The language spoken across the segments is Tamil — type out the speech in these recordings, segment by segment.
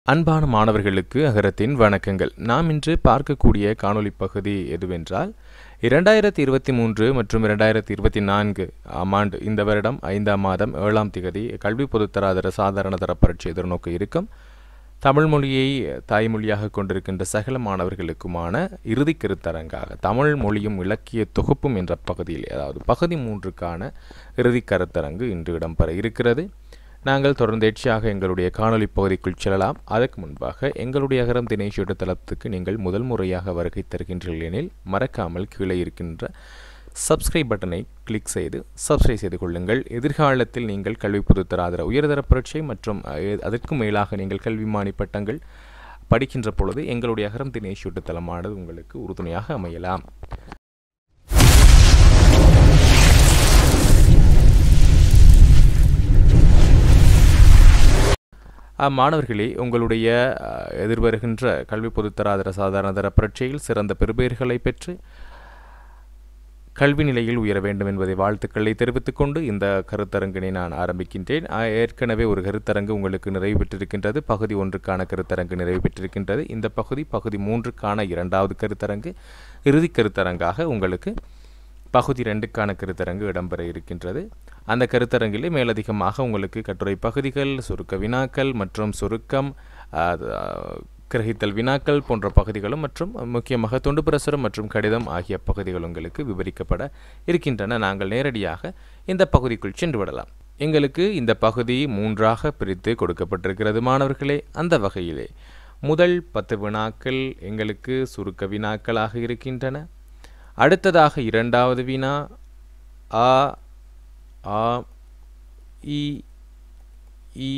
அன்பான மாணவர்களுக்கு அகரத்தின் வணக்கங்கள் நாம் இன்று பார்க்கக்கூடிய காணொளி பகுதி எதுவென்றால் இரண்டாயிரத்தி இருபத்தி மூன்று மற்றும் இரண்டாயிரத்தி இருபத்தி நான்கு ஆம் ஆண்டு இந்த வருடம் ஐந்தாம் மாதம் ஏழாம் திகதி கல்வி பொதுத்தராதர சாதாரண தர பரீட்சை எதிர்நோக்க இருக்கும் தமிழ் மொழியை தாய்மொழியாக கொண்டிருக்கின்ற சகல மாணவர்களுக்குமான இறுதி கருத்தரங்காக தமிழ் மொழியும் இலக்கிய தொகுப்பும் என்ற பகுதியில் அதாவது பகுதி மூன்றுக்கான இறுதி கருத்தரங்கு இன்று இடம்பெற இருக்கிறது நாங்கள் தொடர்ந்தேர்ச்சியாக எங்களுடைய காணொளி பகுதிக்குள் செல்லலாம் அதற்கு முன்பாக எங்களுடைய அகரம் தினேஷ் தளத்துக்கு நீங்கள் முதல் முறையாக வருகை தருகின்றீர்கள் எனில் மறக்காமல் கீழே இருக்கின்ற சப்ஸ்கிரைப் பட்டனை கிளிக் செய்து சப்ஸ்கிரைப் செய்து கொள்ளுங்கள் எதிர்காலத்தில் நீங்கள் கல்வி பொதுத்தராதர உயர்தர பரீட்சை மற்றும் அஹ், அதற்கு மேலாக நீங்கள் கல்விமானி பட்டங்கள் படிக்கின்ற பொழுது எங்களுடைய அகரம் தினேஷ் தளமானது உங்களுக்கு உறுதுணையாக அமையலாம் அஹ், மாணவர்களே உங்களுடைய அஹ், எதிர்வருகின்ற கல்வி பொதுத்தராதர சாதாரண தர பரீட்சையில் சிறந்த பெறுபேறுகளை பெற்று கல்வி நிலையில் உயர வேண்டும் என்பதை வாழ்த்துக்களை தெரிவித்துக் கொண்டு இந்த கருத்தரங்கினை நான் ஆரம்பிக்கின்றேன் ஆ, ஏற்கனவே ஒரு கருத்தரங்கு உங்களுக்கு நிறைவு பெற்றிருக்கின்றது பகுதி ஒன்றுக்கான கருத்தரங்கு நிறைவு பெற்றிருக்கின்றது இந்த பகுதி பகுதி மூன்றுக்கான இரண்டாவது கருத்தரங்கு இறுதி கருத்தரங்காக உங்களுக்கு பகுதி ரெண்டுக்கான கருத்தரங்கு இடம்பெற இருக்கின்றது அந்த கருத்தரங்கிலே மேலதிகமாக உங்களுக்கு கட்டுரை பகுதிகள் சுருக்க வினாக்கள் மற்றும் சுருக்கம் அது, ஆ, கிரகித்தல் வினாக்கள் போன்ற பகுதிகளும் மற்றும் முக்கியமாக தொண்டு பிரசுரம் மற்றும் கடிதம் ஆகிய பகுதிகள் உங்களுக்கு விவரிக்கப்பட இருக்கின்றன நாங்கள் நேரடியாக இந்த பகுதிக்குள் சென்று விடலாம் எங்களுக்கு இந்த பகுதி மூன்றாக பிரித்து கொடுக்கப்பட்டிருக்கிறது மாணவர்களே அந்த வகையிலே முதல் பத்து வினாக்கள் எங்களுக்கு சுருக்க வினாக்களாக இருக்கின்றன அடுத்ததாக இரண்டாவது வினா ஆ ஆ இ இ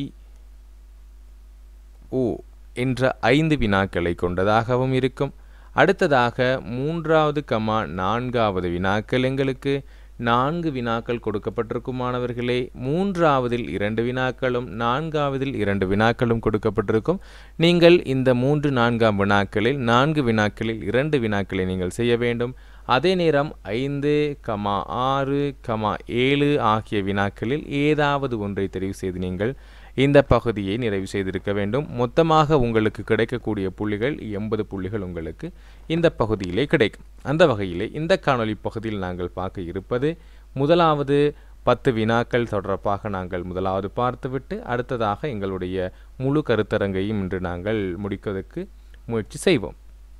உ என்ற ஐந்து வினாக்களை கொண்டதாகவும் இருக்கும் அடுத்ததாக மூன்றாவது கமா நான்காவது வினாக்கள் எங்களுக்கு நான்கு வினாக்கள் கொடுக்கப்பட்டிருக்கும் மாணவர்களே மூன்றாவதில் இரண்டு வினாக்களும் நான்காவதில் இரண்டு வினாக்களும் கொடுக்கப்பட்டிருக்கும் நீங்கள் இந்த மூன்று நான்காம் வினாக்களில் நான்கு வினாக்களில் இரண்டு வினாக்களை நீங்கள் செய்ய வேண்டும் அதே நேரம் ஐந்து கமா ஆறு கமா ஏழு ஆகிய வினாக்களில் ஏதாவது ஒன்றை தெரிவு செய்து நீங்கள் இந்த பகுதியை நிறைவு செய்திருக்க வேண்டும் மொத்தமாக உங்களுக்கு கிடைக்கக்கூடிய புள்ளிகள் எண்பது புள்ளிகள் உங்களுக்கு இந்த பகுதியிலே கிடைக்கும் அந்த வகையிலே இந்த காணொளி பகுதியில் நாங்கள் பார்க்க இருப்பது முதலாவது பத்து வினாக்கள் தொடர்பாக நாங்கள் முதலாவது பார்த்துவிட்டு அடுத்ததாக எங்களுடைய முழு கருத்தரங்கையும் இன்று நாங்கள் முடிப்பதற்கு முயற்சி செய்வோம்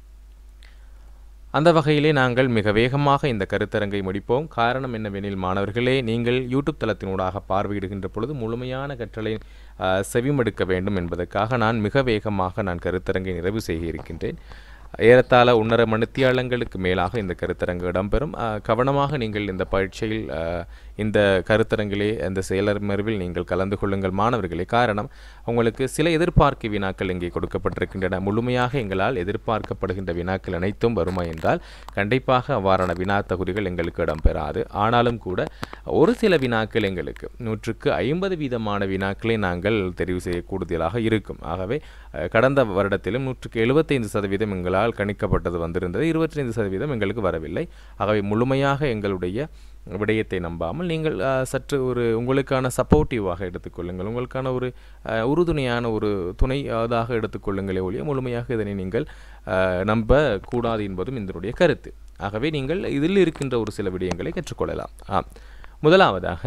அந்த வகையிலே நாங்கள் மிக வேகமாக இந்த கருத்தரங்கை முடிப்போம் காரணம் என்னவெனில் மாணவர்களே நீங்கள் யூடியூப் தளத்தினூடாக பார்வையிடுகின்ற பொழுது முழுமையான கற்றலை அஹ், செவிமடுக்க வேண்டும் என்பதற்காக நான் மிக வேகமாக நான் கருத்தரங்கை நிறைவு செய்ய இருக்கின்றேன் ஏறத்தாழ ஒன்றரை மணித்தியாலங்களுக்கு மேலாக இந்த கருத்தரங்கு இடம்பெறும் அஹ், கவனமாக நீங்கள் இந்த பரீட்சையில் அஹ், இந்த கருத்தரங்கிலே இந்த செயலமர்வில் நீங்கள் கலந்து கொள்ளுங்கள் மாணவர்களே காரணம் உங்களுக்கு சில எதிர்பார்க்க வினாக்கள் இங்கே கொடுக்கப்பட்டிருக்கின்றன முழுமையாக எங்களால் எதிர்பார்க்கப்படுகின்ற வினாக்கள் அனைத்தும் வருமா என்றால் கண்டிப்பாக அவ்வாறான வினா தகுதிகள் எங்களுக்கு இடம்பெறாது ஆனாலும் கூட ஒரு சில வினாக்கள் எங்களுக்கு நூற்றுக்கு ஐம்பது வீதமான வினாக்களை நாங்கள் தெரிவு செய்யக்கூடியதாக இருக்கும் ஆகவே அஹ், கடந்த வருடத்திலும் நூற்றுக்கு எழுபத்தைந்து சதவீதம் எங்களால் கணிக்கப்பட்டது வந்திருந்தது இருபத்தைந்து சதவீதம் எங்களுக்கு வரவில்லை ஆகவே முழுமையாக எங்களுடைய விடயத்தை நம்பாமல் நீங்கள் அஹ், சற்று ஒரு உங்களுக்கான சப்போர்ட்டிவாக எடுத்துக்கொள்ளுங்கள் உங்களுக்கான ஒரு அஹ், உறுதுணையான ஒரு துணை அதாக எடுத்துக்கொள்ளுங்களே ஒழிய முழுமையாக இதனை நீங்கள் அஹ், நம்ப கூடாது என்பதும் இதனுடைய கருத்து ஆகவே நீங்கள் இதில் இருக்கின்ற ஒரு சில விடயங்களை கற்றுக்கொள்ளலாம் ஆம் முதலாவதாக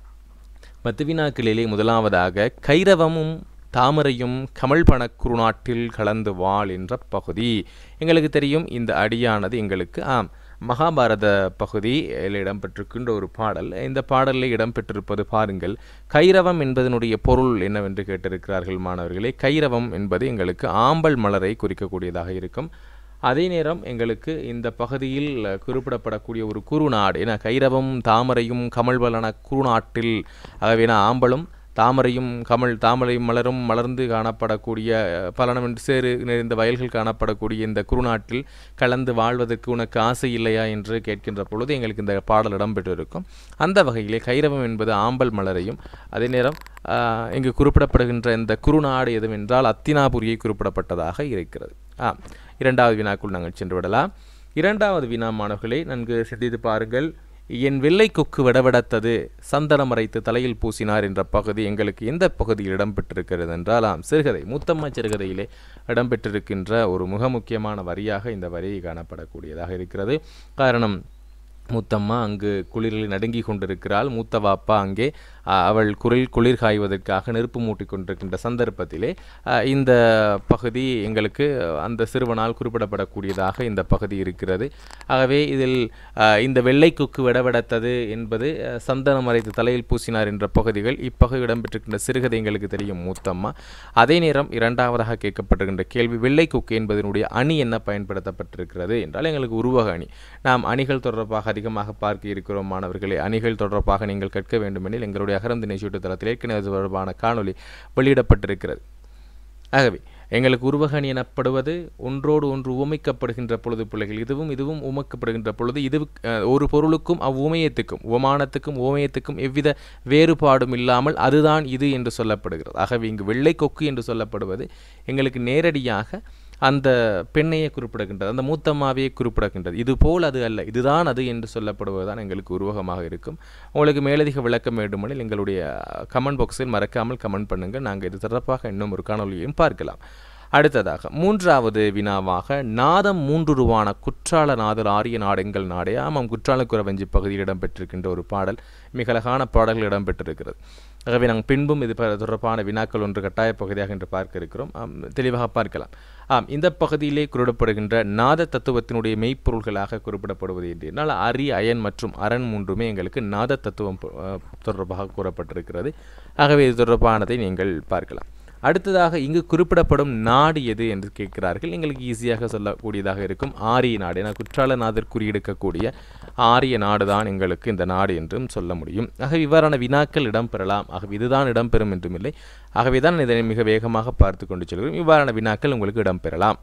பத்து வினாக்களிலே முதலாவதாக கைரவமும் தாமரையும் கமழ்பண குருநாட்டில் கலந்து வாழ் என்ற பகுதி எங்களுக்கு தெரியும் இந்த அடியானது எங்களுக்கு ஆம் மகாபாரத பகுதியில் இடம்பெற்றிருக்கின்ற ஒரு பாடல் இந்த பாடலில் இடம்பெற்றிருப்பது பாருங்கள் கைரவம் என்பதனுடைய பொருள் என்னவென்று கேட்டிருக்கிறார்கள் மாணவர்களே கைரவம் என்பது எங்களுக்கு ஆம்பல் மலரை குறிக்கக்கூடியதாக இருக்கும் அதே நேரம் எங்களுக்கு இந்த பகுதியில் குறிப்பிடப்படக்கூடிய ஒரு குறுநாடு ஏன்னா கைரவம் தாமரையும் கமழ்வலன குறுநாட்டில் ஆகவே நான் ஆம்பலும் தாமரையும் கமல் தாமரையும் மலரும் மலர்ந்து காணப்படக்கூடிய பலனமென்று சேறு நிறைந்த வயல்கள் காணப்படக்கூடிய இந்த குறுநாட்டில் கலந்து வாழ்வதற்கு உனக்கு ஆசை இல்லையா என்று கேட்கின்ற பொழுது எங்களுக்கு இந்த பாடல் இடம்பெற்றிருக்கும் அந்த வகையிலே கைரவம் என்பது ஆம்பல் மலரையும் அதே நேரம் ஆஹ், இங்கு குறிப்பிடப்படுகின்ற இந்த குறுநாடு எதுவென்றால் அத்தினாபுரியை குறிப்பிடப்பட்டதாக இருக்கிறது ஆ இரண்டாவது வினாக்குள் நாங்கள் சென்று விடலாம் இரண்டாவது வினா மாணவர்களை நன்கு சிந்தித்து பாருங்கள் என் வெள்ளை கொக்கு விடவிடத்தது சந்தனம் அரைத்து தலையில் பூசினார் என்ற பகுதி எங்களுக்கு எந்த பகுதியில் இடம்பெற்றிருக்கிறது என்றால் ஆம் சிறுகதை மூத்தம்மா சிறுகதையிலே இடம்பெற்றிருக்கின்ற ஒரு மிக முக்கியமான வரியாக இந்த வரி காணப்படக்கூடியதாக இருக்கிறது காரணம் மூத்தம்மா அங்கு குளிரில் நடுங்கி கொண்டிருக்கிறாள் மூத்த வாப்பா அங்கே அ, அவள் குளிர் குளிர் காய்வதற்காக நெருப்பு மூட்டிக் கொண்டிருக்கின்ற சந்தர்ப்பத்திலே அ, இந்த பகுதி எங்களுக்கு அந்த சிறுவனால் குறிப்பிடப்படக்கூடியதாக இந்த பகுதி இருக்கிறது ஆகவே இதில் அ, இந்த வெள்ளை கொக்கு விடவிடத்தது என்பது அ, சந்தனம் அரைத்து தலையில் பூசினார் என்ற பகுதிகள் இப்பகுதி இடம்பெற்றிருக்கின்ற சிறுகதை எங்களுக்கு தெரியும் மூத்தம்மா அதே நேரம் இரண்டாவதாக கேட்கப்பட்டிருக்கின்ற கேள்வி வெள்ளை கொக்கு என்பதனுடைய அணி என்ன பயன்படுத்தப்பட்டிருக்கிறது என்றால் எங்களுக்கு உருவக அணி நாம் அணிகள் தொடர்பாக அதிகமாக பார்க்க இருக்கிறோம் மாணவர்களே அணிகள் தொடர்பாக நீங்கள் கற்க வேண்டுமெனில் எங்களுடைய அகரம் தினை தளத்தில் ஏற்கனவே அது தொடர்பான காணொளி வெளியிடப்பட்டிருக்கிறது ஆகவே எங்களுக்கு உருவக அணி எனப்படுவது ஒன்றோடு ஒன்று உவமைக்கப்படுகின்ற பொழுது பிள்ளைகள் இதுவும் இதுவும் உமக்கப்படுகின்ற பொழுது இது அஹ், ஒரு பொருளுக்கும் அவ்வுமையத்துக்கும் உவமானத்துக்கும் உவமையத்துக்கும் எவ்வித வேறுபாடும் இல்லாமல் அதுதான் இது என்று சொல்லப்படுகிறது ஆகவே இங்கு வெள்ளை கொக்கு என்று சொல்லப்படுவது எங்களுக்கு நேரடியாக அந்த பெண்ணையே குறிப்பிடுகின்றது அந்த மூத்தம்மாவையே குறிப்பிடுகின்றது இது போல் அது அல்ல இதுதான் அது என்று சொல்லப்படுவதுதான் எங்களுக்கு உருவகமாக இருக்கும் உங்களுக்கு மேலதிக விளக்கம் வேண்டுமெனில் எங்களுடைய கமெண்ட் பாக்ஸில் மறக்காமல் கமெண்ட் பண்ணுங்கள் நாங்கள் இது தொடர்பாக இன்னும் ஒரு காணொலியையும் பார்க்கலாம் அடுத்ததாக மூன்றாவது வினாவாக நாதம் மூன்றுருவான குற்றால நாதர் ஆரிய நாடெங்கள் நாடே ஆமாம் குற்றால குறவஞ்சி பகுதியில் இடம்பெற்றிருக்கின்ற ஒரு பாடல் மிக அழகான பாடல்கள் இடம்பெற்றிருக்கிறது ஆகவே நாங்கள் பின்பும் இது ப- தொடர்பான வினாக்கள் ஒன்று கட்டாய பகுதியாக என்று பார்க்க இருக்கிறோம் ஆம், தெளிவாக பார்க்கலாம் ஆம் இந்த பகுதியிலே குறிப்பிடப்படுகின்ற நாத தத்துவத்தினுடைய மெய்ப்பொருள்களாக குறிப்பிடப்படுவது என்றால் அரி அயன் மற்றும் அரண் மூன்றுமே எங்களுக்கு நாத தத்துவம் பொ- அஹ், தொடர்பாக கூறப்பட்டிருக்கிறது ஆகவே இது தொடர்பானதை நீங்கள் பார்க்கலாம் அடுத்ததாக இங்கு குறிப்பிடப்படும் நாடு எது என்று கேட்கிறார்கள் எங்களுக்கு ஈஸியாக சொல்லக்கூடியதாக இருக்கும் ஆரிய நாடு என குற்றாலநாதர் குறியெடுக்கக்கூடிய ஆரிய நாடு தான் எங்களுக்கு இந்த நாடு என்றும் சொல்ல முடியும் ஆகவே இவ்வாறான வினாக்கள் இடம்பெறலாம் ஆகவே இதுதான் இடம்பெறும் என்றும் இல்லை ஆகவே தான் இதனை மிக வேகமாக பார்த்து கொண்டு செல்கிறோம் இவ்வாறான வினாக்கள் உங்களுக்கு இடம்பெறலாம்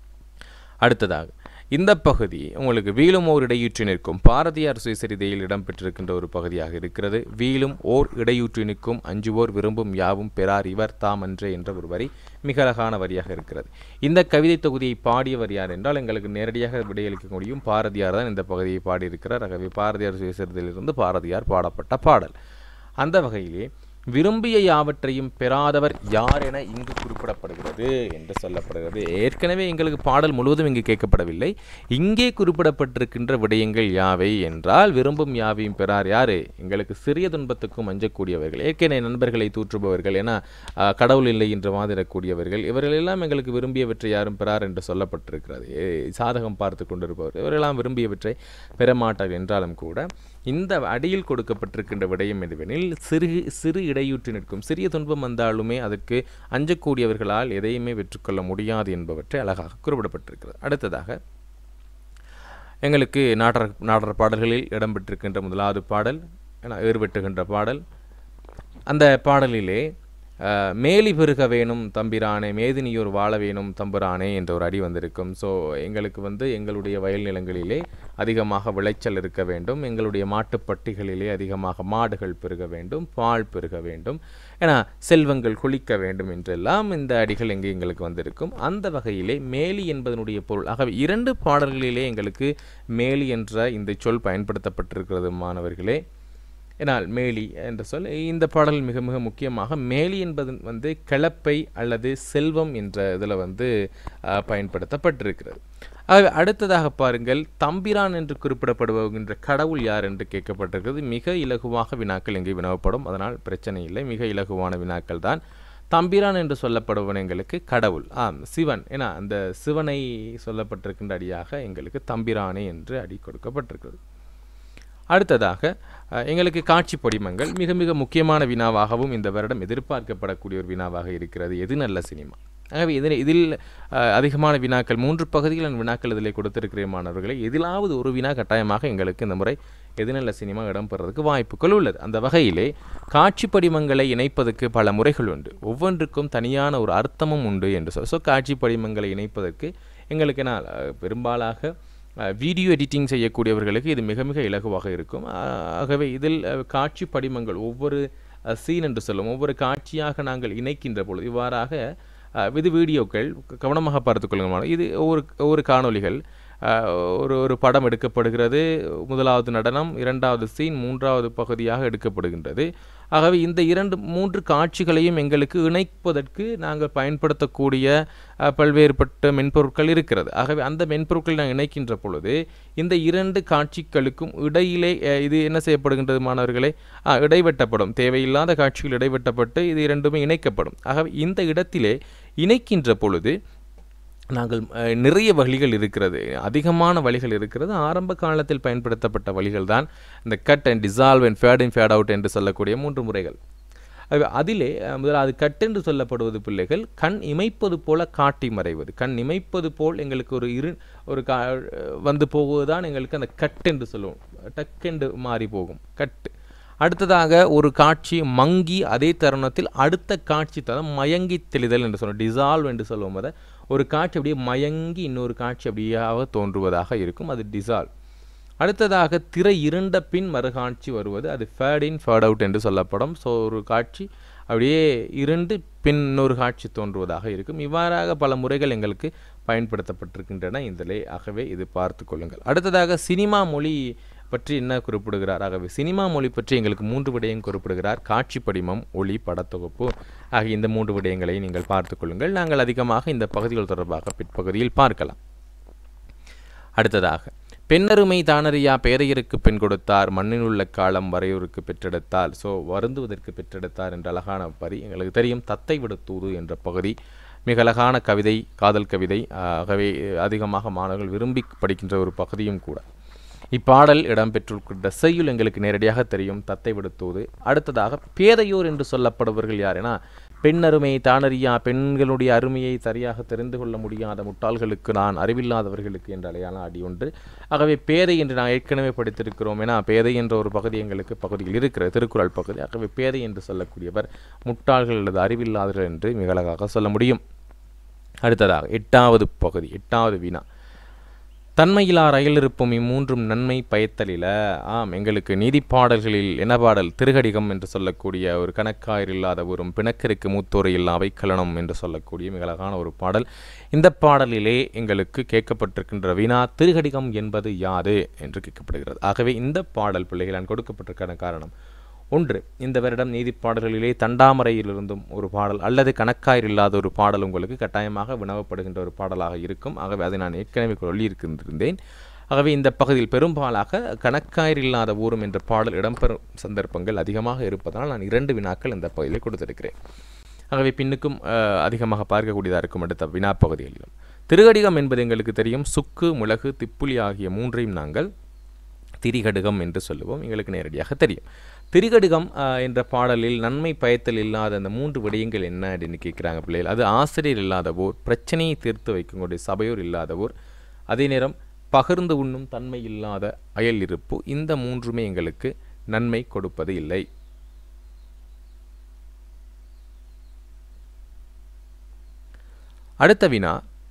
அடுத்ததாக இந்த பகுதி உங்களுக்கு வீலும் ஓர் இடையூற்றி நிற்கும் பாரதியார் சுயசரிதையில் இடம்பெற்றிருக்கின்ற ஒரு பகுதியாக இருக்கிறது வீலும் ஓர் இடையூற்றி நிற்கும் அஞ்சுவோர் விரும்பும் யாவும் பெறார் இவர் தாம் அன்றே என்ற ஒரு வரி மிக அழகான வரியாக இருக்கிறது இந்த கவிதை தொகுதியை பாடியவர் யார் என்றால் எங்களுக்கு நேரடியாக விடையளிக்க முடியும் பாரதியார் தான் இந்த பகுதியை பாடியிருக்கிறார் ஆகவே பாரதியார் சுயசரிதையிலிருந்து பாரதியார் பாடப்பட்ட பாடல் அந்த வகையிலே விரும்பிய யாவற்றையும் பெறாதவர் யார் என இங்கு குறிப்பிடப்படுகிறது என்று சொல்லப்படுகிறது ஏற்கனவே எங்களுக்கு பாடல் முழுவதும் இங்கு கேட்கப்படவில்லை இங்கே குறிப்பிடப்பட்டிருக்கின்ற விடயங்கள் யாவை என்றால் விரும்பும் யாவையும் பெறார் யாரு எங்களுக்கு சிறிய துன்பத்துக்கும் அஞ்சக்கூடியவர்கள் ஏற்கனவே நண்பர்களை தூற்றுபவர்கள் என ஆஹ், கடவுள் இல்லை என்று வாதிடக்கூடியவர்கள் இவர்கள் எல்லாம் எங்களுக்கு விரும்பியவற்றை யாரும் பெறார் என்று சொல்லப்பட்டிருக்கிறது ஏ, சாதகம் பார்த்து கொண்டிருப்பவர் இவரெல்லாம் விரும்பியவற்றை பெறமாட்டார் என்றாலும் கூட இந்த அடியில் கொடுக்கப்பட்டிருக்கின்ற விடயம் எதுவெனில் சிறு சிறு இடையூற்றி நிற்கும் சிறிய துன்பம் வந்தாலுமே அதற்கு அஞ்சக்கூடியவர்களால் எதையுமே வெற்றுக்கொள்ள முடியாது என்பவற்றை அழகாக குறிப்பிடப்பட்டிருக்கிறது அடுத்ததாக எங்களுக்கு நாடர் நாடர் பாடல்களில் இடம்பெற்றிருக்கின்ற முதலாவது பாடல் என ஏறுபெற்றுகின்ற பாடல் அந்த பாடலிலே அஹ், மேலி பெருக வேணும் தம்பிரானே மேதினியோர் வாழ வேணும் தம்புரானே என்ற ஒரு அடி வந்திருக்கும் ஸோ எங்களுக்கு வந்து எங்களுடைய வயல் நிலங்களிலே அதிகமாக விளைச்சல் இருக்க வேண்டும் எங்களுடைய மாட்டுப்பட்டிகளிலே அதிகமாக மாடுகள் பெருக வேண்டும் பால் பெருக வேண்டும் ஏன்னா செல்வங்கள் குளிக்க வேண்டும் என்றெல்லாம் இந்த அடிகள் எங்கே எங்களுக்கு வந்திருக்கும் அந்த வகையிலே மேலி என்பதனுடைய பொருள் ஆகவே இரண்டு பாடல்களிலே எங்களுக்கு மேலி என்ற இந்த சொல் பயன்படுத்தப்பட்டிருக்கிறது மாணவர்களே ஏனால் மேலி என்ற சொல் இந்த பாடல் மிக மிக முக்கியமாக மேலி என்பது வந்து கிளப்பை அல்லது செல்வம் என்ற இதில் வந்து அஹ், பயன்படுத்தப்பட்டிருக்கிறது ஆகவே அடுத்ததாக பாருங்கள் தம்பிரான் என்று குறிப்பிடப்படுகின்ற கடவுள் யார் என்று கேட்கப்பட்டிருக்கிறது மிக இலகுவாக வினாக்கள் இங்கே வினவப்படும் அதனால் பிரச்சனை இல்லை மிக இலகுவான வினாக்கள் தான் தம்பிரான் என்று சொல்லப்படுவன் எங்களுக்கு கடவுள் ஆம் சிவன் ஏன்னா அந்த சிவனை சொல்லப்பட்டிருக்கின்ற அடியாக எங்களுக்கு தம்பிரானே என்று அடி கொடுக்கப்பட்டிருக்கிறது அடுத்ததாக அஹ், எங்களுக்கு காட்சி படிமங்கள் மிக மிக முக்கியமான வினாவாகவும் இந்த வருடம் எதிர்பார்க்கப்படக்கூடிய ஒரு வினாவாக இருக்கிறது எது நல்ல சினிமா ஆகவே இதில் இதில் அஹ், அதிகமான வினாக்கள் மூன்று பகுதிகளின் வினாக்கள் இதில் கொடுத்திருக்கிறேன் மாணவர்களை எதிலாவது ஒரு வினா கட்டாயமாக எங்களுக்கு இந்த முறை எது நல்ல சினிமா இடம்பெறதுக்கு வாய்ப்புகள் உள்ளது அந்த வகையிலே காட்சி படிமங்களை இணைப்பதற்கு பல முறைகள் உண்டு ஒவ்வொன்றுக்கும் தனியான ஒரு அர்த்தமும் உண்டு என்று சொல் ஸோ காட்சி படிமங்களை இணைப்பதற்கு எங்களுக்கு நான் அஹ், பெரும்பாலாக வீடியோ எடிட்டிங் செய்யக்கூடியவர்களுக்கு இது மிக மிக இலகுவாக இருக்கும் ஆஹ் ஆகவே இதில் அஹ், காட்சி படிமங்கள் ஒவ்வொரு சீன் என்று சொல்லும் ஒவ்வொரு காட்சியாக நாங்கள் இணைக்கின்ற பொழுது இவ்வாறாக அஹ், இது வீடியோக்கள் கவனமாக பார்த்துக்கொள்ளுங்கள் இது ஒவ்வொரு ஒவ்வொரு காணொளிகள் அஹ், ஒரு ஒரு படம் எடுக்கப்படுகிறது முதலாவது நடனம் இரண்டாவது சீன் மூன்றாவது பகுதியாக எடுக்கப்படுகின்றது ஆகவே இந்த இரண்டு மூன்று காட்சிகளையும் எங்களுக்கு இணைப்பதற்கு நாங்கள் பயன்படுத்தக்கூடிய அஹ், பல்வேறுபட்ட மென்பொருட்கள் இருக்கிறது ஆகவே அந்த மென்பொருட்களை நாங்கள் இணைக்கின்ற பொழுது இந்த இரண்டு காட்சிகளுக்கும் இடையிலே அஹ், இது என்ன செய்யப்படுகின்றது மாணவர்களே ஆ, இடைவெட்டப்படும் தேவையில்லாத காட்சிகள் இடைவெட்டப்பட்டு இது இரண்டுமே இணைக்கப்படும் ஆகவே இந்த இடத்திலே இணைக்கின்ற பொழுது நாங்கள் அஹ், நிறைய வழிகள் இருக்கிறது அதிகமான வழிகள் இருக்கிறது ஆரம்ப காலத்தில் பயன்படுத்தப்பட்ட வழிகள் தான் இந்த cut and dissolve and fade and fade out என்று சொல்லக்கூடிய மூன்று முறைகள் ஆகவே அதிலே அஹ், முதலாவது கட் என்று சொல்லப்படுவது பிள்ளைகள் கண் இமைப்பது போல காட்டி மறைவது கண் இமைப்பது போல் எங்களுக்கு ஒரு இரு ஒரு கா வந்து போகுவதுதான் எங்களுக்கு அந்த கட் என்று சொல்லுவோம் டக்கென்று மாறி போகும் கட்டு அடுத்ததாக ஒரு காட்சி மங்கி அதே தருணத்தில் அடுத்த காட்சி தரம் மயங்கி தெளிதல் என்று சொல்லுவோம் டிசால்வ் என்று சொல்லுவோம் அதை ஒரு காட்சி அப்படியே மயங்கி இன்னொரு காட்சி அப்படியாக தோன்றுவதாக இருக்கும் அது டிசால்வ் அடுத்ததாக திரை இருண்ட பின் மறுகாட்சி வருவது அது ஃபேட் இன் ஃபேட் அவுட் என்று சொல்லப்படும் ஸோ ஒரு காட்சி அப்படியே இருண்டு பின் இன்னொரு காட்சி தோன்றுவதாக இருக்கும் இவ்வாறாக பல முறைகள் எங்களுக்கு பயன்படுத்தப்பட்டிருக்கின்றன இதிலே ஆகவே இது பார்த்து கொள்ளுங்கள் அடுத்ததாக சினிமா மொழி பற்றி என்ன குறிப்பிடுகிறார் ஆகவே சினிமா மொழி பற்றி எங்களுக்கு மூன்று விடயம் குறிப்பிடுகிறார் காட்சி படிமம் ஒளி படத்தொகுப்பு ஆகிய இந்த மூன்று விடயங்களை நீங்கள் பார்த்துக் கொள்ளுங்கள் நாங்கள் அதிகமாக இந்த பகுதிகள் தொடர்பாக பிற்பகுதியில் பார்க்கலாம் அடுத்ததாக பெண்ணருமை தானறியா பேரையருக்கு பெண் கொடுத்தார் மண்ணினுள்ள காலம் வரையோருக்கு பெற்றெடுத்தால் ஸோ வருந்துவதற்கு பெற்றெடுத்தார் என்ற அழகான வரி எங்களுக்கு தெரியும் தத்தை விடுத்தூது என்ற பகுதி மிக அழகான கவிதை காதல் கவிதை ஆகவே அதிகமாக மாணவர்கள் விரும்பி படிக்கின்ற ஒரு பகுதியும் கூட இப்பாடல் இடம்பெற்றிருக்கின்ற செய்யுள் எங்களுக்கு நேரடியாக தெரியும் தத்தை விடுத்தூது அடுத்ததாக பேதையோர் என்று சொல்லப்படுபவர்கள் யாரெனா பெண்ணருமை தானறியா பெண்களுடைய அருமையை சரியாக தெரிந்து கொள்ள முடியாத முட்டாள்களுக்கு நான் அறிவில்லாதவர்களுக்கு என்ற அடையாள அடி ஒன்று ஆகவே பேதை என்று நான் ஏற்கனவே படித்திருக்கிறோம் ஏன்னா பேதை என்ற ஒரு பகுதி எங்களுக்கு பகுதியில் இருக்கிறது திருக்குறள் பகுதி ஆகவே பேதை என்று சொல்லக்கூடியவர் முட்டாள்கள் அல்லது அறிவில்லாதவர்கள் என்று மிக அழகாக சொல்ல முடியும் அடுத்ததாக எட்டாவது பகுதி எட்டாவது வினா தன்மையிலா ரயிலிருப்பும் இம்மூன்றும் நன்மை பயத்தலில ஆம் எங்களுக்கு நீதிப்பாடல்களில் என்ன பாடல் திருகடிகம் என்று சொல்லக்கூடிய ஒரு கணக்காயர் இல்லாத ஒரு பிணக்கருக்கு மூத்தோரை இல்லா வைக்கலனம் என்று சொல்லக்கூடிய மிக அழகான ஒரு பாடல் இந்த பாடலிலே எங்களுக்கு கேட்கப்பட்டிருக்கின்ற வினா திருகடிகம் என்பது யாது என்று கேட்கப்படுகிறது ஆகவே இந்த பாடல் பிள்ளைகள் நான் கொடுக்கப்பட்டிருக்கான காரணம் ஒன்று இந்த வருடம் நீதிப்பாடல்களிலே தண்டாமரையிலிருந்தும் ஒரு பாடல் அல்லது கணக்காயர் இல்லாத ஒரு பாடல் உங்களுக்கு கட்டாயமாக வினவப்படுகின்ற ஒரு பாடலாக இருக்கும் ஆகவே அதை நான் ஏற்கனவே சொல்லியிருக்கின்றேன் ஆகவே இந்த பகுதியில் பெரும்பாலாக கணக்காயர் இல்லாத ஊரும் என்ற பாடல் இடம்பெறும் சந்தர்ப்பங்கள் அதிகமாக இருப்பதனால் நான் இரண்டு வினாக்கள் இந்த பகுதியில் கொடுத்திருக்கிறேன் ஆகவே பின்னுக்கும் அஹ், அதிகமாக பார்க்கக்கூடியதாக இருக்கும் அடுத்த வினா பகுதிகளிலும் திருகடிகம் என்பது எங்களுக்கு தெரியும் சுக்கு மிளகு திப்புளி ஆகிய மூன்றையும் நாங்கள் திரிகடுகம் என்று சொல்லுவோம் எங்களுக்கு நேரடியாக தெரியும் திரிகடுகம் ஆஹ், என்ற பாடலில் நன்மை பயத்தல் இல்லாத அந்த மூன்று விடயங்கள் என்ன அப்படின்னு கேட்குறாங்க பிள்ளைகள் அது ஆசிரியர் இல்லாதவோர் பிரச்சனையை தீர்த்து வைக்கக்கூடிய சபையோர் இல்லாதவோர் அதே நேரம் பகிர்ந்து உண்ணும் தன்மை இல்லாத அயல் இருப்பு இந்த மூன்றுமே எங்களுக்கு நன்மை கொடுப்பது இல்லை அடுத்த வினா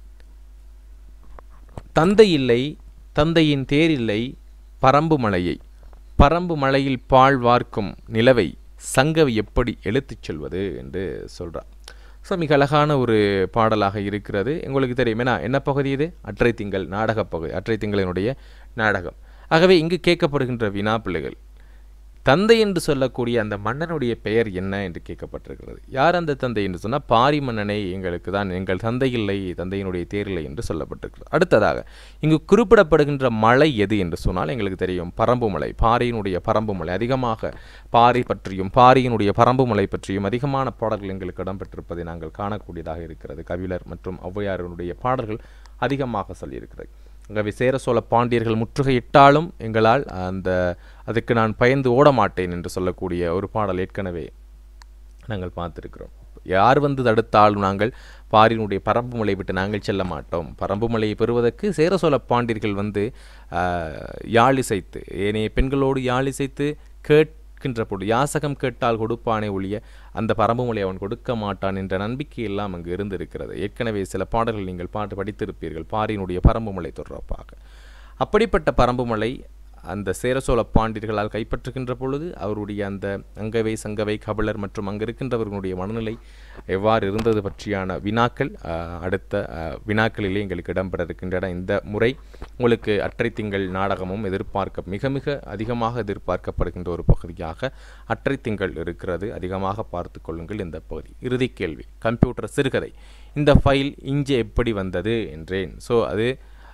தந்தை இல்லை தந்தையின் தேர் இல்லை பரம்பு மலையை பரம்பு மலையில் பால் வார்க்கும் நிலவை சங்கவி எப்படி எடுத்துச் செல்வது என்று சொல்றார் ஸோ மிக அழகான ஒரு பாடலாக இருக்கிறது உங்களுக்கு தெரியும் ஏன்னா என்ன பகுதி இது அற்றை திங்கள் நாடகப் பகுதி அற்றை திங்களினுடைய நாடகம் ஆகவே இங்கு கேட்கப்படுகின்ற வினா பிள்ளைகள் தந்தை என்று சொல்லக்கூடிய அந்த மன்னனுடைய பெயர் என்ன என்று கேட்கப்பட்டிருக்கிறது யார் அந்த தந்தை என்று சொன்னால் பாரி மன்னனை எங்களுக்கு தான் எங்கள் தந்தை இல்லை தந்தையினுடைய தேர் இல்லை என்று சொல்லப்பட்டிருக்கிறது அடுத்ததாக இங்கு குறிப்பிடப்படுகின்ற மலை எது என்று சொன்னால் எங்களுக்கு தெரியும் பரம்பு மலை பாரியினுடைய பரம்பு மலை அதிகமாக பாரி பற்றியும் பாரியினுடைய பரம்பு மலை பற்றியும் அதிகமான பாடல்கள் எங்களுக்கு இடம்பெற்றிருப்பதை நாங்கள் காணக்கூடியதாக இருக்கிறது கவிழர் மற்றும் ஔவையாரினுடைய பாடல்கள் அதிகமாக சொல்லியிருக்கிறது ஆகவே சேர சோழ பாண்டியர்கள் முற்றுகையிட்டாலும் எங்களால் அந்த அதுக்கு நான் பயந்து ஓட மாட்டேன் என்று சொல்லக்கூடிய ஒரு பாடல் ஏற்கனவே நாங்கள் பார்த்திருக்கிறோம் யார் வந்து தடுத்தாலும் நாங்கள் பாரினுடைய பரம்பு மலை விட்டு நாங்கள் செல்ல மாட்டோம் பரம்பு மலையை பெறுவதற்கு சேர சோழ பாண்டியர்கள் வந்து ஆஹ், யாழிசைத்து ஏனைய பெண்களோடு யாழிசைத்து கேட்கின்ற பொழுது யாசகம் கேட்டால் கொடுப்பானே ஒழிய அந்த பரம்பு மலை அவன் கொடுக்க மாட்டான் என்ற நம்பிக்கை எல்லாம் அங்கு இருந்திருக்கிறது ஏற்கனவே சில பாடல்கள் நீங்கள் பாட்டு படித்திருப்பீர்கள் பாரினுடைய பரம்பு மலை தொடர்பாக அப்படிப்பட்ட பரம்பு மலை அந்த சேர சோழ பாண்டியர்களால் கைப்பற்றுகின்ற பொழுது அவருடைய அந்த அங்கவை சங்கவை கபிலர் மற்றும் அங்கு இருக்கின்றவர்களுடைய மனநிலை எவ்வாறு இருந்தது பற்றியான வினாக்கள் அஹ், அடுத்த அஹ், வினாக்களிலே எங்களுக்கு இடம்பெற இருக்கின்றன இந்த முறை உங்களுக்கு அற்றை திங்கள் நாடகமும் எதிர்பார்க்க மிக மிக அதிகமாக எதிர்பார்க்கப்படுகின்ற ஒரு பகுதியாக அற்றை திங்கள் இருக்கிறது அதிகமாக பார்த்து கொள்ளுங்கள் இந்த பகுதி இறுதி கேள்வி கம்ப்யூட்டர் சிறுகதை இந்த ஃபைல் இங்கே எப்படி வந்தது என்றேன் ஸோ அது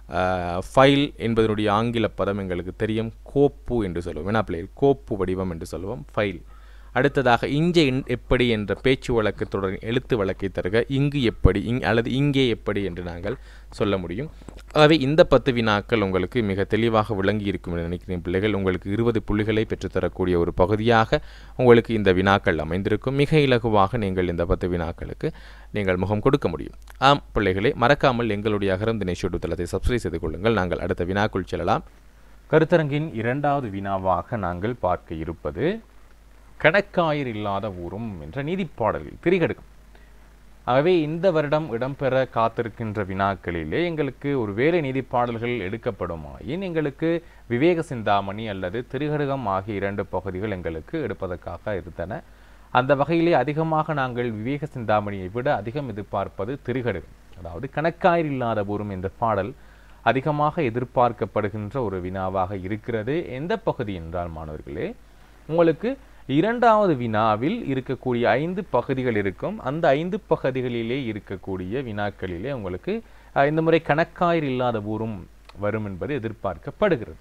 ஃபைல் என்பதனுடைய ஆங்கில பதம் எங்களுக்கு தெரியும் கோப்பு என்று சொல்லுவோம் என்ன பிள்ளைகள் கோப்பு வடிவம் என்று சொல்லுவோம் ஃபைல் அடுத்ததாக இங்கே என்- எப்படி என்ற பேச்சு வழக்கு தொடரின் எழுத்து வழக்கை தருக இங்கு எப்படி இங் அல்லது இங்கே எப்படி என்று நாங்கள் சொல்ல முடியும் ஆகவே இந்த பத்து வினாக்கள் உங்களுக்கு மிக தெளிவாக விளங்கி இருக்கும் என்று நினைக்கிறேன் பிள்ளைகள் உங்களுக்கு இருபது புள்ளிகளை பெற்றுத்தரக்கூடிய ஒரு பகுதியாக உங்களுக்கு இந்த வினாக்கள் அமைந்திருக்கும் மிக இலகுவாக நீங்கள் இந்த பத்து வினாக்களுக்கு நீங்கள் முகம் கொடுக்க முடியும் ஆம் பிள்ளைகளே மறக்காமல் எங்களுடைய அகரம் தினேஷ் யூடியூப் தளத்தை சப்ஸ்கிரைப் செய்து கொள்ளுங்கள் நாங்கள் அடுத்த வினாக்குள் செல்லலாம் கருத்தரங்கின் இரண்டாவது வினாவாக நாங்கள் பார்க்க இருப்பது கணக்காயர் இல்லாத ஊரும் என்ற நீதிப்பாடலில் திரிகடுக்கும் ஆகவே இந்த வருடம் இடம்பெற காத்திருக்கின்ற வினாக்களிலே எங்களுக்கு ஒரு வேலை நீதிப்பாடல்கள் எடுக்கப்படுமாயின் எங்களுக்கு விவேக சிந்தாமணி அல்லது திருகடுகம் ஆகிய இரண்டு பகுதிகள் எங்களுக்கு எடுப்பதற்காக இருந்தன அந்த வகையிலே அதிகமாக நாங்கள் விவேக சிந்தாமணியை விட அதிகம் எதிர்பார்ப்பது திருகடுகம் அதாவது கணக்காயர் இல்லாத ஊரும் இந்த பாடல் அதிகமாக எதிர்பார்க்கப்படுகின்ற ஒரு வினாவாக இருக்கிறது எந்த பகுதி என்றால் மாணவர்களே உங்களுக்கு இரண்டாவது வினாவில் இருக்கக்கூடிய ஐந்து பகுதிகள் இருக்கும் அந்த ஐந்து பகுதிகளிலே இருக்கக்கூடிய வினாக்களிலே உங்களுக்கு அஹ், இந்த முறை கணக்காயர் இல்லாத ஊரும் வரும் என்பது எதிர்பார்க்கப்படுகிறது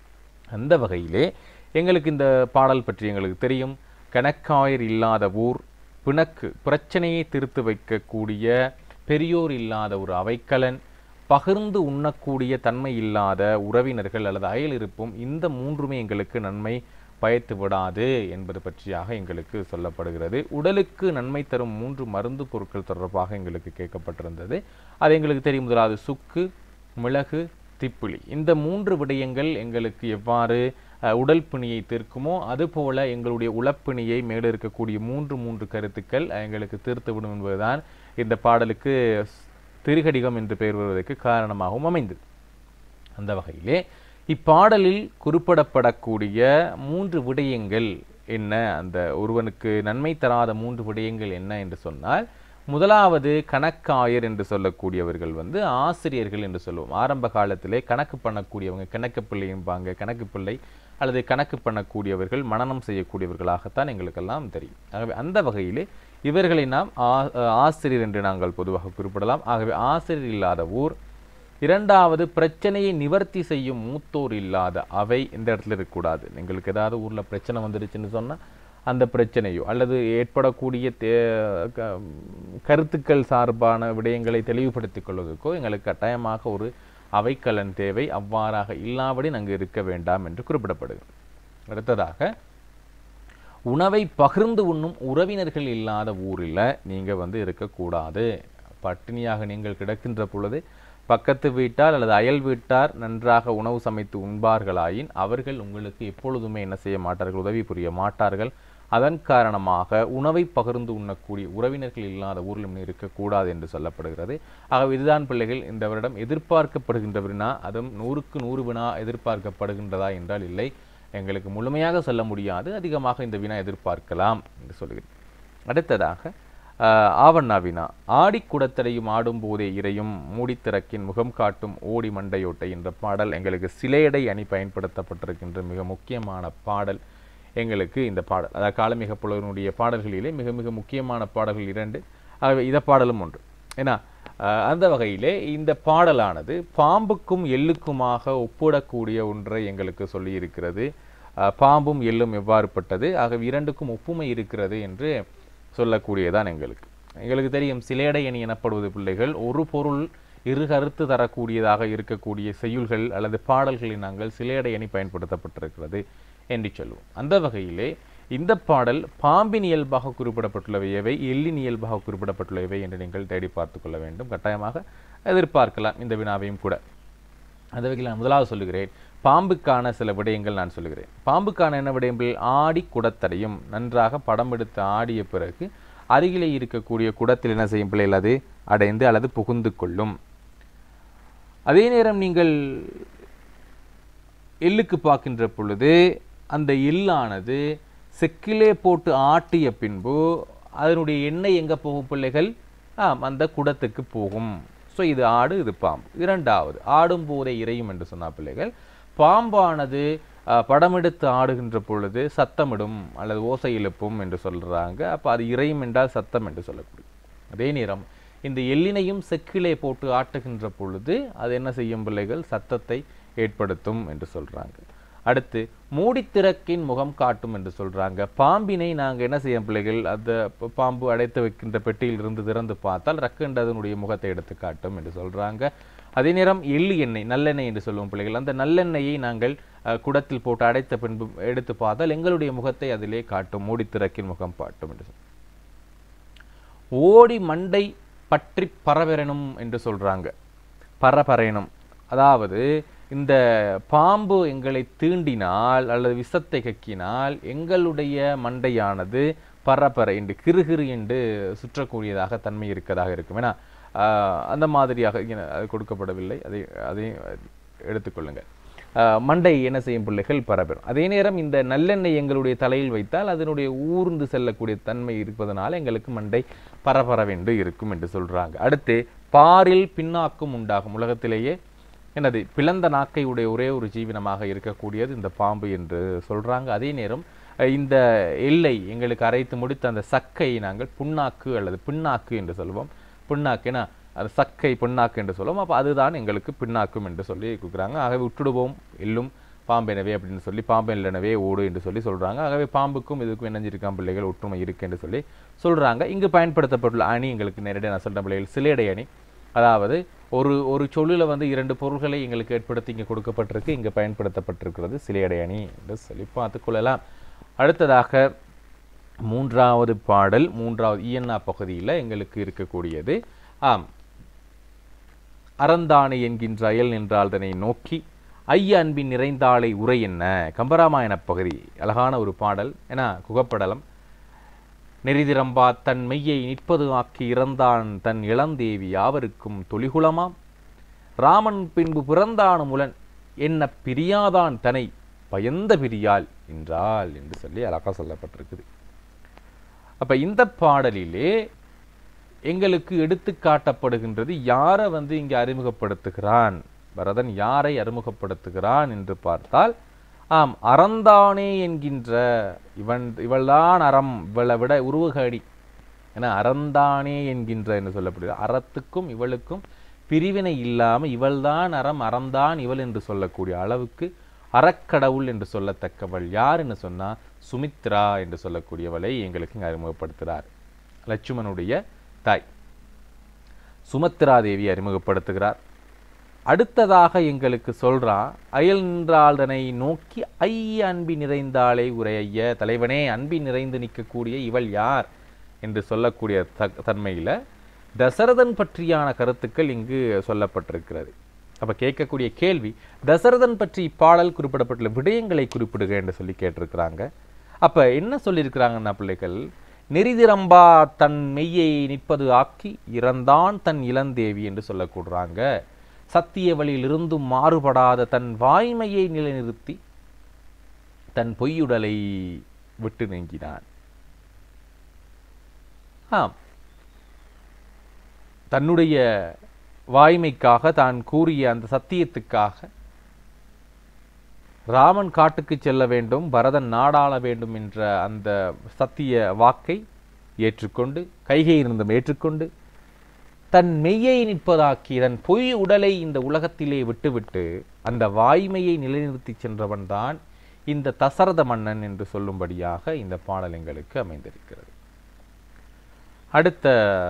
அந்த வகையிலே எங்களுக்கு இந்த பாடல் பற்றி எங்களுக்கு தெரியும் கணக்காயர் இல்லாத ஊர் பிணக்கு பிரச்சனையை தீர்த்து வைக்கக்கூடிய பெரியோர் இல்லாத ஒரு அவைக்கலன் பகிர்ந்து உண்ணக்கூடிய தன்மை இல்லாத உறவினர்கள் அல்லது அயல் இருப்பும் இந்த மூன்றுமே எங்களுக்கு நன்மை பயத்து விடாது என்பது பற்றியாக எங்களுக்கு சொல்லப்படுகிறது உடலுக்கு நன்மை தரும் மூன்று மருந்து பொருட்கள் தொடர்பாக எங்களுக்கு கேட்கப்பட்டிருந்தது அது எங்களுக்கு தெரியும் முதலாவது சுக்கு மிளகு திப்புளி இந்த மூன்று விடயங்கள் எங்களுக்கு எவ்வாறு அஹ், உடல் பிணியை தீர்க்குமோ அதுபோல எங்களுடைய உளப்பிணியை மேலே இருக்கக்கூடிய மூன்று மூன்று கருத்துக்கள் எங்களுக்கு தீர்த்துவிடும் என்பதுதான் இந்த பாடலுக்கு திருகடிகம் என்று பெயர் வருவதற்கு காரணமாகவும் அமைந்தது அந்த வகையிலே இப்பாடலில் குறிப்பிடப்படக்கூடிய மூன்று விடயங்கள் என்ன அந்த ஒருவனுக்கு நன்மை தராத மூன்று விடயங்கள் என்ன என்று சொன்னால் முதலாவது கணக்காயர் என்று சொல்லக்கூடியவர்கள் வந்து ஆசிரியர்கள் என்று சொல்லுவோம் ஆரம்ப காலத்திலே கணக்கு பண்ணக்கூடியவங்க கணக்கு பிள்ளைம்பாங்க கணக்கு பிள்ளை அல்லது கணக்கு பண்ணக்கூடியவர்கள் மனனம் செய்யக்கூடியவர்களாகத்தான் எங்களுக்கெல்லாம் தெரியும் ஆகவே அந்த வகையிலே இவர்களை நாம் ஆ- ஆசிரியர் என்று நாங்கள் பொதுவாக குறிப்பிடலாம் ஆகவே ஆசிரியர் இல்லாத ஊர் இரண்டாவது பிரச்சனையை நிவர்த்தி செய்யும் மூத்தோர் இல்லாத அவை இந்த இடத்துல இருக்கக்கூடாது எங்களுக்கு ஏதாவது ஊர்ல பிரச்சனை வந்துடுச்சுன்னு சொன்னா அந்த பிரச்சனையோ அல்லது ஏற்படக்கூடிய தே- க- கருத்துக்கள் சார்பான விடயங்களை தெளிவுபடுத்திக் கொள்வதற்கோ எங்களுக்கு கட்டாயமாக ஒரு அவைக்கலன் தேவை அவ்வாறாக இல்லாபடி அங்கு இருக்க வேண்டாம் என்று குறிப்பிடப்படுகிறது அடுத்ததாக உணவை பகிர்ந்து உண்ணும் உறவினர்கள் இல்லாத ஊரில் நீங்கள் வந்து இருக்கக்கூடாது பட்டினியாக நீங்கள் கிடக்கின்ற பொழுது பக்கத்து வீட்டார் அல்லது அயல் வீட்டார் நன்றாக உணவு சமைத்து உண்பார்களாயின் அவர்கள் உங்களுக்கு எப்பொழுதுமே என்ன செய்ய மாட்டார்கள் உதவி புரிய மாட்டார்கள் அதன் காரணமாக உணவை பகிர்ந்து உண்ணக்கூடிய உறவினர்கள் இல்லாத ஊரிலும் நீ இருக்கக்கூடாது என்று சொல்லப்படுகிறது ஆகவே இதுதான் பிள்ளைகள் இந்த வருடம் எதிர்பார்க்கப்படுகின்ற வினா அதுவும் நூறுக்கு நூறு வினா எதிர்பார்க்கப்படுகின்றதா என்றால் இல்லை எங்களுக்கு முழுமையாக சொல்ல முடியாது அதிகமாக இந்த வினா எதிர்பார்க்கலாம் என்று சொல்கிறேன் அடுத்ததாக ஆஹ், ஆவண்ணா வினா ஆடி குடத்தடையும் ஆடும் போதே இறையும் மூடித்திறக்கின் முகம் காட்டும் ஓடி மண்டையோட்டை என்ற பாடல் எங்களுக்கு சிலையடை அணி பயன்படுத்தப்பட்டிருக்கின்ற மிக முக்கியமான பாடல் எங்களுக்கு இந்த பாடல் அதாவது காலமிக புலவனுடைய பாடல்களிலே மிக மிக முக்கியமான பாடல்கள் இரண்டு ஆகவே இத பாடலும் ஒன்று ஏன்னா ஆஹ், அந்த வகையிலே இந்த பாடலானது பாம்புக்கும் எள்ளுக்குமாக ஒப்பிடக்கூடிய ஒன்றை எங்களுக்கு சொல்லியிருக்கிறது ஆஹ், பாம்பும் எள்ளும் எவ்வாறுபட்டது ஆகவே இரண்டுக்கும் ஒப்புமை இருக்கிறது என்று சொல்லக்கூடியதான் எங்களுக்கு எங்களுக்கு தெரியும் சிலேடை அணி எனப்படுவது பிள்ளைகள் ஒரு பொருள் இரு கருத்து தரக்கூடியதாக இருக்கக்கூடிய செய்யுள்கள் அல்லது பாடல்களை நாங்கள் சிலேடை அணி பயன்படுத்தப்பட்டிருக்கிறது என்று சொல்லுவோம் அந்த வகையிலே இந்த பாடல் பாம்பின் இயல்பாக குறிப்பிடப்பட்டுள்ளவை எவை எள்ளின் இயல்பாக குறிப்பிடப்பட்டுள்ளவை என்று நீங்கள் தேடி பார்த்துக் கொள்ள வேண்டும் கட்டாயமாக எதிர்பார்க்கலாம் இந்த வினாவையும் கூட அந்த வகையில் நான் முதலாவது சொல்லுகிறேன் பாம்புக்கான சில விடயங்கள் நான் சொல்லுகிறேன் பாம்புக்கான என்ன விடயங்கள் ஆடி குடத்தடையும் நன்றாக படம் எடுத்து ஆடிய பிறகு அருகிலே இருக்கக்கூடிய குடத்தில் என்ன செய்யும் பிள்ளைகள் அது அடைந்து அல்லது புகுந்து கொள்ளும் அதே நேரம் நீங்கள் எள்ளுக்கு பார்க்கின்ற பொழுது அந்த எள்ளானது செக்கிலே போட்டு ஆட்டிய பின்பு அதனுடைய எண்ணெய் எங்கே போகும் பிள்ளைகள் ஆம் அந்த குடத்துக்கு போகும் ஸோ இது ஆடு இது பாம்பு இரண்டாவது ஆடும் போதே இறையும் என்று சொன்ன பிள்ளைகள் பாம்பானது அஹ், படமெடுத்து ஆடுகின்ற பொழுது சத்தமிடும் அல்லது ஓசை எழுப்பும் என்று சொல்றாங்க அப்போ அது இறையும் என்றால் சத்தம் என்று சொல்லக்கூடிய அதே நேரம் இந்த எள்ளினையும் செக்கிலே போட்டு ஆட்டுகின்ற பொழுது அது என்ன செய்யும் பிள்ளைகள் சத்தத்தை ஏற்படுத்தும் என்று சொல்றாங்க அடுத்து மூடித்திறக்கின் முகம் காட்டும் என்று சொல்றாங்க பாம்பினை நாங்க என்ன செய்யும் பிள்ளைகள் அந்த ப- பாம்பு அடைத்து வைக்கின்ற பெட்டியில் இருந்து திறந்து பார்த்தால் ரக்கண்டு அதனுடைய முகத்தை எடுத்து காட்டும் என்று சொல்றாங்க அதே நேரம் எள்ளு எண்ணெய் நல்லெண்ணெய் என்று சொல்லுவோம் பிள்ளைகள் அந்த நல்லெண்ணெயை நாங்கள் அஹ், குடத்தில் போட்டு அடைத்த பின்பு எடுத்து பார்த்தால் எங்களுடைய முகத்தை அதிலே காட்டும் மூடித்திறக்கின் முகம் காட்டும் என்று சொல் ஓடி மண்டை பற்றி பரவெறணும் என்று சொல்றாங்க பரபரணும் அதாவது இந்த பாம்பு எங்களை தீண்டினால் அல்லது விஷத்தை கக்கினால் எங்களுடைய மண்டையானது பரபர என்று கிறுகிறு என்று சுற்றக்கூடியதாக தன்மை இருக்கதாக இருக்கும் ஏன்னா ஆஹ், அந்த மாதிரியாக இங்க அது கொடுக்கப்படவில்லை அதை அதை எடுத்துக்கொள்ளுங்கள் ஆஹ், மண்டை என்ன செய்யும் பிள்ளைகள் பரபெறும் அதே நேரம் இந்த நல்லெண்ணெய் எங்களுடைய தலையில் வைத்தால் அதனுடைய ஊர்ந்து செல்லக்கூடிய தன்மை இருப்பதனால எங்களுக்கு மண்டை பரபரவென்று இருக்கும் என்று சொல்றாங்க அடுத்து பாரில் பின்னாக்கும் உண்டாகும் உலகத்திலேயே என்னது பிளந்த நாக்கை உடைய ஒரே ஒரு ஜீவனமாக இருக்கக்கூடியது இந்த பாம்பு என்று சொல்றாங்க அதே நேரம் அஹ், இந்த எல்லை எங்களுக்கு அரைத்து முடித்த அந்த சக்கை நாங்கள் புண்ணாக்கு அல்லது பின்னாக்கு என்று சொல்லுவோம் பின்னாக்குனா அது சக்கை பின்னாக்கு என்று சொல்லுவோம் அப்போ அதுதான் எங்களுக்கு பின்னாக்கும் என்று சொல்லி கொடுக்குறாங்க ஆகவே விட்டுடுவோம் எள்ளும் பாம்பெனவே அப்படின்னு சொல்லி பாம்பெல்லனவே ஓடு என்று சொல்லி சொல்றாங்க ஆகவே பாம்புக்கும் இதுக்கும் இணைஞ்சிருக்கான் பிள்ளைகள் ஒற்றுமை இருக்கு என்று சொல்லி சொல்றாங்க இங்கு பயன்படுத்தப்பட்டுள்ள அணி எங்களுக்கு நேரடியாக நான் சொல்ற பிள்ளைகள் சிலேடை அணி அதாவது ஒரு ஒரு சொல்லில் வந்து இரண்டு பொருள்களை எங்களுக்கு ஏற்படுத்தி இங்கே கொடுக்கப்பட்டிருக்கு இங்கே பயன்படுத்தப்பட்டிருக்கிறது சிலையடை அணி என்று சொல்லி பார்த்துக்கொள்ளலாம் அடுத்ததாக மூன்றாவது பாடல் மூன்றாவது இயன்னா பகுதியில் எங்களுக்கு இருக்கக்கூடியது ஆம் அறந்தானே என்கின்ற அயல் நின்றாள்தனை நோக்கி ஐய அன்பின் நிறைந்தாளை உரை என்ன கம்பராமாயண பகுதி அழகான ஒரு பாடல் என குகப்படலம் நெறிதிரம்பா தன் மெய்யை நிற்பது ஆக்கி இறந்தான் தன் இளந்தேவி யாவருக்கும் தொழிகுலமாம் ராமன் பின்பு பிறந்தானும் உலன் என்ன பிரியாதான் தனை பயந்த பிரியாள் என்றாள் என்று சொல்லி அழகா சொல்லப்பட்டிருக்குது அப்ப இந்த பாடலிலே எங்களுக்கு எடுத்து காட்டப்படுகின்றது யாரை வந்து இங்கே அறிமுகப்படுத்துகிறான் பரதன் யாரை அறிமுகப்படுத்துகிறான் என்று பார்த்தால் ஆம் அறந்தானே என்கின்ற இவன் இவள்தான் அறம் இவளை விட உருவகாடி என அறந்தானே என்கின்ற என்று சொல்லப்படுகிறது அறத்துக்கும் இவளுக்கும் பிரிவினை இல்லாம இவள்தான் அறம் அறம்தான் இவள் என்று சொல்லக்கூடிய அளவுக்கு அறக்கடவுள் என்று சொல்லத்தக்கவள் யார் என்று சொன்னா சுமித்ரா என்று சொல்லக்கூடியவளை எங்களுக்கு இங்கு அறிமுகப்படுத்துகிறார் லட்சுமணுடைய தாய் சுமத்ரா தேவி அறிமுகப்படுத்துகிறார் அடுத்ததாக எங்களுக்கு சொல்றான் அயல் நின்றாளனை நோக்கி ஐய அன்பி நிறைந்தாளே உரைய தலைவனே அன்பி நிறைந்து நிற்கக்கூடிய இவள் யார் என்று சொல்லக்கூடிய த தன்மையில தசரதன் பற்றியான கருத்துக்கள் இங்கு சொல்லப்பட்டிருக்கிறது அப்ப கேட்கக்கூடிய கேள்வி தசரதன் பற்றி இப்பாடல் குறிப்பிடப்பட்டுள்ள விடயங்களை குறிப்பிடுக என்று சொல்லி கேட்டிருக்கிறாங்க அப்ப என்ன சொல்லியிருக்கிறாங்கன்னா பிள்ளைகள் நெறிதிரம்பா தன் மெய்யை நிற்பது ஆக்கி இறந்தான் தன் இளந்தேவி என்று சொல்லக்கூடுறாங்க சத்திய வழியிலிருந்தும் மாறுபடாத தன் வாய்மையை நிலைநிறுத்தி தன் பொய்யுடலை விட்டு நீங்கினான் ஆம் தன்னுடைய வாய்மைக்காக தான் கூறிய அந்த சத்தியத்துக்காக ராமன் காட்டுக்கு செல்ல வேண்டும் பரதன் நாடாள வேண்டும் என்ற அந்த சத்திய வாக்கை ஏற்றுக்கொண்டு கைகை இருந்தும் ஏற்றுக்கொண்டு தன் மெய்யை நிற்பதாக்கி தன் பொய் உடலை இந்த உலகத்திலே விட்டுவிட்டு அந்த வாய்மையை நிலைநிறுத்தி சென்றவன் தான் இந்த தசரத மன்னன் என்று சொல்லும்படியாக இந்த பாடல் எங்களுக்கு அமைந்திருக்கிறது அடுத்த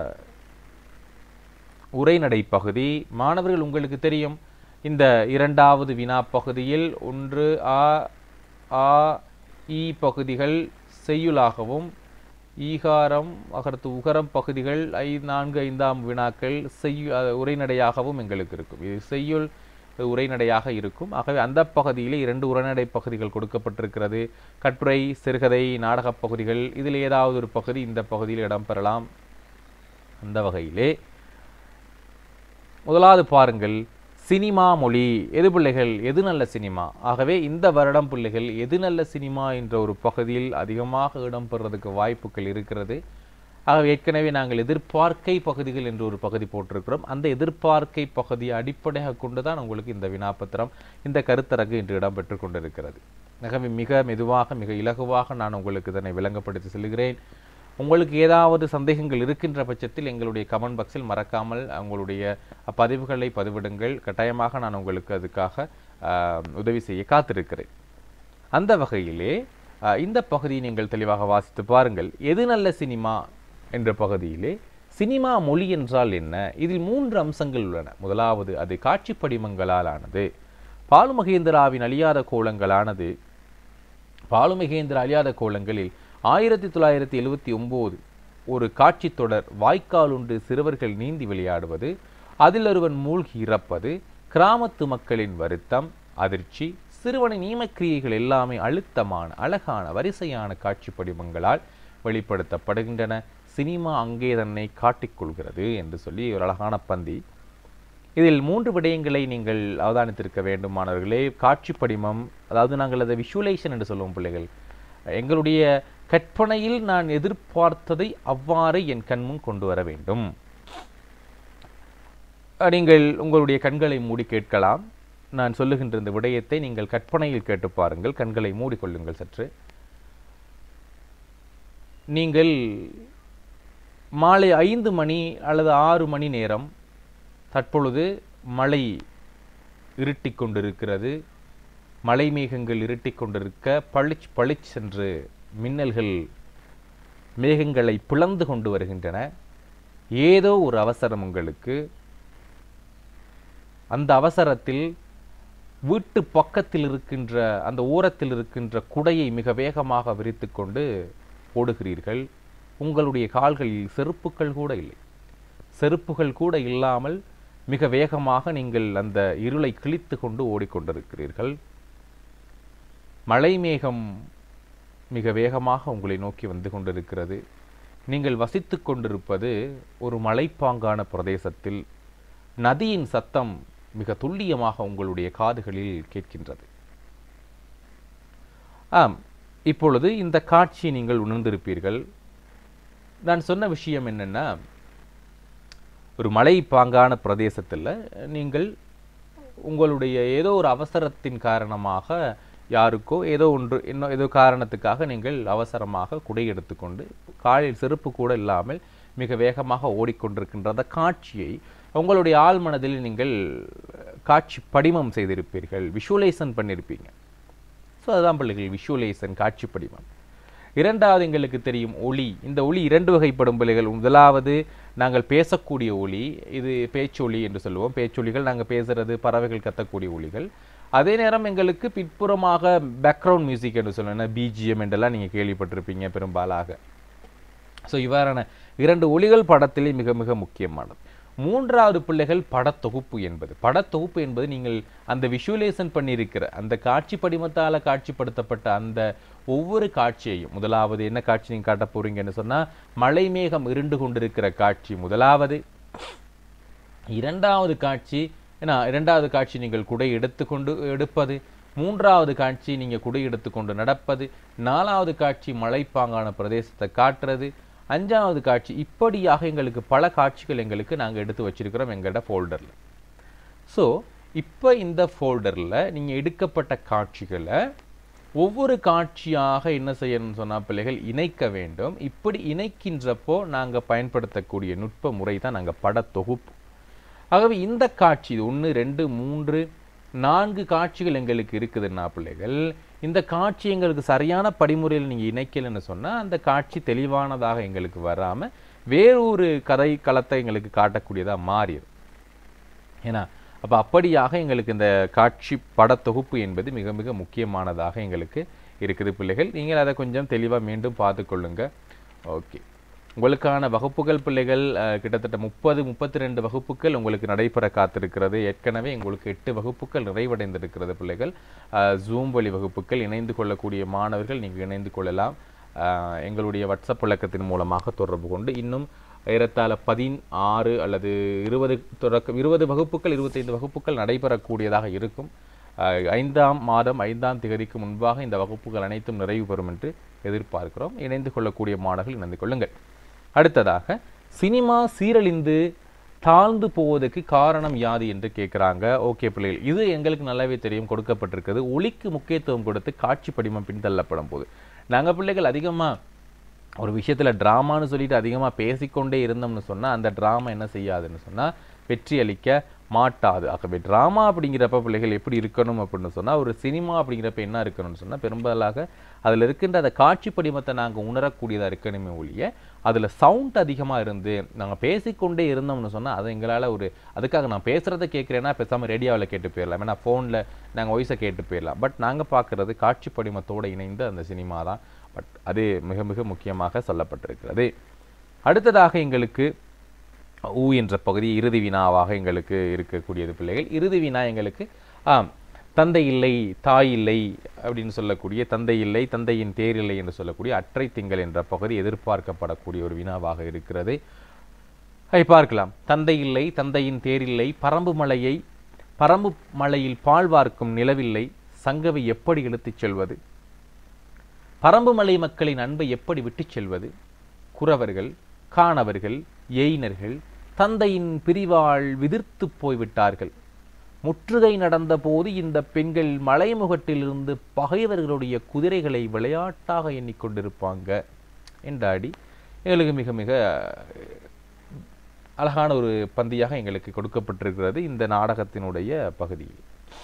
உரைநடை பகுதி மாணவர்கள் உங்களுக்கு தெரியும் இந்த இரண்டாவது வினா பகுதியில் ஒன்று ஆ ஆ ஈ பகுதிகள் செய்யுளாகவும் ஈகாரம் அகரத்து உகரம் பகுதிகள் ஐ நான்கு ஐந்தாம் வினாக்கள் செய்யு அஹ், உரைநடையாகவும் எங்களுக்கு இருக்கும் இது செய்யுள் உரைநடையாக இருக்கும் ஆகவே அந்த பகுதியிலே இரண்டு உரைநடை பகுதிகள் கொடுக்கப்பட்டிருக்கிறது கட்டுரை சிறுகதை நாடகப் பகுதிகள் இதில் ஏதாவது ஒரு பகுதி இந்த பகுதியில் இடம்பெறலாம் அந்த வகையிலே முதலாவது பாருங்கள் சினிமா மொழி எது பிள்ளைகள் எது நல்ல சினிமா ஆகவே இந்த வருடம் பிள்ளைகள் எது நல்ல சினிமா என்ற ஒரு பகுதியில் அதிகமாக இடம்பெறதுக்கு வாய்ப்புகள் இருக்கிறது ஆகவே ஏற்கனவே நாங்கள் எதிர்பார்க்கை பகுதிகள் என்று ஒரு பகுதி போட்டிருக்கிறோம் அந்த எதிர்பார்க்கை பகுதியை அடிப்படையாக கொண்டு தான் உங்களுக்கு இந்த வினாப்பத்திரம் இந்த கருத்தரங்கு இன்று இடம்பெற்று கொண்டிருக்கிறது ஆகவே மிக மெதுவாக மிக இலகுவாக நான் உங்களுக்கு இதனை விளங்கப்படுத்தி செல்கிறேன் உங்களுக்கு ஏதாவது சந்தேகங்கள் இருக்கின்ற பட்சத்தில் எங்களுடைய கமெண்ட் பாக்ஸில் மறக்காமல் உங்களுடைய பதிவுகளை பதிவிடுங்கள் கட்டாயமாக நான் உங்களுக்கு அதுக்காக ஆஹ், உதவி செய்ய காத்திருக்கிறேன் அந்த வகையிலே ஆஹ், இந்த பகுதியை நீங்கள் தெளிவாக வாசித்து பாருங்கள் எது நல்ல சினிமா என்ற பகுதியிலே சினிமா மொழி என்றால் என்ன இதில் மூன்று அம்சங்கள் உள்ளன முதலாவது அது காட்சி படிமங்களால் ஆனது பாலுமகேந்திராவின் அழியாத கோலங்களானது பாலுமகேந்திர அழியாத கோலங்களில் ஆயிரத்தி தொள்ளாயிரத்தி எழுவத்தி ஒன்பது ஒரு காட்சித் தொடர் வாய்க்காலுண்டு சிறுவர்கள் நீந்தி விளையாடுவது அதில் ஒருவன் மூழ்கி இறப்பது கிராமத்து மக்களின் வருத்தம் அதிர்ச்சி சிறுவனின் ஈமக்கிரியைகள் எல்லாமே அழுத்தமான அழகான வரிசையான காட்சி படிமங்களால் வெளிப்படுத்தப்படுகின்றன சினிமா அங்கே தன்னை காட்டிக்கொள்கிறது என்று சொல்லி ஒரு அழகான பந்தி இதில் மூன்று விடயங்களை நீங்கள் அவதானித்திருக்க வேண்டும் மாணவர்களே காட்சி படிமம் அதாவது நாங்கள் அதை விஷுவலைசேஷன் என்று சொல்லுவோம் பிள்ளைகள் எங்களுடைய கற்பனையில் நான் எதிர்பார்த்ததை அவ்வாறு என் கண்முன் கொண்டு வர வேண்டும் அஹ் நீங்கள் உங்களுடைய கண்களை மூடி கேட்கலாம் நான் சொல்லுகின்ற இந்த விடயத்தை நீங்கள் கற்பனையில் கேட்டு பாருங்கள் கண்களை மூடிக்கொள்ளுங்கள் சற்று நீங்கள் மாலை ஐந்து மணி அல்லது ஆறு மணி நேரம் தற்பொழுது மழை இருட்டிக் கொண்டிருக்கிறது மலை மேகங்கள் இருட்டிக் கொண்டிருக்க பளிச் பளிச் என்று மின்னல்கள் மேகங்களை பிளந்து கொண்டு வருகின்றன ஏதோ ஒரு அவசரம் உங்களுக்கு அந்த அவசரத்தில் வீட்டு பக்கத்தில் இருக்கின்ற அந்த ஓரத்தில் இருக்கின்ற குடையை மிக வேகமாக விரித்துக்கொண்டு ஓடுகிறீர்கள் உங்களுடைய கால்களில் செருப்புகள் கூட இல்லை செருப்புகள் கூட இல்லாமல் மிக வேகமாக நீங்கள் அந்த இருளை கிழித்து கொண்டு ஓடிக்கொண்டிருக்கிறீர்கள் மழை மேகம் மிக வேகமாக உங்களை நோக்கி வந்து கொண்டிருக்கிறது நீங்கள் வசித்துக் கொண்டிருப்பது ஒரு மலைப்பாங்கான பிரதேசத்தில் நதியின் சத்தம் மிக துல்லியமாக உங்களுடைய காதுகளில் கேட்கின்றது ஆம் இப்பொழுது இந்த காட்சியை நீங்கள் உணர்ந்திருப்பீர்கள் நான் சொன்ன விஷயம் என்னன்னா ஒரு மலை பாங்கான பிரதேசத்தில் நீங்கள் உங்களுடைய ஏதோ ஒரு அவசரத்தின் காரணமாக யாருக்கோ ஏதோ ஒன்று இன்னும் ஏதோ காரணத்துக்காக நீங்கள் அவசரமாக குடை எடுத்துக்கொண்டு காலில் செருப்பு கூட இல்லாமல் மிக வேகமாக ஓடிக்கொண்டிருக்கின்ற அந்த காட்சியை உங்களுடைய ஆழ் மனதில் நீங்கள் காட்சி படிமம் செய்திருப்பீர்கள் விஷுவலைசன் பண்ணியிருப்பீங்க ஸோ அதுதான் பிள்ளைகள் விஷுவலைசன் காட்சி படிமம் இரண்டாவது எங்களுக்கு தெரியும் ஒளி இந்த ஒளி இரண்டு வகைப்படும் பிள்ளைகள் முதலாவது நாங்கள் பேசக்கூடிய ஒளி இது பேச்சொலி என்று சொல்லுவோம் பேச்சொலிகள் நாங்கள் பேசுறது பறவைகள் கத்தக்கூடிய ஒலிகள் அதே நேரம் எங்களுக்கு பிற்புறமாக பேக்ரவுண்ட் மியூசிக் என்று சொல்லுவோம் பிஜிஎம் என்றெல்லாம் நீங்கள் கேள்விப்பட்டிருப்பீங்க பெரும்பாலாக ஸோ இவ்வாறான இரண்டு ஒளிகள் படத்திலே மிக மிக முக்கியமானது மூன்றாவது பிள்ளைகள் படத்தொகுப்பு என்பது படத்தொகுப்பு என்பது நீங்கள் அந்த விஷுவலைசன் பண்ணியிருக்கிற அந்த காட்சி படிமத்தால் காட்சிப்படுத்தப்பட்ட அந்த ஒவ்வொரு காட்சியையும் முதலாவது என்ன காட்சி நீங்கள் காட்ட போறீங்கன்னு சொன்னால் மலை மேகம் இருண்டு கொண்டிருக்கிற காட்சி முதலாவது இரண்டாவது காட்சி ஏன்னா இரண்டாவது காட்சி நீங்கள் குடை எடுத்துக்கொண்டு எடுப்பது மூன்றாவது காட்சி நீங்கள் குடை எடுத்துக்கொண்டு நடப்பது நாலாவது காட்சி மலைப்பாங்கான பிரதேசத்தை காட்டுறது அஞ்சாவது காட்சி இப்படியாக எங்களுக்கு பல காட்சிகள் எங்களுக்கு நாங்கள் எடுத்து வச்சிருக்கிறோம் எங்களோட ஃபோல்டரில் ஸோ இப்போ இந்த ஃபோல்டரில் நீங்கள் எடுக்கப்பட்ட காட்சிகளை ஒவ்வொரு காட்சியாக என்ன செய்யணும்னு சொன்னால் பிள்ளைகள் இணைக்க வேண்டும் இப்படி இணைக்கின்றப்போ நாங்கள் பயன்படுத்தக்கூடிய நுட்ப முறை தான் நாங்கள் படத்தொகுப்பு ஆகவே இந்த காட்சி இது ஒன்று ரெண்டு மூன்று நான்கு காட்சிகள் எங்களுக்கு இருக்குதுன்னா பிள்ளைகள் இந்த காட்சி எங்களுக்கு சரியான படிமுறையில் நீங்கள் இணைக்கலைன்னு சொன்னால் அந்த காட்சி தெளிவானதாக எங்களுக்கு வராமல் வேறொரு கதை களத்தை எங்களுக்கு காட்டக்கூடியதாக மாறிடும் ஏன்னா அப்போ அப்படியாக எங்களுக்கு இந்த காட்சி படத்தொகுப்பு என்பது மிக மிக முக்கியமானதாக எங்களுக்கு இருக்குது பிள்ளைகள் நீங்கள் அதை கொஞ்சம் தெளிவாக மீண்டும் பார்த்துக்கொள்ளுங்க ஓகே உங்களுக்கான வகுப்புகள் பிள்ளைகள் அஹ், கிட்டத்தட்ட முப்பது முப்பத்தி ரெண்டு வகுப்புகள் உங்களுக்கு நடைபெற காத்திருக்கிறது ஏற்கனவே உங்களுக்கு எட்டு வகுப்புகள் நிறைவடைந்திருக்கிறது பிள்ளைகள் ஜூம் வழி வகுப்புகள் இணைந்து கொள்ளக்கூடிய மாணவர்கள் நீங்கள் இணைந்து கொள்ளலாம் அஹ், எங்களுடைய வாட்ஸ்அப் இலக்கத்தின் மூலமாக தொடர்பு கொண்டு இன்னும் ஏறத்தாழ பதினாறு அல்லது இருபது தொடக்கம் இருபது வகுப்புகள் இருபத்தைந்து வகுப்புகள் நடைபெறக்கூடியதாக இருக்கும் அஹ், ஐந்தாம் மாதம் ஐந்தாம் திகதிக்கு முன்பாக இந்த வகுப்புகள் அனைத்தும் நிறைவு பெறும் என்று எதிர்பார்க்கிறோம் இணைந்து கொள்ளக்கூடிய மாணவர்கள் இணைந்து கொள்ளுங்கள் அடுத்ததாக சினிமா சீரழிந்து தாழ்ந்து போவதற்கு காரணம் யாது என்று கேட்குறாங்க ஓகே பிள்ளைகள் இது எங்களுக்கு நல்லாவே தெரியும் கொடுக்கப்பட்டிருக்கிறது ஒளிக்கு முக்கியத்துவம் கொடுத்து காட்சி படிமம் பின்தள்ளப்படும் போது நாங்கள் பிள்ளைகள் அதிகமாக ஒரு விஷயத்தில் ட்ராமான்னு சொல்லிட்டு அதிகமாக பேசிக்கொண்டே இருந்தோம்னு சொன்னால் அந்த ட்ராமா என்ன செய்யாதுன்னு சொன்னால் வெற்றி அளிக்க மாட்டாது ஆகவே ட்ராமா அப்படிங்கிறப்ப பிள்ளைகள் எப்படி இருக்கணும் அப்படின்னு சொன்னால் ஒரு சினிமா அப்படிங்கிறப்ப என்ன இருக்கணும்னு சொன்னால் பெரும்பாலாக அதில் இருக்கின்ற அந்த காட்சி படிமத்தை நாங்கள் உணரக்கூடியதாக இருக்கணுமே ஒழிய அதில் சவுண்ட் அதிகமாக இருந்து நாங்கள் பேசிக்கொண்டே இருந்தோம்னு சொன்னால் அது எங்களால் ஒரு அதுக்காக நான் பேசுகிறத கேட்குறேன்னா பேசாமல் ரேடியோவில் கேட்டு போயிடலாம் ஏன்னா ஃபோனில் நாங்கள் வாய்ஸை கேட்டு போயிடலாம் பட் நாங்கள் பார்க்குறது காட்சி படிமத்தோடு இணைந்த அந்த சினிமா தான் பட் அது மிக மிக முக்கியமாக சொல்லப்பட்டிருக்கிறது அடுத்ததாக எங்களுக்கு ஊ என்ற பகுதி இறுதி வினாவாக எங்களுக்கு இருக்கக்கூடியது பிள்ளைகள் இறுதி வினா எங்களுக்கு ஆம் தந்தை இல்லை தாய் இல்லை அப்படின்னு சொல்லக்கூடிய தந்தை இல்லை தந்தையின் தேர் இல்லை என்று சொல்லக்கூடிய அற்றை திங்கள் என்ற பகுதி எதிர்பார்க்கப்படக்கூடிய ஒரு வினாவாக இருக்கிறது அதை பார்க்கலாம் தந்தை இல்லை தந்தையின் தேர் இல்லை பரம்பு மலையை பரம்பு மலையில் பால் வார்க்கும் நிலவில்லை சங்கவை எப்படி இழுத்துச் செல்வது பரம்புமலை மக்களின் அன்பை எப்படி விட்டுச் செல்வது குறவர்கள் காணவர்கள் ஏயினர்கள் தந்தையின் பிரிவால் விதிர்த்து போய்விட்டார்கள் முற்றுகை நடந்தபோது இந்த பெண்கள் மலைமுகட்டிலிருந்து பகைவர்களுடைய குதிரைகளை விளையாட்டாக எண்ணிக்கொண்டிருப்பாங்க என்றாடி எங்களுக்கு மிக மிக அழகான ஒரு பந்தியாக எங்களுக்கு கொடுக்கப்பட்டிருக்கிறது இந்த நாடகத்தினுடைய பகுதியில்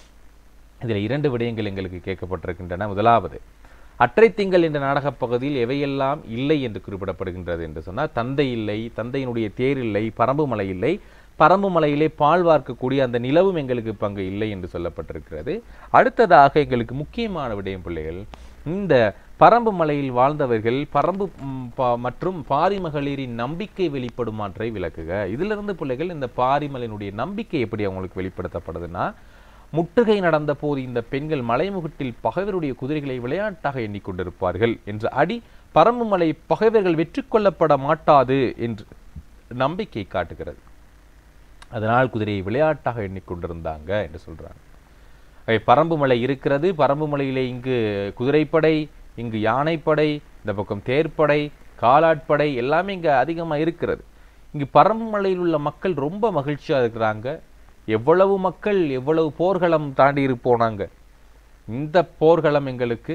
இதில் இரண்டு விடயங்கள் எங்களுக்கு கேட்கப்பட்டிருக்கின்றன முதலாவது அற்றை திங்கள் என்ற நாடகப் பகுதியில் எவையெல்லாம் இல்லை என்று குறிப்பிடப்படுகின்றது என்று சொன்னால் தந்தை இல்லை தந்தையினுடைய தேர் இல்லை பரம்பு மலை இல்லை பரம்பு மலையிலே பால் வார்க்கக்கூடிய அந்த நிலவும் எங்களுக்கு பங்கு இல்லை என்று சொல்லப்பட்டிருக்கிறது அடுத்ததாக எங்களுக்கு முக்கியமான விடயம் பிள்ளைகள் இந்த பரம்பு மலையில் வாழ்ந்தவர்கள் பரம்பு ம், பா- மற்றும் பாரிமகளிரின் நம்பிக்கை வெளிப்படுமாற்றை விளக்குக இதிலிருந்து பிள்ளைகள் இந்த பாரிமலையினுடைய நம்பிக்கை எப்படி அவங்களுக்கு வெளிப்படுத்தப்படுதுன்னா முற்றுகை நடந்த போது இந்த பெண்கள் மலைமுகட்டில் பகைவருடைய குதிரைகளை விளையாட்டாக எண்ணிக்கொண்டிருப்பார்கள் என்ற அடி பரம்பு மலை பகைவர்கள் வெற்றி கொள்ளப்பட மாட்டாது என்று நம்பிக்கை காட்டுகிறது அதனால் குதிரையை விளையாட்டாக எண்ணிக்கொண்டிருந்தாங்க என்று சொல்றாங்க அவை பரம்பு மலை இருக்கிறது பரம்பு மலையிலே இங்கு குதிரைப்படை இங்கு யானைப்படை இந்த பக்கம் தேர்ப்படை காலாட்படை எல்லாமே இங்க அதிகமா இருக்கிறது இங்கு பரம்பு மலையில் உள்ள மக்கள் ரொம்ப மகிழ்ச்சியா இருக்கிறாங்க எவ்வளவு மக்கள் எவ்வளவு போர்க்களம் தாண்டி இருப்போனாங்க இந்த போர்க்களம் எங்களுக்கு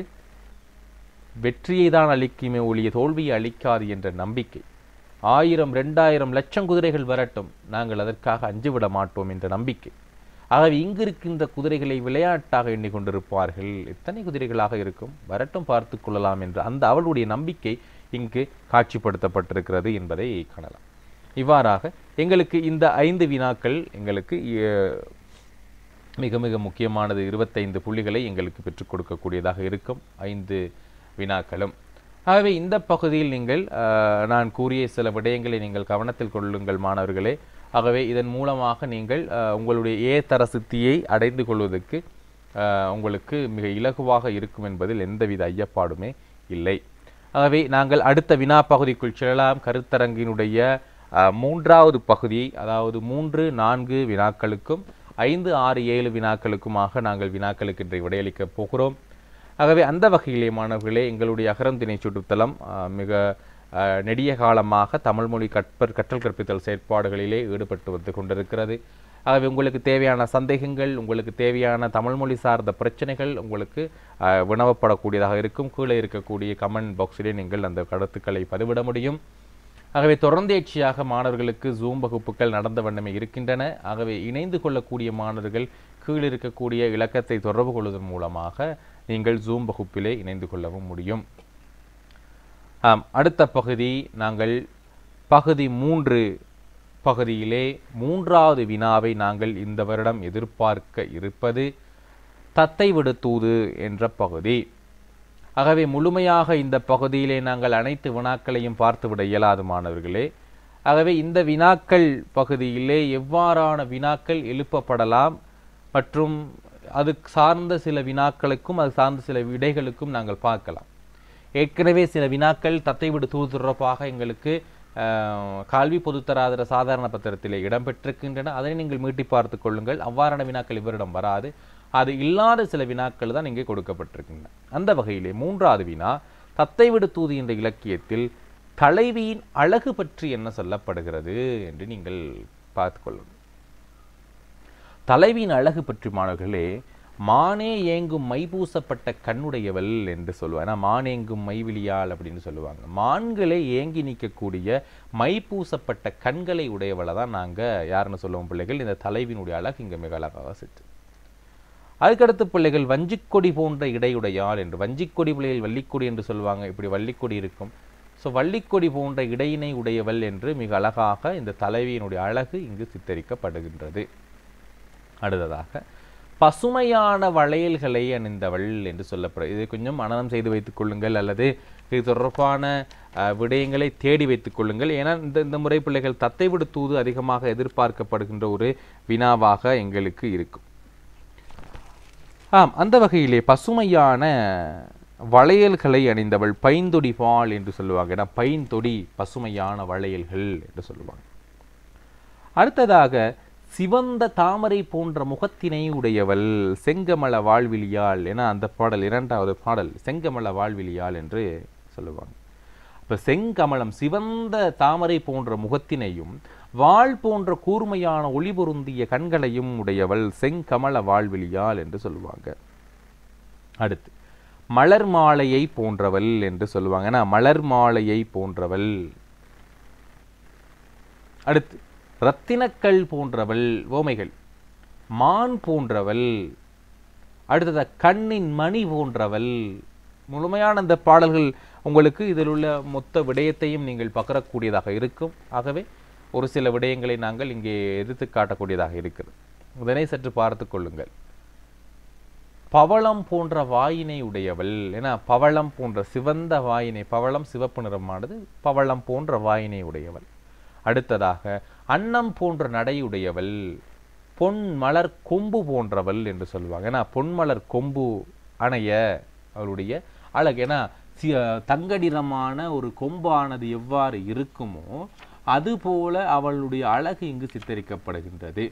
வெற்றியை தான் அளிக்குமே ஒழிய தோல்வியை அளிக்காது என்ற நம்பிக்கை ஆயிரம் ரெண்டாயிரம் லட்சம் குதிரைகள் வரட்டும் நாங்கள் அதற்காக அஞ்சுவிட மாட்டோம் என்ற நம்பிக்கை ஆகவே இங்கு இருக்கின்ற குதிரைகளை விளையாட்டாக எண்ணிக்கொண்டிருப்பார்கள் எத்தனை குதிரைகளாக இருக்கும் வரட்டும் பார்த்து கொள்ளலாம் என்ற அந்த அவளுடைய நம்பிக்கை இங்கு காட்சிப்படுத்தப்பட்டிருக்கிறது என்பதை காணலாம் இவ்வாறாக எங்களுக்கு இந்த ஐந்து வினாக்கள் எங்களுக்கு அஹ், மிக மிக முக்கியமானது இருபத்தைந்து புள்ளிகளை எங்களுக்கு பெற்றுக் கொடுக்கக்கூடியதாக இருக்கும் ஐந்து வினாக்களும் ஆகவே இந்த பகுதியில் நீங்கள் அஹ், நான் கூறிய சில விடயங்களை நீங்கள் கவனத்தில் கொள்ளுங்கள் மாணவர்களே ஆகவே இதன் மூலமாக நீங்கள் அஹ், உங்களுடைய ஏ தர சித்தியை அடைந்து கொள்வதற்கு அஹ், உங்களுக்கு மிக இலகுவாக இருக்கும் என்பதில் எந்தவித ஐயப்பாடுமே இல்லை ஆகவே நாங்கள் அடுத்த வினா பகுதிக்குள் செல்லலாம் கருத்தரங்கினுடைய அஹ், மூன்றாவது பகுதி அதாவது மூன்று நான்கு வினாக்களுக்கும் ஐந்து ஆறு ஏழு வினாக்களுக்குமாக நாங்கள் வினாக்களுக்கு இன்றை விடையளிக்கப் போகிறோம் ஆகவே அந்த வகையிலே மாணவர்களே எங்களுடைய அகரம் திணை சுற்றுத்தலம் அஹ், மிக அஹ், நெடிய காலமாக தமிழ் மொழி கற்பர் கற்றல் கற்பித்தல் செயற்பாடுகளிலே ஈடுபட்டு வந்து கொண்டிருக்கிறது ஆகவே உங்களுக்கு தேவையான சந்தேகங்கள் உங்களுக்கு தேவையான தமிழ் மொழி சார்ந்த பிரச்சனைகள் உங்களுக்கு அஹ், வினவப்படக்கூடியதாக இருக்கும் கீழே இருக்கக்கூடிய கமெண்ட் பாக்ஸிலே நீங்கள் அந்த கருத்துக்களை பதிவிட முடியும் ஆகவே தொடர்ந்தேர்ச்சியாக மாணவர்களுக்கு ஜூம் வகுப்புகள் நடந்த வண்ணமே இருக்கின்றன ஆகவே இணைந்து கொள்ளக்கூடிய மாணவர்கள் கீழ் இருக்கக்கூடிய இலக்கத்தை தொடர்பு கொள்வதன் மூலமாக நீங்கள் ஜூம் வகுப்பிலே இணைந்து கொள்ளவும் முடியும் ஆம் அடுத்த பகுதி நாங்கள் பகுதி மூன்று பகுதியிலே மூன்றாவது வினாவை நாங்கள் இந்த வருடம் எதிர்பார்க்க இருப்பது தத்தை விடுத்தூது என்ற பகுதி ஆகவே முழுமையாக இந்த பகுதியிலே நாங்கள் அனைத்து வினாக்களையும் பார்த்துவிட இயலாது மாணவர்களே ஆகவே இந்த வினாக்கள் பகுதியிலே எவ்வாறான வினாக்கள் எழுப்பப்படலாம் மற்றும் அது சார்ந்த சில வினாக்களுக்கும் அது சார்ந்த சில விடைகளுக்கும் நாங்கள் பார்க்கலாம் ஏற்கனவே சில வினாக்கள் தத்தை விடு தூது தொடர்பாக எங்களுக்கு அஹ், கல்வி பொதுத்தராதர சாதாரண பத்திரத்திலே இடம்பெற்றிருக்கின்றன அதனை நீங்கள் மீட்டி பார்த்து கொள்ளுங்கள் அவ்வாறான வினாக்கள் இவரிடம் வராது அது இல்லாத சில வினாக்கள் தான் இங்கே கொடுக்கப்பட்டிருக்கின்றன அந்த வகையிலே மூன்றாவது வினா தத்தை விடு தூது என்ற இலக்கியத்தில் தலைவியின் அழகு பற்றி என்ன சொல்லப்படுகிறது என்று நீங்கள் பார்த்து கொள்ளுங்கள் தலைவியின் அழகு பற்றி மாணவர்களே மானே ஏங்கும் மை பூசப்பட்ட கண்ணுடையவள் என்று சொல்லுவாங்க ஏன்னா மானேங்கும் மைவிழியாள் அப்படின்னு சொல்லுவாங்க மான்களை ஏங்கி நிற்கக்கூடிய மை பூசப்பட்ட கண்களை உடையவளை தான் நாங்கள் யாருன்னு சொல்லுவோம் பிள்ளைகள் இந்த தலைவியினுடைய அழகு இங்கே மிக அழகாக சிற்று அதுக்கடுத்து பிள்ளைகள் வஞ்சிக்கொடி போன்ற இடையுடையாள் என்று வஞ்சிக்கொடி பிள்ளைகள் வள்ளிக்கொடி என்று சொல்லுவாங்க இப்படி வள்ளிக்கொடி இருக்கும் ஸோ வள்ளிக்கொடி போன்ற இடையினை உடையவள் என்று மிக அழகாக இந்த தலைவியினுடைய அழகு இங்கு சித்தரிக்கப்படுகின்றது அடுத்ததாக பசுமையான வளையல்களை அணிந்தவள் என்று சொல்லப்படுது இதை கொஞ்சம் மனனம் செய்து வைத்துக் கொள்ளுங்கள் அல்லது இது தொடர்பான அஹ், விடயங்களை தேடி வைத்துக் கொள்ளுங்கள் ஏன்னா இந்த இந்த முறை பிள்ளைகள் தத்தை விடு தூது அதிகமாக எதிர்பார்க்கப்படுகின்ற ஒரு வினாவாக எங்களுக்கு இருக்கும் ஆம் அந்த வகையிலே பசுமையான வளையல்களை அணிந்தவள் பைந்தொடி பால் என்று சொல்லுவாங்க ஏன்னா பைந்தொடி பசுமையான வளையல்கள் என்று சொல்லுவாங்க அடுத்ததாக சிவந்த தாமரை போன்ற முகத்தினை உடையவள் செங்கமல வாழ்விலியாள் என அந்த பாடல் இரண்டாவது பாடல் செங்கமல வாழ்விலியாள் என்று சொல்லுவாங்க அப்ப செங்கமலம் சிவந்த தாமரை போன்ற முகத்தினையும் வாள் போன்ற கூர்மையான ஒளி பொருந்திய கண்களையும் உடையவள் செங்கமல வாழ்விலியாள் என்று சொல்லுவாங்க அடுத்து மலர் மாலையை போன்றவள் என்று சொல்லுவாங்க ஏன்னா மலர் மாலையை போன்றவள் அடுத்து ரத்தினக்கல் போன்றவள் ஓமைகள் மான் போன்றவள் அடுத்தது கண்ணின் மணி போன்றவள் முழுமையான அந்த பாடல்கள் உங்களுக்கு இதில் உள்ள மொத்த விடயத்தையும் நீங்கள் பகரக்கூடியதாக இருக்கும் ஆகவே ஒரு சில விடயங்களை நாங்கள் இங்கே எதிர்த்து காட்டக்கூடியதாக இருக்கிறது இதனை சற்று பார்த்து கொள்ளுங்கள் பவளம் போன்ற வாயினை உடையவள் ஏன்னா பவளம் போன்ற சிவந்த வாயினை பவளம் சிவப்பு நிறமானது பவளம் போன்ற வாயினை உடையவள் அடுத்ததாக அன்னம் போன்ற நடையுடையவள் பொன் மலர் கொம்பு போன்றவள் என்று சொல்லுவாங்க ஏன்னா பொன்மலர் கொம்பு அணைய அவளுடைய அழகு ஏன்னா சி- தங்கநிறமான ஒரு கொம்பானது எவ்வாறு இருக்குமோ அதுபோல அவளுடைய அழகு இங்கு சித்தரிக்கப்படுகின்றது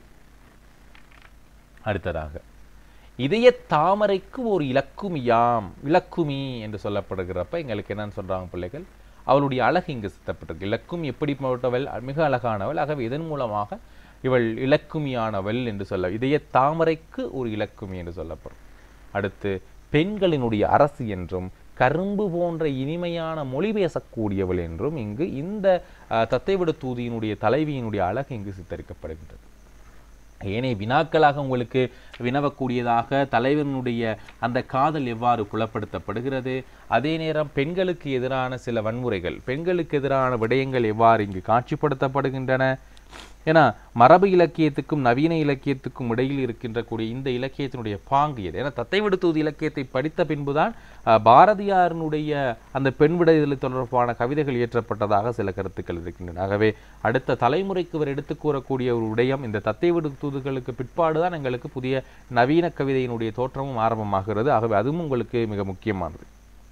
அடுத்ததாக இதய தாமரைக்கு ஒரு இலக்குமியாம் இலக்குமி என்று சொல்லப்படுகிறப்ப எங்களுக்கு என்னன்னு சொல்றாங்க பிள்ளைகள் அவளுடைய அழகு இங்கு சித்தப்பட்டிருக்கு இலக்கும் எப்படிப்பட்டவள் மிக அழகானவள் ஆகவே இதன் மூலமாக இவள் இலக்குமியானவள் என்று சொல்ல இதய தாமரைக்கு ஒரு இலக்குமி என்று சொல்லப்படும் அடுத்து பெண்களினுடைய அரசு என்றும் கரும்பு போன்ற இனிமையான மொழி பேசக்கூடியவள் என்றும் இங்கு இந்த அஹ், தத்தைவிட தூதியினுடைய தலைவியினுடைய அழகு இங்கு சித்தரிக்கப்படுகின்றது ஏனைய வினாக்களாக உங்களுக்கு வினவக்கூடியதாக தலைவனுடைய அந்த காதல் எவ்வாறு புலப்படுத்தப்படுகிறது அதே நேரம் பெண்களுக்கு எதிரான சில வன்முறைகள் பெண்களுக்கு எதிரான விடயங்கள் எவ்வாறு இங்கு காட்சிப்படுத்தப்படுகின்றன ஏன்னா மரபு இலக்கியத்துக்கும் நவீன இலக்கியத்துக்கும் இடையில் இருக்கின்ற கூடிய இந்த இலக்கியத்தினுடைய பாங்கு எது ஏன்னா தத்தை விடுத்தூது இலக்கியத்தை படித்த பின்புதான் அஹ், பாரதியாரினுடைய அந்த பெண் விடுதலை தொடர்பான கவிதைகள் இயற்றப்பட்டதாக சில கருத்துக்கள் இருக்கின்றன ஆகவே அடுத்த தலைமுறைக்கு இவர் எடுத்து கூறக்கூடிய ஒரு விடயம் இந்த தத்தை விடுத்தூதுகளுக்கு பிற்பாடுதான் எங்களுக்கு புதிய நவீன கவிதையினுடைய தோற்றமும் ஆரம்பமாகிறது ஆகவே அதுவும் உங்களுக்கு மிக முக்கியமானது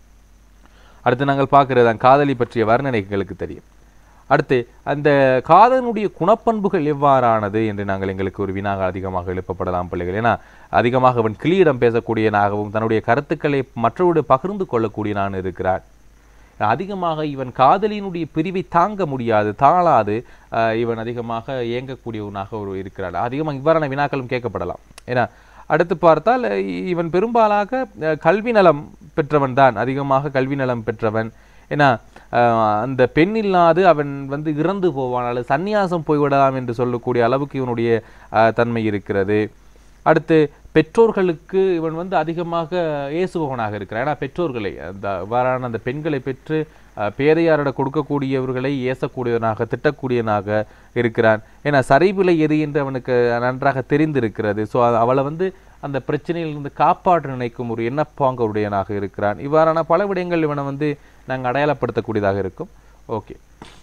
அடுத்து நாங்கள் பார்க்கிறது காதலி பற்றிய வர்ணனை எங்களுக்கு தெரியும் அடுத்து அந்த காதலனுடைய குணப்பண்புகள் எவ்வாறானது என்று நாங்கள் எங்களுக்கு ஒரு வினாக அதிகமாக எழுப்பப்படலாம் பிள்ளைகள் ஏன்னா அதிகமாக அவன் கிளியிடம் பேசக்கூடியனாகவும் தன்னுடைய கருத்துக்களை மற்றவருடைய பகிர்ந்து கொள்ளக்கூடியனான் இருக்கிறான் அதிகமாக இவன் காதலியினுடைய பிரிவை தாங்க முடியாது தாழாது அஹ், இவன் அதிகமாக இயங்கக்கூடியவனாக ஒரு இருக்கிறான் அதிகமாக இவ்வாறான வினாக்களும் கேட்கப்படலாம் ஏன்னா அடுத்து பார்த்தால் அஹ், இவன் பெரும்பாலாக அஹ், கல்வி நலம் பெற்றவன் தான் அதிகமாக கல்வி நலம் பெற்றவன் ஏன்னா அஹ், அந்த பெண் இல்லாது அவன் வந்து இறந்து போவான் அல்லது சந்நியாசம் போய்விடலாம் என்று சொல்லக்கூடிய அளவுக்கு இவனுடைய அஹ், தன்மை இருக்கிறது அடுத்து பெற்றோர்களுக்கு இவன் வந்து அதிகமாக ஏசுபவனாக இருக்கிறான் ஏன்னா பெற்றோர்களை அந்த இவ்வாறான அந்த பெண்களை பெற்று அஹ், பேதையாரிட கொடுக்கக்கூடியவர்களை ஏசக்கூடியவனாக திட்டக்கூடியவனாக இருக்கிறான் ஏன்னா சரிவிலை எது என்று அவனுக்கு நன்றாக தெரிந்திருக்கிறது ஸோ அவளை வந்து அந்த பிரச்சனையிலிருந்து காப்பாற்ற நினைக்கும் ஒரு எண்ணப்பாங்கவுடையனாக இருக்கிறான் இவ்வாறான பல விடயங்கள் இவனை வந்து நாங்கள் அடையாளப்படுத்தக்கூடியதாக இருக்கும் ஓகே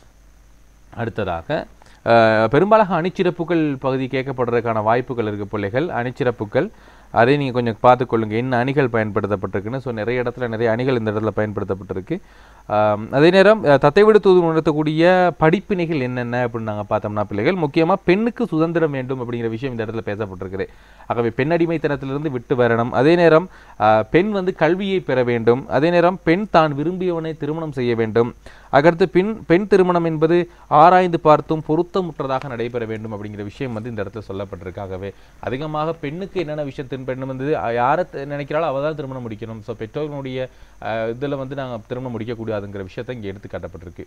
அடுத்ததாக அஹ், பெரும்பாலாக அணிச்சிறப்புகள் பகுதி கேட்கப்படுறதுக்கான வாய்ப்புகள் இருக்கு பிள்ளைகள் அணிச்சிறப்புகள் அதை நீங்கள் கொஞ்சம் பார்த்துக்கொள்ளுங்க என்ன அணிகள் பயன்படுத்தப்பட்டிருக்குன்னு ஸோ நிறைய இடத்துல நிறைய அணிகள் இந்த இடத்துல பயன்படுத்தப்பட்டிருக்கு ஆம், அதே நேரம் அஹ், தத்தைவிடு தூது நடத்தக்கூடிய படிப்பினைகள் என்னென்ன அப்படின்னு நாங்கள் பார்த்தோம்னா பிள்ளைகள் முக்கியமாக பெண்ணுக்கு சுதந்திரம் வேண்டும் அப்படிங்கிற விஷயம் இந்த இடத்துல பேசப்பட்டிருக்குது ஆகவே பெண் அடிமைத்தனத்திலிருந்து விட்டு வரணும் அதே நேரம் ஆஹ், பெண் வந்து கல்வியை பெற வேண்டும் அதே நேரம் பெண் தான் விரும்பியவனை திருமணம் செய்ய வேண்டும் அதற்கு பின் பெண் திருமணம் என்பது ஆராய்ந்து பார்த்தும் பொருத்தமுற்றதாக நடைபெற வேண்டும் அப்படிங்கிற விஷயம் வந்து இந்த இடத்துல சொல்லப்பட்டிருக்கு ஆகவே அதிகமாக பெண்ணுக்கு என்னென்ன விஷயத்தின் பெண் வந்து அஹ், யாரை த- நினைக்கிறாளோ அவள் தான் திருமணம் முடிக்கணும் ஸோ பெற்றோர்களுடைய இதில் வந்து நாங்கள் திருமணம் முடிக்கக்கூடாதுங்கிற விஷயத்தை இங்கே எடுத்து காட்டப்பட்டிருக்கு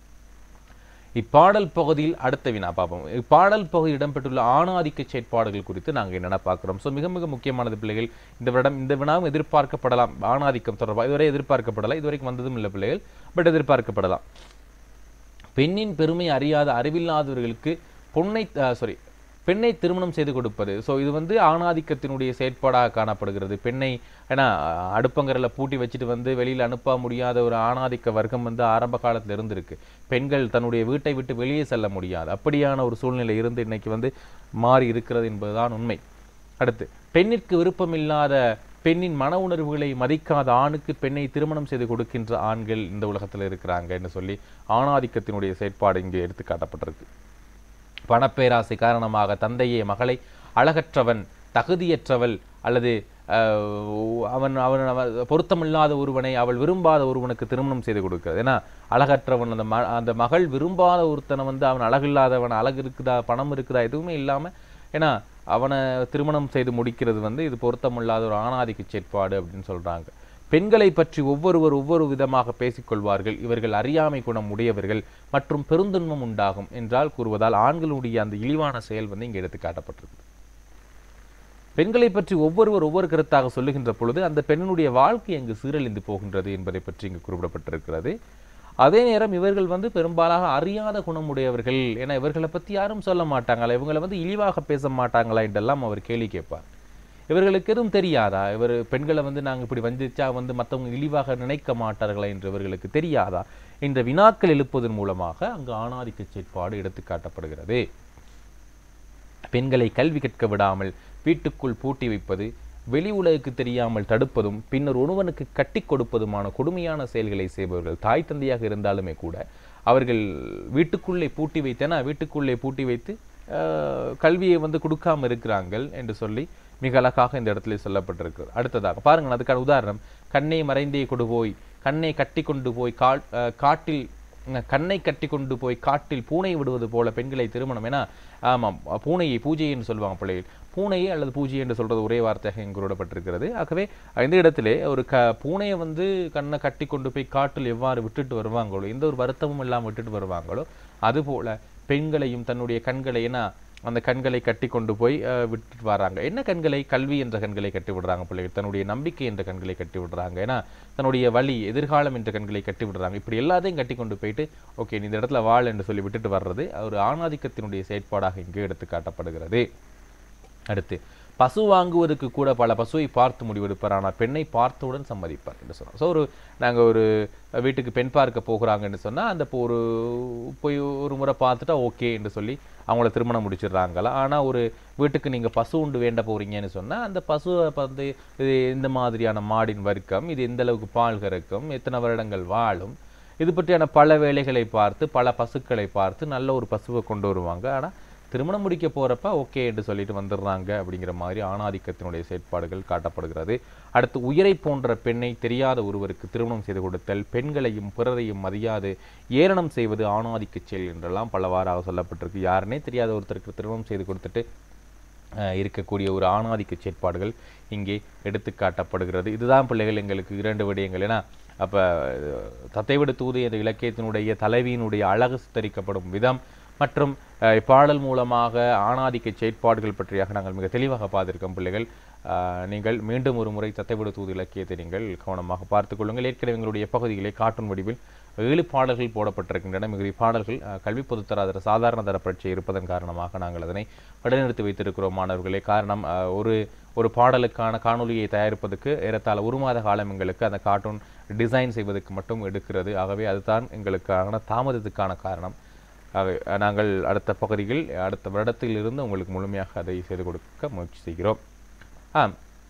இப்பாடல் பகுதியில் அடுத்த வினா பார்ப்போம் இப்பாடல் பகுதியில் இடம்பெற்றுள்ள ஆணாதிக்க செயற்பாடுகள் குறித்து நாங்கள் என்னென்ன பார்க்குறோம் ஸோ மிக மிக முக்கியமானது பிள்ளைகள் இந்த வருடம் இந்த வினாவும் எதிர்பார்க்கப்படலாம் ஆணாதிக்கம் தொடர்பாக இதுவரை எதிர்பார்க்கப்படலாம் இதுவரைக்கும் வந்ததும் இல்லை பிள்ளைகள் பட் எதிர்பார்க்கப்படலாம் பெண்ணின் பெருமை அறியாத அறிவில்லாதவர்களுக்கு பொன்னை சாரி பெண்ணை திருமணம் செய்து கொடுப்பது ஸோ இது வந்து ஆணாதிக்கத்தினுடைய செயற்பாடாக காணப்படுகிறது பெண்ணை ஏன்னா அஹ், அடுப்பங்கரையில் பூட்டி வச்சுட்டு வந்து வெளியில் அனுப்ப முடியாத ஒரு ஆணாதிக்க வர்க்கம் வந்து ஆரம்ப காலத்தில் இருந்திருக்கு பெண்கள் தன்னுடைய வீட்டை விட்டு வெளியே செல்ல முடியாது அப்படியான ஒரு சூழ்நிலை இருந்து இன்னைக்கு வந்து மாறி இருக்கிறது என்பதுதான் உண்மை அடுத்து பெண்ணிற்கு விருப்பமில்லாத பெண்ணின் மன உணர்வுகளை மதிக்காத ஆணுக்கு பெண்ணை திருமணம் செய்து கொடுக்கின்ற ஆண்கள் இந்த உலகத்தில் இருக்கிறாங்கன்னு சொல்லி ஆணாதிக்கத்தினுடைய செயற்பாடு இங்கே எடுத்து காட்டப்பட்டிருக்கு பணப்பேராசை காரணமாக தந்தையே மகளை அழகற்றவன் தகுதியற்றவள் அல்லது அஹ், அவன் அவன் அவன் பொருத்தமில்லாத ஒருவனை அவள் விரும்பாத ஒருவனுக்கு திருமணம் செய்து கொடுக்கிறது ஏன்னா அழகற்றவன் அந்த ம அந்த மகள் விரும்பாத ஒருத்தனை வந்து அவன் அழகில்லாதவன் அழகு இருக்குதா பணம் இருக்குதா எதுவுமே இல்லாம ஏன்னா அவனை திருமணம் செய்து முடிக்கிறது வந்து இது பொருத்தமில்லாத ஒரு ஆணாதிக்க செயற்பாடு அப்படின்னு சொல்றாங்க பெண்களை பற்றி ஒவ்வொருவர் ஒவ்வொரு விதமாக பேசிக்கொள்வார்கள் இவர்கள் அறியாமை குணம் உடையவர்கள் மற்றும் பெருந்துன்பம் உண்டாகும் என்றால் கூறுவதால் ஆண்களுடைய அந்த இழிவான செயல் வந்து இங்கே எடுத்து காட்டப்பட்டிருக்கு பெண்களை பற்றி ஒவ்வொருவர் ஒவ்வொரு கருத்தாக சொல்லுகின்ற பொழுது அந்த பெண்ணினுடைய வாழ்க்கை அங்கு சீரழிந்து போகின்றது என்பதை பற்றி இங்கு குறிப்பிடப்பட்டிருக்கிறது அதே நேரம் இவர்கள் வந்து பெரும்பாலாக அறியாத குணமுடையவர்கள் ஏன்னா இவர்களை பற்றி யாரும் சொல்ல மாட்டாங்களா இவங்களை வந்து இழிவாக பேச மாட்டாங்களா என்றெல்லாம் அவர் கேள்வி கேட்பார் இவர்களுக்கு எதுவும் தெரியாதா இவர் பெண்களை வந்து நாங்கள் இப்படி வந்திச்சா வந்து மற்றவங்க இழிவாக நினைக்க மாட்டார்களா என்று இவர்களுக்கு தெரியாதா என்ற வினாக்கள் எழுப்புவதன் மூலமாக அங்கு ஆணாதிக்க செயற்பாடு எடுத்து காட்டப்படுகிறது பெண்களை கல்வி கற்க விடாமல் வீட்டுக்குள் பூட்டி வைப்பது வெளி உலகுக்கு தெரியாமல் தடுப்பதும் பின்னர் ஒருவனுக்கு கட்டி கொடுப்பதுமான கொடுமையான செயல்களை செய்பவர்கள் தாய் தந்தையாக இருந்தாலுமே கூட அவர்கள் வீட்டுக்குள்ளே பூட்டி வைத்தேனா வீட்டுக்குள்ளே பூட்டி வைத்து ஆஹ், கல்வியை வந்து கொடுக்காம இருக்கிறாங்கள் என்று சொல்லி மிக அழகாக இந்த இடத்துல சொல்லப்பட்டிருக்கிறது அடுத்ததாக பாருங்கள் அதுக்கான உதாரணம் கண்ணை மறைந்தே கொண்டு போய் கண்ணை கட்டி கொண்டு போய் கா ஆஹ், காட்டில் உம், கண்ணை கட்டி கொண்டு போய் காட்டில் பூனை விடுவது போல பெண்களை திருமணம் ஏன்னா ஆமாம் பூனையை பூஜை என்று சொல்லுவாங்க பிள்ளைகள் பூனையை அல்லது பூஜை என்று சொல்றது ஒரே வார்த்தையாக இங்கு கூறப்பட்டிருக்கிறது ஆகவே இந்த இடத்திலே ஒரு க பூனையை வந்து கண்ணை கட்டி கொண்டு போய் காட்டில் எவ்வாறு விட்டுட்டு வருவாங்களோ எந்த ஒரு வருத்தமும் இல்லாமல் விட்டுட்டு வருவாங்களோ அதுபோல பெண்களையும் தன்னுடைய கண்களை ஏன்னா அந்த கண்களை கட்டி கொண்டு போய் அஹ், விட்டுட்டு வராங்க என்ன கண்களை கல்வி என்ற கண்களை கட்டி விடுறாங்க பிள்ளைகள் தன்னுடைய நம்பிக்கை என்ற கண்களை கட்டி விடுறாங்க ஏன்னா தன்னுடைய வழி எதிர்காலம் என்ற கண்களை கட்டி விடுறாங்க இப்படி எல்லாத்தையும் கட்டி கொண்டு போயிட்டு ஓகே நீ இந்த இடத்துல வாழ் என்று சொல்லி விட்டுட்டு வர்றது ஒரு ஆணாதிக்கத்தினுடைய செயற்பாடாக இங்கே எடுத்து காட்டப்படுகிறது அடுத்து பசு வாங்குவதற்கு கூட பல பசுவை பார்த்து முடிவெடுப்பார் ஆனால் பெண்ணை பார்த்தவுடன் சம்மதிப்பார் என்று சொன்னோம் ஸோ ஒரு நாங்கள் ஒரு வீட்டுக்கு பெண் பார்க்க போகிறாங்கன்னு சொன்னால் அந்த இப்போ ஒரு போய் ஒரு முறை பார்த்துட்டா ஓகே என்று சொல்லி அவங்கள திருமணம் முடிச்சிடுறாங்களா ஆனால் ஒரு வீட்டுக்கு நீங்கள் பசு உண்டு வேண்ட போகிறீங்கன்னு சொன்னால் அந்த பசுவை வந்து இது இந்த மாதிரியான மாடின் வர்க்கம் இது எந்த அளவுக்கு பால் கறக்கும் எத்தனை வருடங்கள் வாழும் இது பற்றியான பல வேலைகளை பார்த்து பல பசுக்களை பார்த்து நல்ல ஒரு பசுவை கொண்டு வருவாங்க ஆனால் திருமணம் முடிக்க போறப்ப ஓகே என்று சொல்லிட்டு வந்துடுறாங்க அப்படிங்கிற மாதிரி ஆணாதிக்கத்தினுடைய செயற்பாடுகள் காட்டப்படுகிறது அடுத்து உயிரை போன்ற பெண்ணை தெரியாத ஒருவருக்கு திருமணம் செய்து கொடுத்தல் பெண்களையும் பிறரையும் மதியாது ஏளனம் செய்வது ஆணாதிக்க செயல் என்றெல்லாம் பலவாறாக சொல்லப்பட்டிருக்கு யாருனே தெரியாத ஒருத்தருக்கு திருமணம் செய்து கொடுத்துட்டு அஹ், இருக்கக்கூடிய ஒரு ஆணாதிக்க செயற்பாடுகள் இங்கே எடுத்து காட்டப்படுகிறது இதுதான் பிள்ளைகள் எங்களுக்கு இரண்டு விடயங்கள் ஏன்னா அப்போ தத்தைவிட தூது என்ற இலக்கியத்தினுடைய தலைவியினுடைய அழகு சித்தரிக்கப்படும் விதம் மற்றும் அஹ், இப்பாடல் மூலமாக ஆணாதிக்க செயற்பாடுகள் பற்றியாக நாங்கள் மிக தெளிவாக பார்த்திருக்கோம் பிள்ளைகள் அஹ், நீங்கள் மீண்டும் ஒரு முறை தத்தைவிட தூது இலக்கியத்தை நீங்கள் கவனமாக பார்த்துக் கொள்ளுங்கள் ஏற்கனவே எங்களுடைய பகுதிகளை கார்ட்டூன் வடிவில் ஏழு பாடல்கள் போடப்பட்டிருக்கின்றன மிகுதி பாடல்கள் அஹ், கல்வி பொதுத்தராதர சாதாரண தர பரீட்சை இருப்பதன் காரணமாக நாங்கள் அதனை இடைநிறுத்தி வைத்திருக்கிறோம் மாணவர்களே காரணம் அஹ், ஒரு ஒரு பாடலுக்கான காணொளியை தயாரிப்பதற்கு ஏறத்தாழ ஒரு மாத காலம் எங்களுக்கு அந்த கார்ட்டூன் டிசைன் செய்வதற்கு மட்டும் எடுக்கிறது ஆகவே அதுதான் எங்களுக்கான தாமதத்துக்கான காரணம் ஆக நாங்கள் அடுத்த பகுதியில் அடுத்த வருடத்தில் இருந்து உங்களுக்கு முழுமையாக அதை செய்து கொடுக்க முயற்சி செய்கிறோம் ஆம்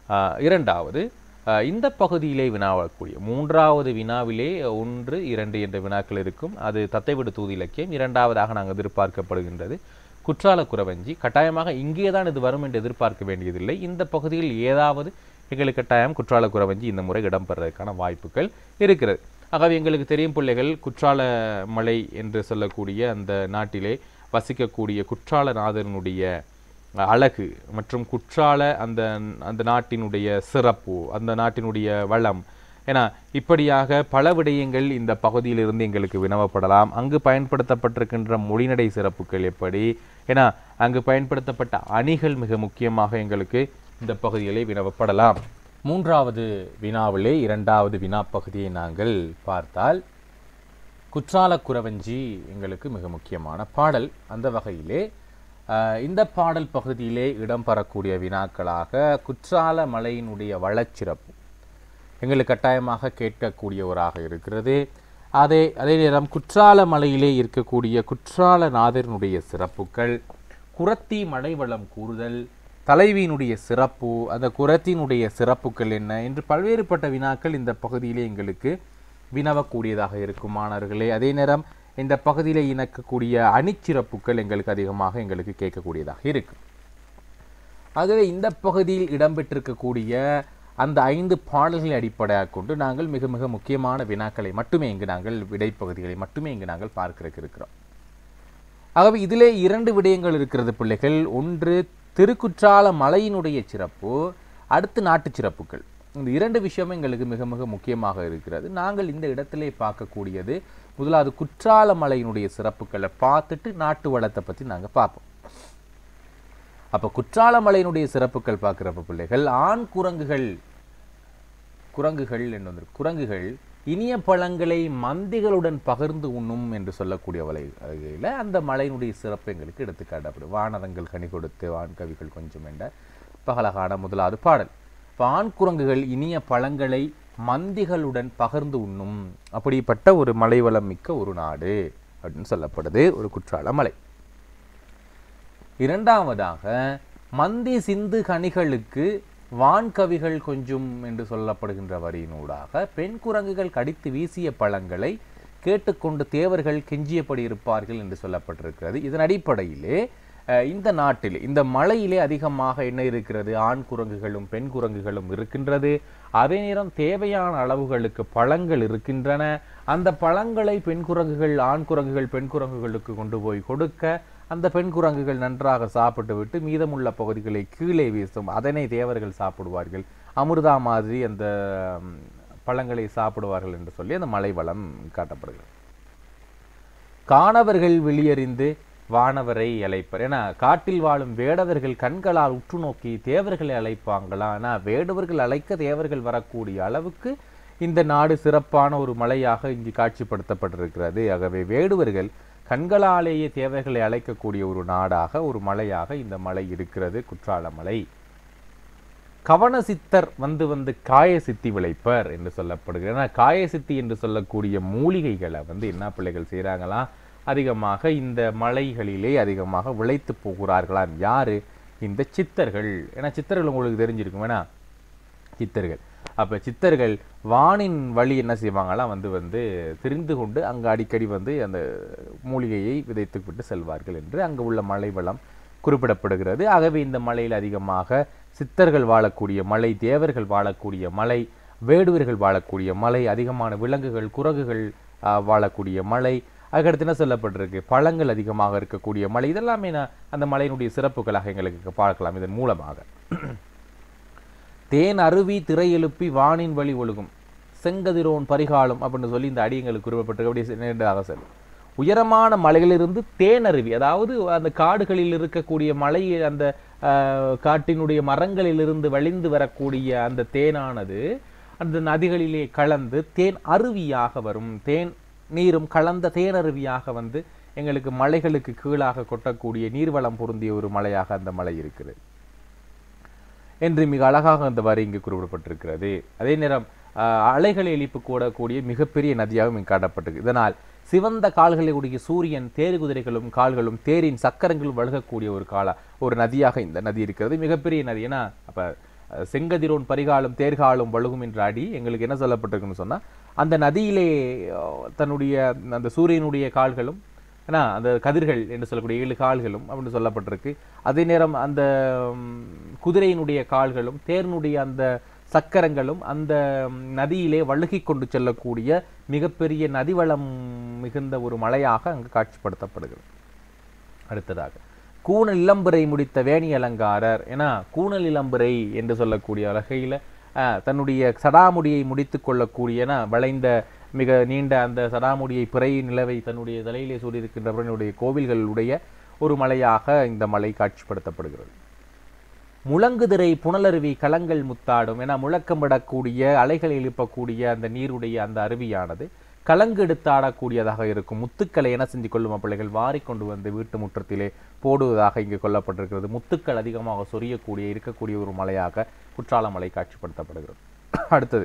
ஆஹ் இரண்டாவது ஆஹ் இந்த பகுதியிலே வினாவக்கூடிய மூன்றாவது வினாவிலே ஒன்று இரண்டு என்ற வினாக்கள் இருக்கும் அது தத்தைவிடு தூது இலக்கியம் இரண்டாவதாக நாங்கள் எதிர்பார்க்கப்படுகின்றது குற்றால குறவஞ்சி கட்டாயமாக இங்கே தான் இது வரும் என்று எதிர்பார்க்க வேண்டியதில்லை இந்த பகுதியில் ஏதாவது எங்களுக்கு கட்டாயம் குற்றால குறவஞ்சி இந்த முறை இடம்பெறதுக்கான வாய்ப்புகள் இருக்கிறது ஆகவே எங்களுக்கு தெரியும் பிள்ளைகள் குற்றால மலை என்று சொல்லக்கூடிய அந்த நாட்டிலே வசிக்கக்கூடிய குற்றாலநாதனுடைய அழகு மற்றும் குற்றால அந்த அந்த நாட்டினுடைய சிறப்பு அந்த நாட்டினுடைய வளம் ஏன்னா இப்படியாக பல விடயங்கள் இந்த பகுதியிலிருந்து எங்களுக்கு வினவப்படலாம் அங்கு பயன்படுத்தப்பட்டிருக்கின்ற மொழிநடை சிறப்புகள் எப்படி ஏன்னா அங்கு பயன்படுத்தப்பட்ட அணிகள் மிக முக்கியமாக எங்களுக்கு இந்த பகுதியிலே வினவப்படலாம் மூன்றாவது வினாவிலே இரண்டாவது வினா பகுதியை நாங்கள் பார்த்தால் குற்றால குறவஞ்சி எங்களுக்கு மிக முக்கியமான பாடல் அந்த வகையிலே அஹ், இந்த பாடல் பகுதியிலே இடம்பெறக்கூடிய வினாக்களாக குற்றால மலையினுடைய வளச்சிறப்பு எங்களுக்கு கட்டாயமாக கேட்கக்கூடியவராக இருக்கிறது அதே அதே நேரம் குற்றால மலையிலே இருக்கக்கூடிய குற்றாலநாதரினுடைய சிறப்புகள் குரத்தி மலைவளம் கூறுதல் தலைவியினுடைய சிறப்பு அந்த குரத்தினுடைய சிறப்புகள் என்ன என்று பல்வேறுபட்ட வினாக்கள் இந்த பகுதியிலே எங்களுக்கு வினவக்கூடியதாக இருக்கும் மாணவர்களே அதே நேரம் இந்த பகுதியிலே இணக்கக்கூடிய அணிச்சிறப்புகள் எங்களுக்கு அதிகமாக எங்களுக்கு கேட்கக்கூடியதாக இருக்கும் ஆகவே இந்த பகுதியில் இடம்பெற்றிருக்கக்கூடிய அந்த ஐந்து பாடல்களை அடிப்படையாக கொண்டு நாங்கள் மிக மிக முக்கியமான வினாக்களை மட்டுமே இங்கு நாங்கள் விடைப்பகுதிகளை மட்டுமே இங்கு நாங்கள் பார்க்கிறதுக்கு இருக்கிறோம் ஆகவே இதிலே இரண்டு விடயங்கள் இருக்கிறது பிள்ளைகள் ஒன்று திருக்குற்றால மலையினுடைய சிறப்பு அடுத்து நாட்டுச் சிறப்புகள் இந்த இரண்டு விஷயமும் எங்களுக்கு மிக மிக முக்கியமாக இருக்கிறது நாங்கள் இந்த இடத்திலே பார்க்கக்கூடியது முதலாவது குற்றால மலையினுடைய சிறப்புகளை பார்த்துட்டு நாட்டு வளத்தை பற்றி நாங்கள் பார்ப்போம் அப்போ குற்றால மலையினுடைய சிறப்புகள் பார்க்குறப்ப பிள்ளைகள் ஆண் குரங்குகள் குரங்குகள் என்று வந்து குரங்குகள் இனிய பழங்களை மந்திகளுடன் பகிர்ந்து உண்ணும் என்று சொல்லக்கூடிய வகையில் அந்த மலையினுடைய சிறப்பு எங்களுக்கு எடுத்துக்காட்டப்படும் வானரங்கள் கனி கொடுத்து வான்கவிகள் கொஞ்சம் என்ற பகலகான முதலாவது பாடல் இப்போ ஆண் குரங்குகள் இனிய பழங்களை மந்திகளுடன் பகிர்ந்து உண்ணும் அப்படிப்பட்ட ஒரு மலைவளம் மிக்க ஒரு நாடு அப்படின்னு சொல்லப்படுது ஒரு குற்றால மலை இரண்டாவதாக மந்தி சிந்து கனிகளுக்கு வான்கவிகள் கொஞ்சும் என்று சொல்லப்படுகின்ற வரியினூடாக பெண் குரங்குகள் கடித்து வீசிய பழங்களை கேட்டுக்கொண்டு தேவர்கள் கெஞ்சியபடி இருப்பார்கள் என்று சொல்லப்பட்டிருக்கிறது இதன் அடிப்படையிலே அஹ், இந்த நாட்டில் இந்த மலையிலே அதிகமாக என்ன இருக்கிறது ஆண் குரங்குகளும் பெண் குரங்குகளும் இருக்கின்றது அதே நேரம் தேவையான அளவுகளுக்கு பழங்கள் இருக்கின்றன அந்த பழங்களை பெண் குரங்குகள் ஆண் குரங்குகள் பெண் குரங்குகளுக்கு கொண்டு போய் கொடுக்க அந்த பெண் குரங்குகள் நன்றாக சாப்பிட்டு விட்டு மீதமுள்ள பகுதிகளை கீழே வீசும் அதனை தேவர்கள் சாப்பிடுவார்கள் அமிர்தா மாதிரி அந்த ம், பழங்களை சாப்பிடுவார்கள் என்று சொல்லி அந்த மலை வளம் காட்டப்படுகிறது காணவர்கள் வெளியறிந்து வானவரை அழைப்பர் ஏன்னா காட்டில் வாழும் வேடவர்கள் கண்களால் உற்று நோக்கி தேவர்களை அழைப்பாங்களா ஆனா வேடவர்கள் அழைக்க தேவர்கள் வரக்கூடிய அளவுக்கு இந்த நாடு சிறப்பான ஒரு மலையாக இங்கு காட்சிப்படுத்தப்பட்டிருக்கிறது ஆகவே வேடுவர்கள் கண்களாலேயே தேவர்களை அழைக்கக்கூடிய ஒரு நாடாக ஒரு மலையாக இந்த மலை இருக்கிறது குற்றால மலை கவன சித்தர் வந்து வந்து காய சித்தி விளைப்பர் என்று சொல்லப்படுகிறது ஏன்னா காய சித்தி என்று சொல்லக்கூடிய மூலிகைகளை வந்து என்ன பிள்ளைகள் செய்கிறாங்களாம் அதிகமாக இந்த மலைகளிலே அதிகமாக விளைத்து போகிறார்களாம் யாரு இந்த சித்தர்கள் ஏன்னா சித்தர்கள் உங்களுக்கு தெரிஞ்சிருக்கும் வேணா சித்தர்கள் அப்ப சித்தர்கள் வானின் வழி என்ன செய்வாங்களாம் வந்து வந்து தெரிந்து கொண்டு அங்கு அடிக்கடி வந்து அந்த மூலிகையை விதைத்து விட்டு செல்வார்கள் என்று அங்கு உள்ள மலை வளம் குறிப்பிடப்படுகிறது ஆகவே இந்த மலையில் அதிகமாக சித்தர்கள் வாழக்கூடிய மலை தேவர்கள் வாழக்கூடிய மலை வேடுவர்கள் வாழக்கூடிய மலை அதிகமான விலங்குகள் குரங்குகள் ஆஹ், வாழக்கூடிய மலை அதுக்கடுத்து என்ன சொல்லப்பட்டிருக்கு பழங்கள் அதிகமாக இருக்கக்கூடிய மலை இதெல்லாமே நான் அந்த மலையினுடைய சிறப்புகளாக எங்களுக்கு பார்க்கலாம் இதன் மூலமாக தேன் அருவி திரை எழுப்பி வானின் வழி ஒழுகும் செங்கதிரோன் பரிகாலம் அப்படின்னு சொல்லி இந்த அடியங்களுக்கு குறிப்பிட்டிருக்கு அப்படியே நேரடியாக செல்லும் உயரமான மலைகளிலிருந்து தேன் அருவி அதாவது அந்த காடுகளில் இருக்கக்கூடிய மலை அந்த ஆஹ், காட்டினுடைய மரங்களிலிருந்து வழிந்து வரக்கூடிய அந்த தேனானது அந்த நதிகளிலே கலந்து தேன் அருவியாக வரும் தேன் நீரும் கலந்த தேனருவியாக வந்து எங்களுக்கு மலைகளுக்கு கீழாக கொட்டக்கூடிய நீர்வளம் பொருந்திய ஒரு மலையாக அந்த மலை இருக்கிறது என்று மிக அழகாக அந்த வரி இங்கு குறிப்பிடப்பட்டிருக்கிறது அதே நேரம் ஆஹ், அலைகளை எழுப்பி கூடக்கூடிய மிகப்பெரிய நதியாகவும் இங்கு காட்டப்பட்டிருக்கு இதனால் சிவந்த கால்களை உடைய சூரியன் தேர் குதிரைகளும் கால்களும் தேரின் சக்கரங்களும் வழுகக்கூடிய ஒரு கால ஒரு நதியாக இந்த நதி இருக்கிறது மிகப்பெரிய நதி ஏன்னா அப்ப அஹ், செங்கதிரோன் பரிகாலும் தேர்காலும் வழுகும் என்ற அடி எங்களுக்கு என்ன சொல்லப்பட்டிருக்குன்னு சொன்னா அந்த நதியிலே அஹ், தன்னுடைய அந்த சூரியனுடைய கால்களும் ஏன்னா அந்த கதிர்கள் என்று சொல்லக்கூடிய ஏழு கால்களும் அப்படின்னு சொல்லப்பட்டிருக்கு அதே நேரம் அந்த ம், குதிரையினுடைய கால்களும் தேர்னுடைய அந்த சக்கரங்களும் அந்த ம், நதியிலே வழுகிக் கொண்டு செல்லக்கூடிய மிகப்பெரிய நதிவளம் மிகுந்த ஒரு மலையாக அங்கு காட்சிப்படுத்தப்படுகிறது அடுத்ததாக கூணல் இளம்புரை முடித்த வேணி அலங்காரர் ஏன்னா கூணல் இளம்புரை என்று சொல்லக்கூடிய வகையில் தன்னுடைய சடாமுடியை முடித்து கொள்ளக்கூடிய ஏன்னா வளைந்த மிக நீண்ட அந்த சடாமுடியை பிறை நிலவை தன்னுடைய தலையிலே சூடியிருக்கின்றவர்களுடைய கோவில்களுடைய ஒரு மலையாக இந்த மலை காட்சிப்படுத்தப்படுகிறது முழங்குதிரை புனலருவி கலங்கள் முத்தாடும் என முழக்கமிடக்கூடிய அலைகள் எழுப்பக்கூடிய அந்த நீருடைய அந்த அருவியானது கலங்கு எடுத்தாடக்கூடியதாக இருக்கும் முத்துக்களை என்ன செஞ்சு கொள்ளும் பிள்ளைகள் வாரி கொண்டு வந்து வீட்டு முற்றத்திலே போடுவதாக இங்கு கொல்லப்பட்டிருக்கிறது முத்துக்கள் அதிகமாக சொரியக்கூடிய இருக்கக்கூடிய ஒரு மலையாக குற்றால மலை காட்சிப்படுத்தப்படுகிறது அடுத்தது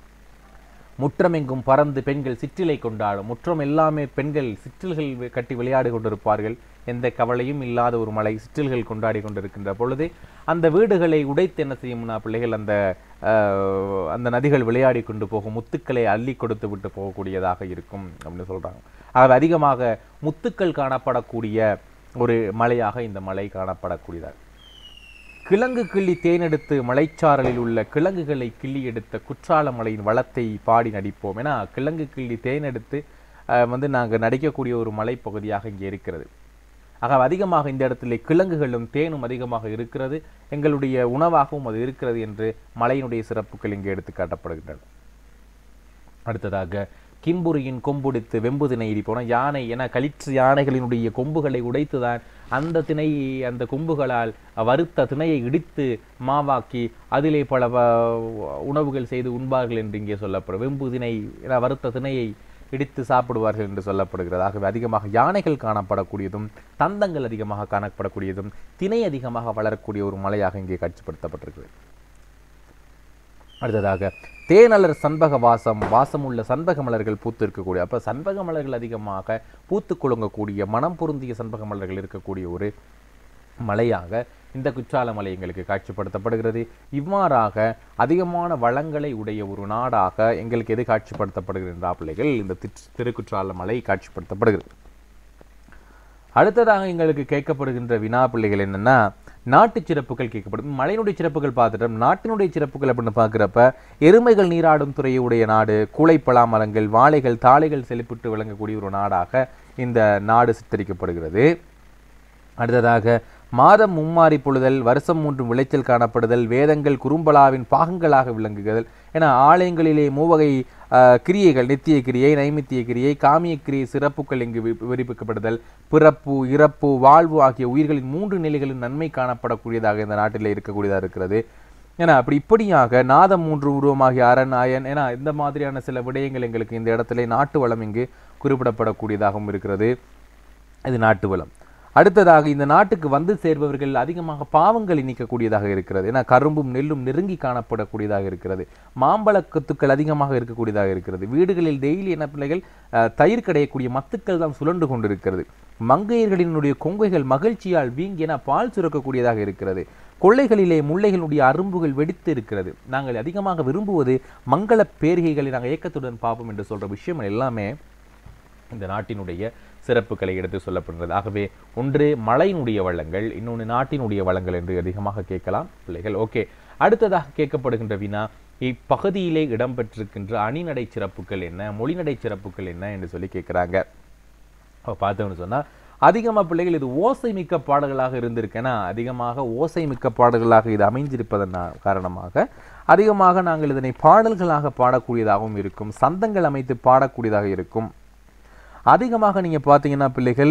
முற்றமெங்கும் பறந்து பெண்கள் சிற்றிலை கொண்டாடும் முற்றம் எல்லாமே பெண்கள் சிற்றில்கள் வி- கட்டி விளையாடி கொண்டிருப்பார்கள் எந்த கவலையும் இல்லாத ஒரு மலை சிற்றில்கள் கொண்டாடி கொண்டிருக்கின்ற பொழுது அந்த வீடுகளை உடைத்து என்ன செய்யும்னா பிள்ளைகள் அந்த ஆஹ், அந்த நதிகள் விளையாடி கொண்டு போகும் முத்துக்களை அள்ளி கொடுத்து விட்டு போகக்கூடியதாக இருக்கும் அப்படின்னு சொல்றாங்க ஆகவே அதிகமாக முத்துக்கள் காணப்படக்கூடிய ஒரு மலையாக இந்த மலை காணப்படக்கூடியதாக கிழங்கு கிள்ளி தேனெடுத்து மலைச்சாரலில் உள்ள கிழங்குகளை கிள்ளி எடுத்த குற்றால மலையின் வளத்தை பாடி நடிப்போம் ஏன்னா கிழங்கு கிள்ளி தேனெடுத்து அஹ், வந்து நாங்கள் நடிக்கக்கூடிய ஒரு மலைப்பகுதியாக இங்கே இருக்கிறது ஆக அதிகமாக இந்த இடத்துல கிழங்குகளும் தேனும் அதிகமாக இருக்கிறது எங்களுடைய உணவாகவும் அது இருக்கிறது என்று மலையினுடைய சிறப்புகள் இங்கே எடுத்து காட்டப்படுகின்றன அடுத்ததாக கிம்புரியின் கொம்புடித்து வெம்பு திணை போன யானை என களிற்று யானைகளினுடைய கொம்புகளை உடைத்துதான் அந்த திணை அந்த கொம்புகளால் வறுத்த திணையை இடித்து மாவாக்கி அதிலே பல வ- உணவுகள் செய்து உண்பார்கள் என்று இங்கே சொல்லப்படும் வெம்பு திணை என வறுத்த திணையை இடித்து சாப்பிடுவார்கள் என்று சொல்லப்படுகிறது ஆகவே அதிகமாக யானைகள் காணப்படக்கூடியதும் தந்தங்கள் அதிகமாக காணப்படக்கூடியதும் திணை அதிகமாக வளரக்கூடிய ஒரு மலையாக இங்கே காட்சிப்படுத்தப்பட்டிருக்கிறது அடுத்ததாக தேனலர் சண்பக வாசம் வாசமுள்ள சண்பக மலர்கள் பூத்து இருக்கக்கூடிய அப்ப சண்பக மலர்கள் அதிகமாக பூத்து குலுங்கக்கூடிய மனம் பொருந்திய சண்பக மலர்கள் இருக்கக்கூடிய ஒரு மலையாக இந்த குற்றால மலை எங்களுக்கு காட்சிப்படுத்தப்படுகிறது இவ்வாறாக அதிகமான வளங்களை உடைய ஒரு நாடாக எங்களுக்கு எது காட்சிப்படுத்தப்படுகின்ற பிள்ளைகள் இந்த திரு- திருக்குற்றால மலை காட்சிப்படுத்தப்படுகிறது அடுத்ததாக எங்களுக்கு கேட்கப்படுகின்ற வினா பிள்ளைகள் என்னன்னா நாட்டு சிறப்புகள் கேட்கப்படும் மலையினுடைய சிறப்புகள் பார்த்துட்டோம் நாட்டினுடைய சிறப்புகள் அப்படின்னு பார்க்குறப்ப எருமைகள் நீராடும் துறையை உடைய நாடு கூளைப்பலா மரங்கள் வாழைகள் தாளைகள் செழிப்பிட்டு விளங்கக்கூடிய ஒரு நாடாக இந்த நாடு சித்தரிக்கப்படுகிறது அடுத்ததாக மாதம் மும்மாறி பொழுதல் வருஷம் மூன்று விளைச்சல் காணப்படுதல் வேதங்கள் குறும்பலாவின் பாகங்களாக விளங்குதல் என ஆலயங்களிலே மூவகை ஆஹ், கிரியைகள் நித்திய கிரியை நைமித்திய கிரியை காமிய கிரியை சிறப்புகள் இங்கு வி- விவரிக்கப்பட்டதல் பிறப்பு இறப்பு வாழ்வு ஆகிய உயிர்களின் மூன்று நிலைகளின் நன்மை காணப்படக்கூடியதாக இந்த நாட்டில் இருக்கக்கூடியதாக இருக்கிறது ஏன்னா அப்படி இப்படியாக நாதம் மூன்று உருவமாகிய அரண் அயன் ஏன்னா இந்த மாதிரியான சில விடயங்கள் எங்களுக்கு இந்த இடத்துல நாட்டு வளம் இங்கு குறிப்பிடப்படக்கூடியதாகவும் இருக்கிறது இது நாட்டு வளம் அடுத்ததாக இந்த நாட்டுக்கு வந்து சேர்பவர்கள் அதிகமாக பாவங்களை நீக்கக்கூடியதாக இருக்கிறது ஏன்னா கரும்பும் நெல்லும் நெருங்கி காணப்படக்கூடியதாக இருக்கிறது மாம்பழக்கத்துக்கள் அதிகமாக இருக்கக்கூடியதாக இருக்கிறது வீடுகளில் டெய்லி என்ன பிள்ளைகள் அஹ், தயிர் கிடையக்கூடிய மத்துக்கள் தான் சுழண்டு கொண்டிருக்கிறது மங்கையர்களினுடைய கொங்கைகள் மகிழ்ச்சியால் வீங்கி என பால் சுரக்கக்கூடியதாக இருக்கிறது கொள்ளைகளிலே முல்லைகளுடைய அரும்புகள் வெடித்து இருக்கிறது நாங்கள் அதிகமாக விரும்புவது மங்கள பேரிகைகளை நாங்கள் ஏக்கத்துடன் பார்ப்போம் என்று சொல்ற விஷயம் எல்லாமே இந்த நாட்டினுடைய சிறப்புகளை எடுத்து சொல்லப்படுகிறது ஆகவே ஒன்று மலையினுடைய வளங்கள் இன்னொன்று நாட்டினுடைய வளங்கள் என்று அதிகமாக கேட்கலாம் பிள்ளைகள் ஓகே அடுத்ததாக கேட்கப்படுகின்ற வினா இப்பகுதியிலே இடம்பெற்றிருக்கின்ற அணிநடை சிறப்புகள் என்ன மொழிநடை சிறப்புகள் என்ன என்று சொல்லி கேட்குறாங்க அப்ப பார்த்தோம்னு சொன்னா அதிகமாக பிள்ளைகள் இது ஓசை மிக்க பாடல்களாக இருந்திருக்கேன்னா அதிகமாக ஓசை மிக்க பாடல்களாக இது அமைஞ்சிருப்பதன் நா- காரணமாக அதிகமாக நாங்கள் இதனை பாடல்களாக பாடக்கூடியதாகவும் இருக்கும் சந்தங்கள் அமைத்து பாடக்கூடியதாக இருக்கும் அதிகமாக நீங்க பார்த்தீங்கன்னா பிள்ளைகள்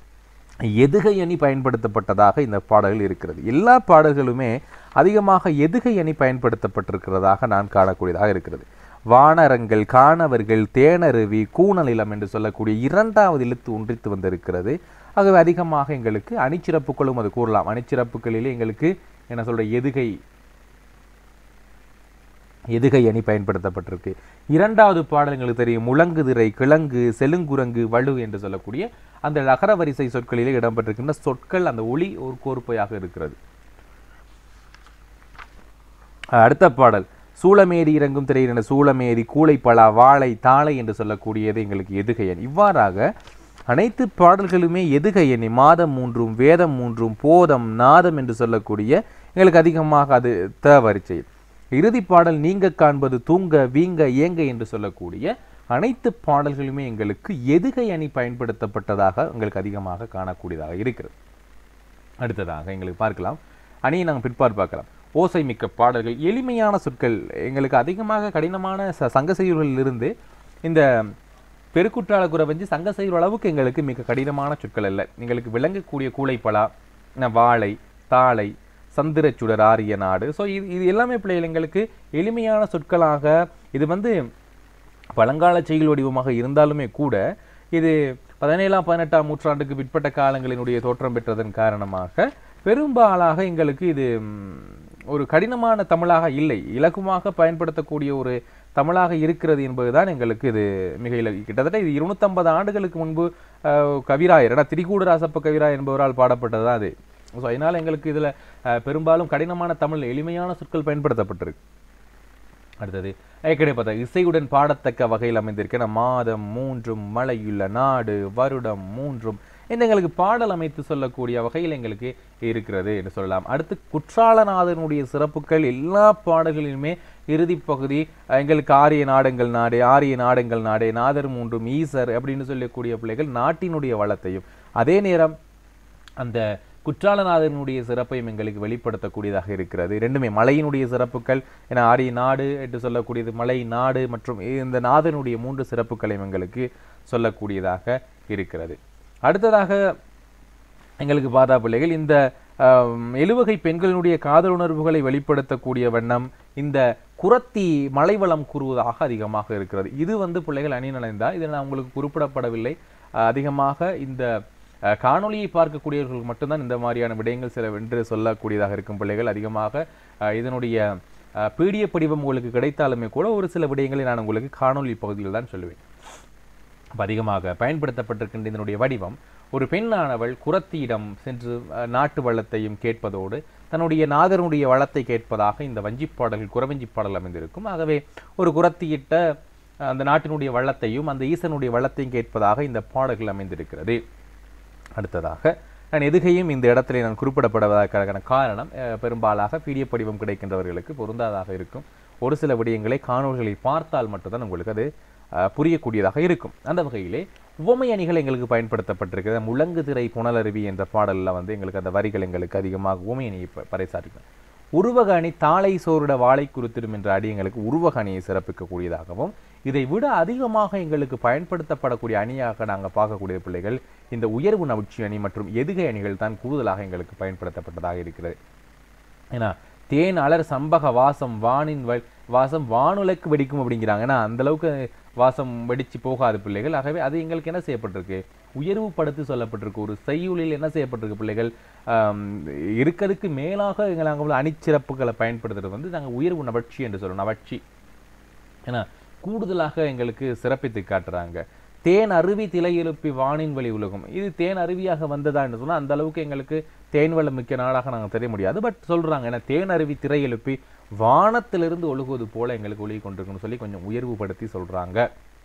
எதுகை அணி பயன்படுத்தப்பட்டதாக இந்த பாடல்கள் இருக்கிறது எல்லா பாடல்களுமே அதிகமாக எதுகை அணி பயன்படுத்தப்பட்டிருக்கிறதாக நான் காணக்கூடியதாக இருக்கிறது வானரங்கள் காணவர்கள் தேனருவி கூணநிலம் என்று சொல்லக்கூடிய இரண்டாவது இழுத்து ஒன்றித்து வந்திருக்கிறது ஆகவே அதிகமாக எங்களுக்கு அணிச்சிறப்புகளும் அது கூறலாம் அணிச்சிறப்புகளிலே எங்களுக்கு என்ன சொல்ற எதுகை எதுகை அணி பயன்படுத்தப்பட்டிருக்கு இரண்டாவது பாடல் எங்களுக்கு தெரியும் முழங்குதிரை கிழங்கு செலுங்குரங்கு வலு என்று சொல்லக்கூடிய அந்த அகர வரிசை சொற்களிலே இடம்பெற்றிருக்கின்ற சொற்கள் அந்த ஒளி ஒரு கோர்ப்பையாக இருக்கிறது அஹ் அடுத்த பாடல் சூளமேரி இறங்கும் திரையின சூளமேரி கூளைப்பலா வாழை தாளை என்று சொல்லக்கூடியது எங்களுக்கு எதுகையன் இவ்வாறாக அனைத்து பாடல்களுமே எதுகையணி மாதம் மூன்றும் வேதம் மூன்றும் போதம் நாதம் என்று சொல்லக்கூடிய எங்களுக்கு அதிகமாக அது தேவரிச்சை இறுதி பாடல் நீங்க காண்பது தூங்க வீங்க ஏங்க என்று சொல்லக்கூடிய அனைத்து பாடல்களுமே எங்களுக்கு எதுகை அணி பயன்படுத்தப்பட்டதாக எங்களுக்கு அதிகமாக காணக்கூடியதாக இருக்கிறது அடுத்ததாக எங்களுக்கு பார்க்கலாம் அணியை நாங்கள் பிற்பாடு பார்க்கலாம் ஓசை மிக்க பாடல்கள் எளிமையான சொற்கள் எங்களுக்கு அதிகமாக கடினமான ச சங்க செய்யுள்களிலிருந்து இந்த பெருக்குற்றால குறவஞ்சி சங்க செய்யுள் அளவுக்கு எங்களுக்கு மிக கடினமான சொற்கள் அல்ல எங்களுக்கு விளங்கக்கூடிய கூளைப்பலா ந- வாழை தாளை சந்திரச்சுடர் ஆரிய நாடு ஸோ இது இது எல்லாமே பிள்ளைகள் எங்களுக்கு எளிமையான சொற்களாக இது வந்து பழங்கால செய்யுள் வடிவமாக இருந்தாலுமே கூட இது பதினேழாம் பதினெட்டாம் நூற்றாண்டுக்கு பிற்பட்ட காலங்களினுடைய தோற்றம் பெற்றதன் காரணமாக பெரும்பாலாக எங்களுக்கு இது ம், ஒரு கடினமான தமிழாக இல்லை இலகுவாக பயன்படுத்தக்கூடிய ஒரு தமிழாக இருக்கிறது என்பதுதான் எங்களுக்கு இது மிக இலகு கிட்டத்தட்ட இது இருநூத்தம்பது ஆண்டுகளுக்கு முன்பு அஹ், கவிராயர் ஏன்னா திரிகூடராசப்ப கவிராயர் என்பவரால் பாடப்பட்டது தான் அது ஸோ அதனால எங்களுக்கு இதுல அஹ், பெரும்பாலும் கடினமான தமிழ் எளிமையான சொற்கள் பயன்படுத்தப்பட்டிருக்கு அடுத்தது ஏற்கனவே பார்த்தா இசையுடன் பாடத்தக்க வகையில் அமைந்திருக்கிற மாதம் மூன்றும் மழையுள்ள நாடு வருடம் மூன்றும் இந்த எங்களுக்கு பாடல் அமைத்து சொல்லக்கூடிய வகையில் எங்களுக்கு இருக்கிறது என்று சொல்லலாம் அடுத்து குற்றாலநாதனுடைய சிறப்புகள் எல்லா பாடல்களிலுமே இறுதிப் பகுதி அஹ், எங்களுக்கு ஆரிய நாடங்கள் நாடு ஆரிய நாடங்கள் நாடு நாதர் மூன்றும் ஈசர் அப்படின்னு சொல்லக்கூடிய பிள்ளைகள் நாட்டினுடைய வளத்தையும் அதே நேரம் அந்த குற்றாலநாதனுடைய சிறப்பையும் எங்களுக்கு வெளிப்படுத்தக்கூடியதாக இருக்கிறது ரெண்டுமே மலையினுடைய சிறப்புகள் என ஆரிய நாடு என்று சொல்லக்கூடியது மலை நாடு மற்றும் இந்த நாதனுடைய மூன்று சிறப்புகளையும் எங்களுக்கு சொல்லக்கூடியதாக இருக்கிறது அடுத்ததாக எங்களுக்கு பார்த்தா பிள்ளைகள் இந்த ஆம், எழுவகை பெண்களினுடைய காதல் உணர்வுகளை வெளிப்படுத்தக்கூடிய வண்ணம் இந்த குரத்தி மலைவளம் கூறுவதாக அதிகமாக இருக்கிறது இது வந்து பிள்ளைகள் அணிநடைந்தால் இதில் நான் உங்களுக்கு குறிப்பிடப்படவில்லை அஹ், அதிகமாக இந்த அஹ், காணொளியை பார்க்கக்கூடியவர்களுக்கு மட்டும்தான் இந்த மாதிரியான விடயங்கள் சில வென்று சொல்லக்கூடியதாக இருக்கும் பிள்ளைகள் அதிகமாக அஹ், இதனுடைய பிடிஎஃப் படிவம் உங்களுக்கு கிடைத்தாலுமே கூட ஒரு சில விடயங்களை நான் உங்களுக்கு காணொளி பகுதியில் தான் சொல்லுவேன் அப்ப அதிகமாக பயன்படுத்தப்பட்டிருக்கின்ற இதனுடைய வடிவம் ஒரு பெண்ணானவள் குரத்தியிடம் சென்று அஹ், நாட்டு வளத்தையும் கேட்பதோடு தன்னுடைய நாதனுடைய வளத்தை கேட்பதாக இந்த வஞ்சிப் பாடல்கள் குறவஞ்சிப் பாடல் அமைந்திருக்கும் ஆகவே ஒரு குரத்தியிட்ட அஹ், அந்த நாட்டினுடைய வளத்தையும் அந்த ஈசனுடைய வளத்தையும் கேட்பதாக இந்த பாடல்கள் அமைந்திருக்கிறது அடுத்ததாக நான் எதுகையும் இந்த இடத்துல நான் குறிப்பிடப்படுவதற்கான காரணம் அஹ், பெரும்பாலாக பிடிஎஃப் படிவம் கிடைக்கின்றவர்களுக்கு பொருந்தாதாக இருக்கும் ஒரு சில விடயங்களை காணொளிகளை பார்த்தால் மட்டும்தான் உங்களுக்கு அது அஹ், புரியக்கூடியதாக இருக்கும் அந்த வகையிலே உவமை அணிகள் எங்களுக்கு பயன்படுத்தப்பட்டிருக்கிறது முழங்கு திரை புனலருவி என்ற பாடலில் வந்து எங்களுக்கு அந்த வரிகள் எங்களுக்கு அதிகமாக உவமை அணியை ப- பறைசாற்றுகிறது உருவக அணி தாளை சோறுட வாழை குருத்திடும் என்ற அடி எங்களுக்கு உருவக அணியை சிறப்பிக்கக்கூடியதாகவும் இதை விட அதிகமாக எங்களுக்கு பயன்படுத்தப்படக்கூடிய அணியாக நாங்கள் பார்க்கக்கூடிய பிள்ளைகள் இந்த உயர்வு நவிழ்ச்சி அணி மற்றும் எதுகை அணிகள் தான் கூடுதலாக எங்களுக்கு பயன்படுத்தப்பட்டதாக இருக்கிறது ஏன்னா தேன் அலர் சம்பக வாசம் வானின் வ வாசம் வானுலக்கு வெடிக்கும் அப்படிங்கிறாங்க ஏன்னா அந்த அளவுக்கு வாசம் வெடிச்சு போகாது பிள்ளைகள் ஆகவே அது எங்களுக்கு என்ன செய்யப்பட்டிருக்கு உயர்வுபடுத்தி சொல்லப்பட்டிருக்கு ஒரு செய்யுளில் என்ன செய்யப்பட்டிருக்கு பிள்ளைகள் ஆம், இருக்கிறதுக்கு மேலாக எங்கள் நாங்கள் அணிச்சிறப்புகளை பயன்படுத்துறது வந்து நாங்கள் உயர்வு நவட்சி என்று சொல்றோம் நவட்சி ஏன்னா கூடுதலாக எங்களுக்கு சிறப்பித்து காட்டுறாங்க தேன் அருவி திலை எழுப்பி வானின் வழி உலகம் இது தேன் அருவியாக வந்ததான்னு சொன்னா அந்த அளவுக்கு எங்களுக்கு தேன் வளம் மிக்க நாடாக நாங்கள் தெரிய முடியாது பட் சொல்றாங்க ஏன்னா தேன் அருவி திரை எழுப்பி வானத்திலிருந்து ஒழுகுவது போல எங்களுக்கு ஒழுகி கொண்டிருக்குன்னு சொல்லி கொஞ்சம் உயர்வுபடுத்தி சொல்றாங்க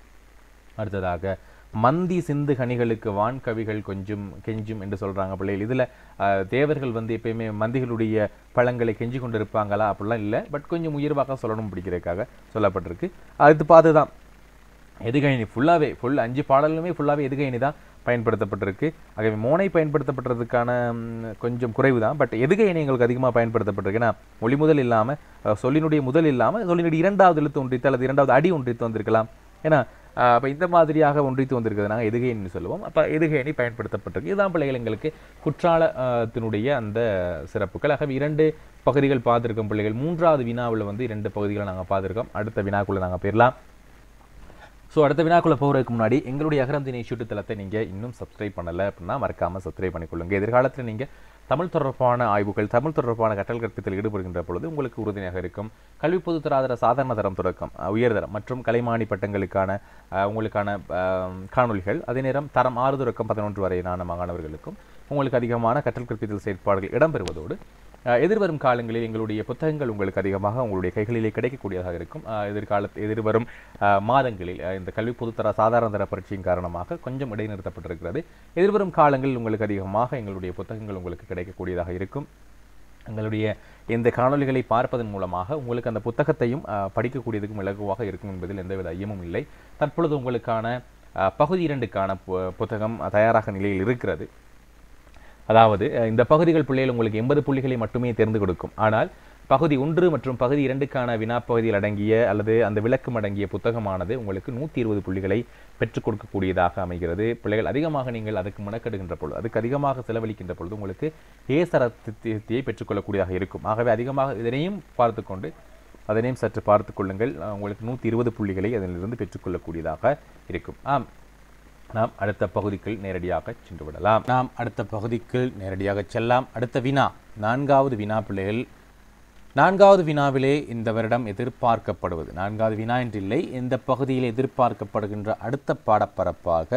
அடுத்ததாக மந்தி சிந்து கனிகளுக்கு வான் கவிகள் கொஞ்சம் கெஞ்சும் என்று சொல்றாங்க பிள்ளைகள் இதுல அஹ், தேவர்கள் வந்து எப்பயுமே மந்திகளுடைய பழங்களை கெஞ்சி கொண்டிருப்பாங்களா அப்படிலாம் இல்லை பட் கொஞ்சம் உயர்வாக சொல்லணும் பிடிக்கிறதுக்காக சொல்லப்பட்டிருக்கு அது பார்த்து தான் எதுகைனி ஃபுல்லாகவே ஃபுல் அஞ்சு பாடலுமே ஃபுல்லாகவே எதுகைனி தான் பயன்படுத்தப்பட்டிருக்கு ஆகவே மோனை பயன்படுத்தப்பட்டதுக்கான ம், கொஞ்சம் குறைவு தான் பட் எதுகைனி எங்களுக்கு அதிகமாக பயன்படுத்தப்பட்டிருக்கு ஏன்னா மொழி முதல் இல்லாமல் சொல்லினுடைய முதல் இல்லாமல் சொல்லினுடைய இரண்டாவது எழுத்து ஒன்றித்து அல்லது இரண்டாவது அடி ஒன்றித்து வந்திருக்கலாம் ஏன்னா அப்போ இந்த மாதிரியாக ஒன்றித்து வந்திருக்கிறது நாங்கள் எதுகைன்னு சொல்லுவோம் அப்போ எதுகைனி பயன்படுத்தப்பட்டிருக்கு இதுதான் பிள்ளைகள் எங்களுக்கு குற்றாலத்தினுடைய அந்த சிறப்புகள் ஆகவே இரண்டு பகுதிகள் பார்த்துருக்கோம் பிள்ளைகள் மூன்றாவது வினாவில் வந்து இரண்டு பகுதிகளை நாங்கள் பார்த்துருக்கோம் அடுத்த வினாக்குள்ள நாங்கள் போயிடலாம் ஸோ அடுத்த வினாக்குள்ள போகிறதுக்கு முன்னாடி எங்களுடைய அகரம் தினை ஷூட்டு தளத்தை நீங்கள் இன்னும் சப்ஸ்கிரைப் பண்ணலை அப்படின்னா மறக்காமல் சப்ஸ்கிரைப் பண்ணிக்கொள்ளுங்க எதிர்காலத்தில் நீங்கள் தமிழ் தொடர்பான ஆய்வுகள் தமிழ் தொடர்பான கற்றல் கற்பித்தல் ஈடுபடுகின்ற பொழுது உங்களுக்கு உறுதுணையாக இருக்கும் கல்வி பொதுத்தராதர சாதாரண தரம் தொடக்கம் அஹ், உயர்தரம் மற்றும் கலைமானி பட்டங்களுக்கான அஹ், உங்களுக்கான அஹ், காணொளிகள் அதே நேரம் தரம் ஆறு தொடக்கம் பதினொன்று வரையிலான மாணவர்களுக்கும் உங்களுக்கு அதிகமான கற்றல் கற்பித்தல் செயற்பாடுகள் இடம்பெறுவதோடு அஹ், எதிர்வரும் காலங்களில் எங்களுடைய புத்தகங்கள் உங்களுக்கு அதிகமாக உங்களுடைய கைகளிலே கிடைக்கக்கூடியதாக இருக்கும் அஹ், எதிர்கால எதிர்வரும் அஹ், மாதங்களில் அஹ், இந்த கல்வி பொதுத்தர சாதாரண தர பரீட்சையின் காரணமாக கொஞ்சம் இடைநிறுத்தப்பட்டிருக்கிறது எதிர்வரும் காலங்களில் உங்களுக்கு அதிகமாக எங்களுடைய புத்தகங்கள் உங்களுக்கு கிடைக்கக்கூடியதாக இருக்கும் எங்களுடைய இந்த காணொளிகளை பார்ப்பதன் மூலமாக உங்களுக்கு அந்த புத்தகத்தையும் அஹ், படிக்கக்கூடியதுக்கும் இலகுவாக இருக்கும் என்பதில் எந்தவித ஐயமும் இல்லை தற்பொழுது உங்களுக்கான அஹ், பகுதி இரண்டுக்கான பு- புத்தகம் தயாராக நிலையில் இருக்கிறது அதாவது அஹ், இந்த பகுதிகள் பிள்ளைகள் உங்களுக்கு எண்பது புள்ளிகளை மட்டுமே தேர்ந்து கொடுக்கும் ஆனால் பகுதி ஒன்று மற்றும் பகுதி இரண்டுக்கான வினாப்பகுதியில் அடங்கிய அல்லது அந்த விளக்கம் அடங்கிய புத்தகமானது உங்களுக்கு நூற்றி இருபது புள்ளிகளை பெற்றுக் கொடுக்கக்கூடியதாக அமைகிறது பிள்ளைகள் அதிகமாக நீங்கள் அதுக்கு மெனக்கெடுகின்ற பொழுது அதுக்கு அதிகமாக செலவழிக்கின்ற பொழுது உங்களுக்கு ஏசரத்தியை பெற்றுக்கொள்ளக்கூடியதாக இருக்கும் ஆகவே அதிகமாக இதனையும் பார்த்துக்கொண்டு அதனையும் சற்று பார்த்துக் கொள்ளுங்கள் அஹ், உங்களுக்கு நூற்றி இருபது புள்ளிகளை அதிலிருந்து பெற்றுக்கொள்ளக்கூடியதாக இருக்கும் ஆம் நாம் அடுத்த பகுதிக்குள் நேரடியாக சென்று விடலாம் நாம் அடுத்த பகுதிக்குள் நேரடியாக செல்லாம் அடுத்த வினா நான்காவது வினா பிள்ளைகள் நான்காவது வினாவிலே இந்த வருடம் எதிர்பார்க்கப்படுவது நான்காவது வினா என்றில்லை இந்த பகுதியில் எதிர்பார்க்கப்படுகின்ற அடுத்த பாடப்பரப்பாக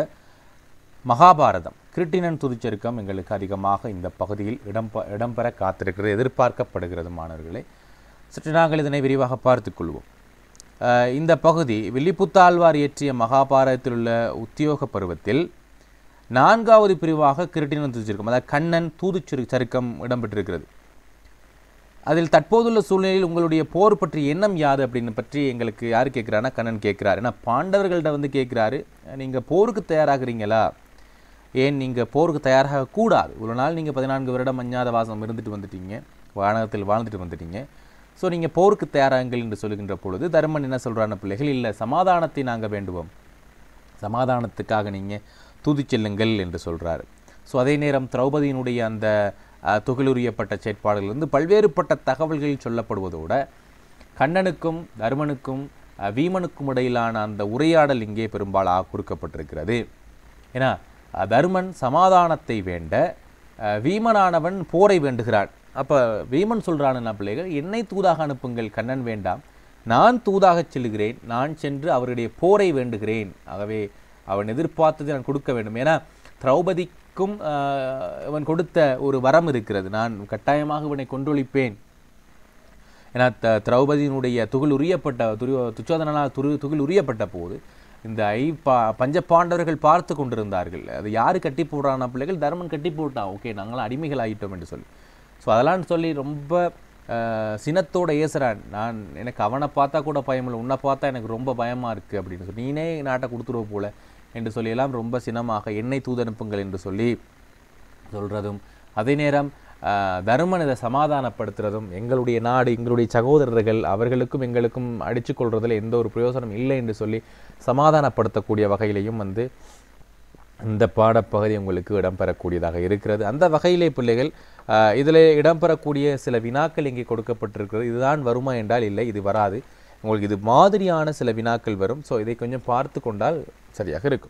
மகாபாரதம் கிருட்டினன் துதிச்செருக்கம் எங்களுக்கு அதிகமாக இந்த பகுதியில் இடம் இடம்பெற காத்திருக்கிறது எதிர்பார்க்கப்படுகிறது மாணவர்களே சற்று நாங்கள் இதனை விரிவாக பார்த்துக் கொள்வோம் அஹ், இந்த பகுதி வில்லிபுத்தாழ்வார் இயற்றிய மகாபாரதத்தில் உள்ள உத்தியோக பருவத்தில் நான்காவது பிரிவாக கிருட்டினன் துதிச்செருக்கம் அதாவது கண்ணன் தூதுச்செரு சருக்கம் இடம்பெற்றிருக்கிறது அதில் தற்போதுள்ள சூழ்நிலையில் உங்களுடைய போர் பற்றி எண்ணம் யாது அப்படின்னு பற்றி எங்களுக்கு யார் கேட்குறாருன்னா கண்ணன் கேட்குறாரு ஏன்னா பாண்டவர்கள்ட்ட வந்து கேட்குறாரு நீங்கள் போருக்கு தயாராகிறீங்களா ஏன் நீங்கள் போருக்கு தயாராக கூடாது ஒரு நாள் நீங்கள் பதினான்கு வருடம் அஞ்ஞாத வாசம் இருந்துட்டு வந்துட்டீங்க வானகத்தில் வாழ்ந்துட்டு வந்துட்டீங்க ஸோ நீங்கள் போருக்கு தயாராகுங்கள் என்று சொல்லுகின்ற பொழுது தர்மன் என்ன சொல்கிறான பிள்ளைகள் இல்லை சமாதானத்தை நாங்கள் வேண்டுவோம் சமாதானத்துக்காக நீங்கள் தூது செல்லுங்கள் என்று சொல்றாரு ஸோ அதே நேரம் திரௌபதியினுடைய அந்த அஹ், துகிலுரியப்பட்ட செயற்பாடுகளிலிருந்து பல்வேறுபட்ட தகவல்கள் சொல்லப்படுவதோட கண்ணனுக்கும் தர்மனுக்கும் அஹ், வீமனுக்கும் இடையிலான அந்த உரையாடல் இங்கே பெரும்பாலாக கொடுக்கப்பட்டிருக்கிறது ஏன்னா அஹ், தர்மன் சமாதானத்தை வேண்ட அஹ், வீமனானவன் போரை வேண்டுகிறான் அப்போ வீமன் சொல்கிறான் பிள்ளைகள் என்னை தூதாக அனுப்புங்கள் கண்ணன் வேண்டாம் நான் தூதாகச் செல்லுகிறேன் நான் சென்று அவருடைய போரை வேண்டுகிறேன் ஆகவே அவன் எதிர்பார்த்ததை நான் கொடுக்க வேண்டும் ஏன்னா திரௌபதிக்கும் ஆஹ், அவன் கொடுத்த ஒரு வரம் இருக்கிறது நான் கட்டாயமாக இவனை கொன்றொழிப்பேன் ஏன்னா த திரௌபதியினுடைய துகில் உரியப்பட்ட துரு துச்சோதனால் துரு துகில் உரியப்பட்ட போது இந்த ஐ பா பஞ்ச பாண்டவர்கள் பார்த்து கொண்டிருந்தார்கள் அது யார் கட்டி போடுறான பிள்ளைகள் தர்மன் கட்டி போட்டான் ஓகே நாங்களாம் அடிமைகள் ஆகிட்டோம் என்று சொல்லி ஸோ அதெல்லாம் சொல்லி ரொம்ப ஆஹ், சினத்தோட ஏசுறான் நான் எனக்கு அவனை பார்த்தா கூட பயம் இல்லை உன்னை பார்த்தா எனக்கு ரொம்ப பயமாக இருக்குது அப்படின்னு சொல்லி நீனே நாட்டை கொடுத்துருவ போல என்று சொல்லி எல்லாம் ரொம்ப சினமாக என்னை தூதனுப்புங்கள் என்று சொல்லி சொல்கிறதும் அதே நேரம் ஆஹ், தருமன் இதை சமாதானப்படுத்துறதும் எங்களுடைய நாடு எங்களுடைய சகோதரர்கள் அவர்களுக்கும் எங்களுக்கும் அடிச்சு கொள்றதுல எந்த ஒரு பிரயோசனம் இல்லை என்று சொல்லி சமாதானப்படுத்தக்கூடிய வகையிலையும் வந்து இந்த பாடப்பகுதி உங்களுக்கு இடம்பெறக்கூடியதாக இருக்கிறது அந்த வகையிலே பிள்ளைகள் ஆஹ், இதில் இடம்பெறக்கூடிய சில வினாக்கள் இங்கே கொடுக்கப்பட்டிருக்கிறது இதுதான் வருமா என்றால் இல்லை இது வராது உங்களுக்கு இது மாதிரியான சில வினாக்கள் வரும் ஸோ இதை கொஞ்சம் பார்த்து கொண்டால் சரியாக இருக்கும்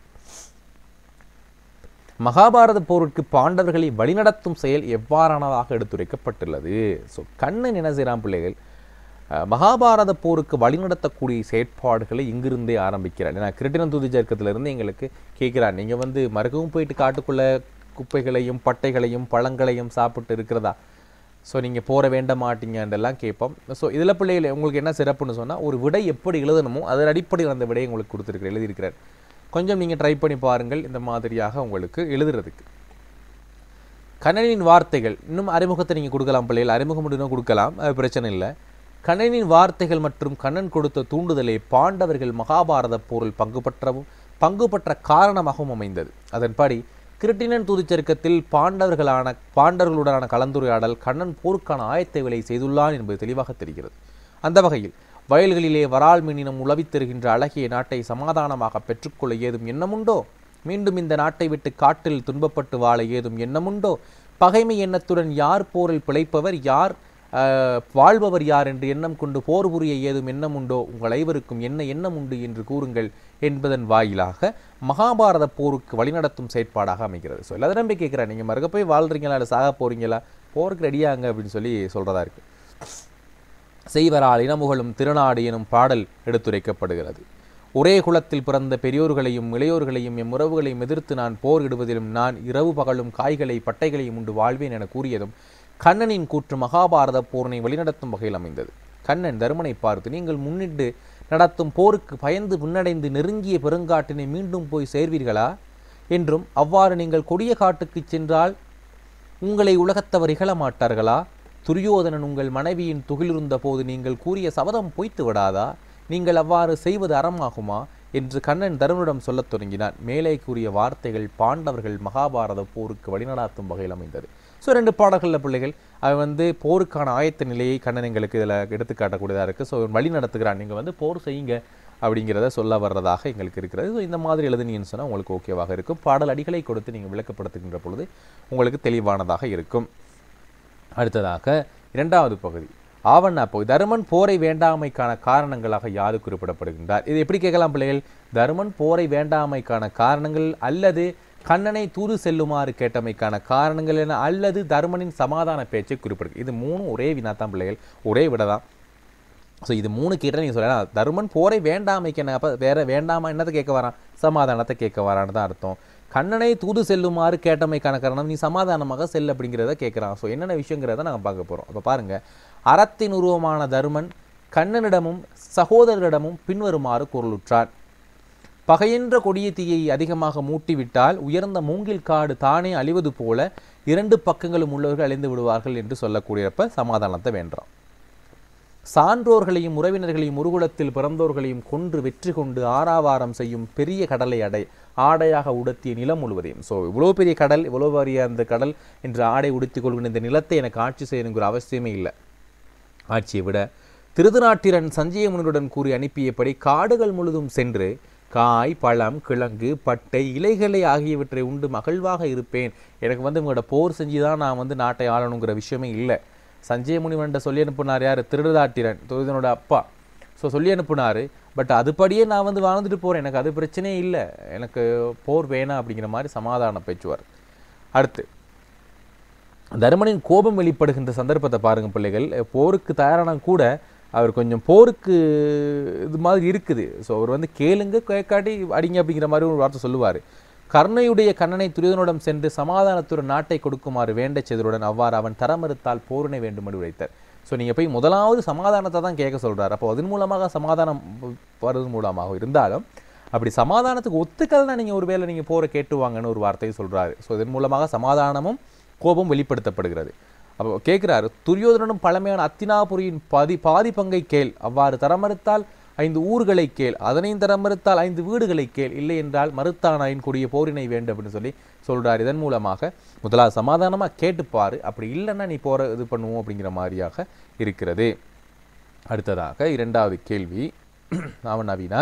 மகாபாரத போருக்கு பாண்டவர்களை வழிநடத்தும் செயல் எவ்வாறானதாக எடுத்துரைக்கப்பட்டுள்ளது ஸோ கண்ணன் என்ன செய்கிறான் பிள்ளைகள் அஹ், மகாபாரத போருக்கு வழிநடத்தக்கூடிய செயற்பாடுகளை இங்கிருந்தே ஆரம்பிக்கிறார் ஏன்னா கிருட்டின துதி இருந்து எங்களுக்கு கேட்கிறார் நீங்கள் வந்து மறுக்கவும் போயிட்டு காட்டுக்குள்ள குப்பைகளையும் பட்டைகளையும் பழங்களையும் சாப்பிட்டு இருக்கிறதா ஸோ நீங்கள் போற வேண்ட மாட்டீங்கன்றெல்லாம் கேட்போம் ஸோ இதில் பிள்ளைகள் உங்களுக்கு என்ன சிறப்புன்னு சொன்னால் ஒரு விடை எப்படி எழுதணுமோ அதன் அடிப்படையில் அந்த விடையை உங்களுக்கு கொடுத்துருக்கிற எழுதியிருக்கிறார் கொஞ்சம் நீங்கள் ட்ரை பண்ணி பாருங்கள் இந்த மாதிரியாக உங்களுக்கு எழுதுறதுக்கு கண்ணனின் வார்த்தைகள் இன்னும் அறிமுகத்தை நீங்கள் கொடுக்கலாம் பிள்ளைகள் அறிமுகம் மட்டும் கொடுக்கலாம் அது பிரச்சனை இல்லை கண்ணனின் வார்த்தைகள் மற்றும் கண்ணன் கொடுத்த தூண்டுதலை பாண்டவர்கள் மகாபாரத போரில் பங்கு பெற்றவும் பங்கு பெற்ற காரணமாகவும் அமைந்தது அதன்படி கிருட்டினன் துதிச்சருக்கத்தில் பாண்டவர்களான பாண்டவர்களுடனான கலந்துரையாடல் கண்ணன் போருக்கான ஆயத்த செய்துள்ளான் என்பது தெளிவாக தெரிகிறது அந்த வகையில் வயல்களிலே வரால் மீனினம் உழவித் தருகின்ற அழகிய நாட்டை சமாதானமாக பெற்றுக்கொள்ள ஏதும் எண்ணமுண்டோ மீண்டும் இந்த நாட்டை விட்டு காட்டில் துன்பப்பட்டு வாழ ஏதும் எண்ணமுண்டோ பகைமை எண்ணத்துடன் யார் போரில் பிழைப்பவர் யார் ஆஹ், வாழ்பவர் யார் என்று எண்ணம் கொண்டு போர் புரிய ஏதும் எண்ணம் உண்டோ உங்கள் ஐவருக்கும் என்ன எண்ணம் உண்டு என்று கூறுங்கள் என்பதன் வாயிலாக மகாபாரத போருக்கு வழிநடத்தும் செயற்பாடாக அமைகிறது ஸோ எல்லா நம்பி கேட்குறேன் நீங்கள் மறுக்க போய் வாழ்றீங்களா இல்லை சாக போறீங்களா போருக்கு ரெடியாங்க அப்படின்னு சொல்லி சொல்றதா இருக்கு செய்வரால் இனமுகளும் திருநாடு எனும் பாடல் எடுத்துரைக்கப்படுகிறது ஒரே குலத்தில் பிறந்த பெரியோர்களையும் இளையோர்களையும் எம் உறவுகளையும் எதிர்த்து நான் போர் இடுவதிலும் நான் இரவு பகலும் காய்களை பட்டைகளையும் உண்டு வாழ்வேன் என கூறியதும் கண்ணனின் கூற்று மகாபாரத போரினை வழிநடத்தும் வகையில் அமைந்தது கண்ணன் தருமனை பார்த்து நீங்கள் முன்னிட்டு நடத்தும் போருக்கு பயந்து முன்னடைந்து நெருங்கிய பெருங்காட்டினை மீண்டும் போய் சேர்வீர்களா என்றும் அவ்வாறு நீங்கள் கொடிய காட்டுக்குச் சென்றால் உங்களை உலகத்தவர் இகழ மாட்டார்களா துரியோதனன் உங்கள் மனைவியின் துகிலிருந்த போது நீங்கள் கூறிய சபதம் பொய்த்து விடாதா நீங்கள் அவ்வாறு செய்வது அறமாகுமா என்று கண்ணன் தருமனிடம் சொல்லத் தொடங்கினான் மேலே கூறிய வார்த்தைகள் பாண்டவர்கள் மகாபாரத போருக்கு வழிநடாத்தும் வகையில் அமைந்தது ஸோ ரெண்டு பாடல்களில் பிள்ளைகள் அவன் வந்து போருக்கான ஆயத்த நிலையை கண்ணன் எங்களுக்கு இதில் எடுத்துக்காட்டக்கூடியதாக இருக்குது ஸோ வழி நடத்துகிறான் நீங்கள் வந்து போர் செய்யுங்க அப்படிங்கிறத சொல்ல வர்றதாக எங்களுக்கு இருக்கிறது ஸோ இந்த மாதிரி எழுதுனீங்கன்னு சொன்னால் உங்களுக்கு ஓகேவாக இருக்கும் பாடல் அடிகளை கொடுத்து நீங்கள் விளக்கப்படுத்துகின்ற பொழுது உங்களுக்கு தெளிவானதாக இருக்கும் அடுத்ததாக இரண்டாவது பகுதி ஆவண்ணா போய் தருமன் போரை வேண்டாமைக்கான காரணங்களாக யாது குறிப்பிடப்படுகின்றார் இது எப்படி கேட்கலாம் பிள்ளைகள் தருமன் போரை வேண்டாமைக்கான காரணங்கள் அல்லது கண்ணனை தூது செல்லுமாறு கேட்டமைக்கான காரணங்கள் என அல்லது தருமனின் சமாதான பேச்சை குறிப்பிடு இது மூணும் ஒரே வினாத்தான் பிள்ளைகள் ஒரே விட தான் ஸோ இது மூணு கேட்டால் நீங்கள் சொல்லலாம் தருமன் போரை வேண்டாமைக்கு என்ன அப்போ வேற வேண்டாமா என்னத்தை கேட்க வரான் சமாதானத்தை கேட்க வரான்னு தான் அர்த்தம் கண்ணனை தூது செல்லுமாறு கேட்டமைக்கான காரணம் நீ சமாதானமாக செல் அப்படிங்கிறத கேட்குறான் ஸோ என்னென்ன விஷயங்கிறத நாங்கள் பார்க்க போகிறோம் அப்போ பாருங்கள் அறத்தின் உருவமான தருமன் கண்ணனிடமும் சகோதரரிடமும் பின்வருமாறு குரலுற்றான் பகையென்ற கொடிய தீயை அதிகமாக மூட்டிவிட்டால் உயர்ந்த மூங்கில் காடு தானே அழிவது போல இரண்டு பக்கங்களும் உள்ளவர்கள் அழிந்து விடுவார்கள் என்று சொல்லக்கூடியப்ப சமாதானத்தை வேண்டாம் சான்றோர்களையும் உறவினர்களையும் முருகுலத்தில் பிறந்தோர்களையும் கொன்று வெற்றி கொண்டு ஆறாவாரம் செய்யும் பெரிய கடலை அடை ஆடையாக உடுத்திய நிலம் முழுவதையும் ஸோ இவ்வளோ பெரிய கடல் இவ்வளோ பெரிய அந்த கடல் என்று ஆடை உடுத்திக் கொள்கிற இந்த நிலத்தை எனக்கு ஆட்சி செய்யணுங்கிற அவசியமே இல்லை ஆட்சியை விட திருதநாட்டிரன் சஞ்சய முனியுடன் கூறி அனுப்பியபடி காடுகள் முழுதும் சென்று காய் பழம் கிழங்கு பட்டை இலைகளை ஆகியவற்றை உண்டு மகிழ்வாக இருப்பேன் எனக்கு வந்து உங்களோட போர் செஞ்சு தான் நான் வந்து நாட்டை ஆளணுங்கிற விஷயமே இல்லை சஞ்சய முனிவன்ட்ட சொல்லி அனுப்புனார் யார் திருதராட்டிரன் துரிதனோட அப்பா ஸோ சொல்லி அனுப்புனார் பட் அதுபடியே நான் வந்து வாழ்ந்துட்டு போகிறேன் எனக்கு அது பிரச்சனையே இல்லை எனக்கு போர் வேணாம் அப்படிங்கிற மாதிரி சமாதான பேச்சுவார் அடுத்து தருமனின் கோபம் வெளிப்படுகின்ற சந்தர்ப்பத்தை பாருங்க பிள்ளைகள் போருக்கு தயாரான கூட அவர் கொஞ்சம் போருக்கு இது மாதிரி இருக்குது ஸோ அவர் வந்து கேளுங்க கேட்காட்டி அடிங்க அப்படிங்கிற மாதிரி ஒரு வார்த்தை சொல்லுவார் கர்ணையுடைய கண்ணனை துரியோதனிடம் சென்று சமாதானத்துடன் நாட்டை கொடுக்குமாறு வேண்ட செய்ததுடன் அவ்வாறு அவன் தரமறுத்தால் போரினை வேண்டுமென்று உரைத்தார் ஸோ நீங்கள் போய் முதலாவது சமாதானத்தை தான் கேட்க சொல்றார் அப்போ அதன் மூலமாக சமாதானம் வருவதன் மூலமாக இருந்தாலும் அப்படி சமாதானத்துக்கு ஒத்துக்கல்னா நீங்கள் ஒருவேளை நீங்கள் போரை கேட்டுவாங்கன்னு ஒரு வார்த்தையை சொல்றாரு ஸோ இதன் மூலமாக சமாதானமும் கோபம் வெளிப்படுத்தப்படுகிறது அப்போ கேட்குறாரு துரியோதனனும் பழமையான அத்தினாபுரியின் பாதி பாதி பங்கை கேள் அவ்வாறு தரமறுத்தால் ஐந்து ஊர்களை கேள் அதனையும் தர மறுத்தால் ஐந்து வீடுகளை கேள் இல்லை என்றால் மறுத்தானாயின் கூடிய போரினை வேண்டும் அப்படின்னு சொல்லி சொல்றார் இதன் மூலமாக முதலாவது சமாதானமாக கேட்டுப்பாரு அப்படி இல்லைன்னா நீ போற இது பண்ணுவோம் அப்படிங்கிற மாதிரியாக இருக்கிறது அடுத்ததாக இரண்டாவது கேள்வி அவன் நவீனா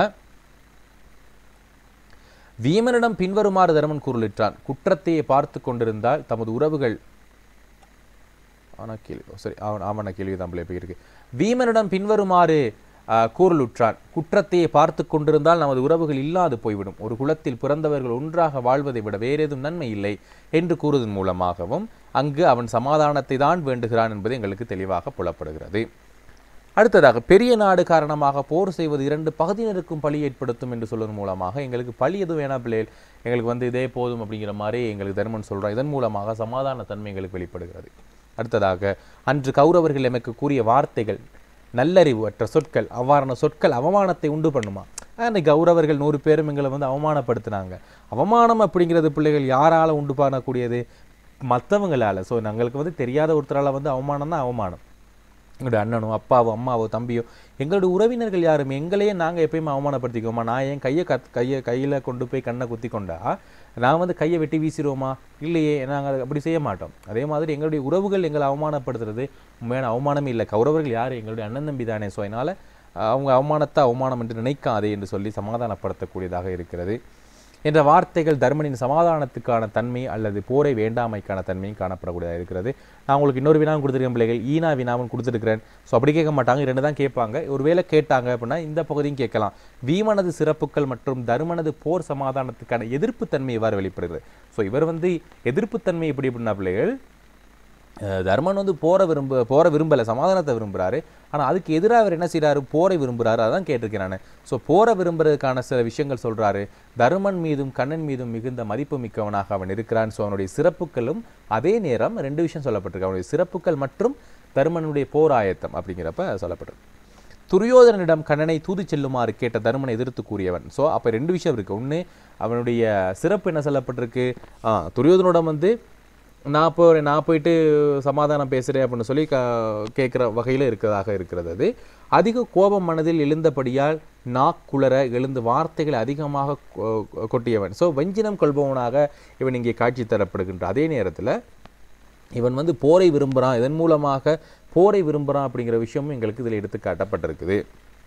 வீமனிடம் பின்வருமாறு தருமன் குரலிட்டான் குற்றத்தையே பார்த்து கொண்டிருந்தால் தமது உறவுகள் ஆனா கேள்வி சரி அவன் அவன கேள்வி தான் போய் இருக்கு வீமனிடம் பின்வருமாறு ஆஹ், கூறலுற்றான் குற்றத்தையே பார்த்து கொண்டிருந்தால் நமது உறவுகள் இல்லாது போய்விடும் ஒரு குலத்தில் பிறந்தவர்கள் ஒன்றாக வாழ்வதை விட வேறேதும் நன்மை இல்லை என்று கூறுவதன் மூலமாகவும் அங்கு அவன் சமாதானத்தை தான் வேண்டுகிறான் என்பது எங்களுக்கு தெளிவாக புலப்படுகிறது அடுத்ததாக பெரிய நாடு காரணமாக போர் செய்வது இரண்டு பகுதியினருக்கும் பழி ஏற்படுத்தும் என்று சொல்வதன் மூலமாக எங்களுக்கு பழி எதுவும் வேணா பிள்ளைகள் எங்களுக்கு வந்து இதே போதும் அப்படிங்கிற மாதிரி எங்களுக்கு தர்மன் சொல்றான் இதன் மூலமாக சமாதான தன்மை எங்களுக்கு வெளிப்படுகிறது அடுத்ததாக அன்று கௌரவர்கள் எமக்கு கூறிய வார்த்தைகள் நல்லறிவு அற்ற சொற்கள் அவ்வாறான சொற்கள் அவமானத்தை உண்டு பண்ணுமா அன்னைக்கு கௌரவர்கள் நூறு பேரும் எங்களை வந்து அவமானப்படுத்தினாங்க அவமானம் அப்படிங்கிறது பிள்ளைகள் யாரால உண்டு பண்ணக்கூடியது மற்றவங்களால ஸோ எங்களுக்கு வந்து தெரியாத ஒருத்தரால வந்து அவமானம் தான் அவமானம் எங்களுடைய அண்ணனோ அப்பாவோ அம்மாவோ தம்பியோ எங்களுடைய உறவினர்கள் யாரும் எங்களையே நாங்கள் எப்பயுமே அவமானப்படுத்திக்குவோமா நான் என் கையை கத் கையை கையில் கொண்டு போய் கண்ணை குத்தி கொண்டா நான் வந்து கையை வெட்டி வீசிடுவோமா இல்லையே நாங்கள் அப்படி செய்ய மாட்டோம் அதே மாதிரி எங்களுடைய உறவுகள் எங்களை அவமானப்படுத்துறது உண்மையான அவமானமே இல்லை கௌரவர்கள் யார் எங்களுடைய அண்ணன் தம்பி தானே ஸோ அதனால் அவங்க அவமானத்தை அவமானம் என்று நினைக்காதே என்று சொல்லி சமாதானப்படுத்தக்கூடியதாக இருக்கிறது என்ற வார்த்தைகள் தர்மனின் சமாதானத்துக்கான தன்மை அல்லது போரை வேண்டாமைக்கான தன்மையும் காணப்படக்கூடியதாக இருக்கிறது நான் உங்களுக்கு இன்னொரு வினாவும் கொடுத்துருக்கேன் பிள்ளைகள் ஈனா வினாவும் கொடுத்துருக்கிறேன் ஸோ அப்படி கேட்க மாட்டாங்க ரெண்டு தான் கேட்பாங்க ஒருவேளை கேட்டாங்க அப்படின்னா இந்த பகுதியும் கேட்கலாம் வீமனது சிறப்புகள் மற்றும் தருமனது போர் சமாதானத்துக்கான எதிர்ப்பு தன்மை இவ்வாறு வெளிப்படுகிறது ஸோ இவர் வந்து எதிர்ப்பு தன்மை எப்படி அப்படின்னா பிள்ளைகள் அஹ் தர்மன் வந்து போற விரும்ப போற விரும்பல சமாதானத்தை விரும்புறாரு ஆனா அதுக்கு எதிராக அவர் என்ன செய்றாரு போரை விரும்புறாரு அதான் கேட்டிருக்கேன் நான் ஸோ போரை விரும்புறதுக்கான சில விஷயங்கள் சொல்றாரு தருமன் மீதும் கண்ணன் மீதும் மிகுந்த மதிப்பு மிக்கவனாக அவன் இருக்கிறான் ஸோ அவனுடைய சிறப்புகளும் அதே நேரம் ரெண்டு விஷயம் சொல்லப்பட்டிருக்கு அவனுடைய சிறப்புகள் மற்றும் தருமனுடைய போர் ஆயத்தம் அப்படிங்கிறப்ப சொல்லப்பட்டிருக்கு துரியோதனனிடம் கண்ணனை தூது செல்லுமாறு கேட்ட தருமனை எதிர்த்து கூறியவன் ஸோ அப்போ ரெண்டு விஷயம் இருக்கு ஒன்று அவனுடைய சிறப்பு என்ன சொல்லப்பட்டிருக்கு ஆ துரியோதனிடம் வந்து நான் போ நான் போயிட்டு சமாதானம் பேசுகிறேன் அப்படின்னு சொல்லி க கேட்குற வகையில் இருக்கிறதாக இருக்கிறது அது அதிக கோபம் மனதில் எழுந்தபடியால் நாக்குளர எழுந்து வார்த்தைகளை அதிகமாக கொ- கொட்டியவன் ஸோ வஞ்சினம் கொள்பவனாக இவன் இங்கே காட்சி தரப்படுகின்ற அதே நேரத்தில் இவன் வந்து போரை விரும்புகிறான் இதன் மூலமாக போரை விரும்புகிறான் அப்படிங்கிற விஷயமும் எங்களுக்கு இதில் எடுத்து காட்டப்பட்டிருக்குது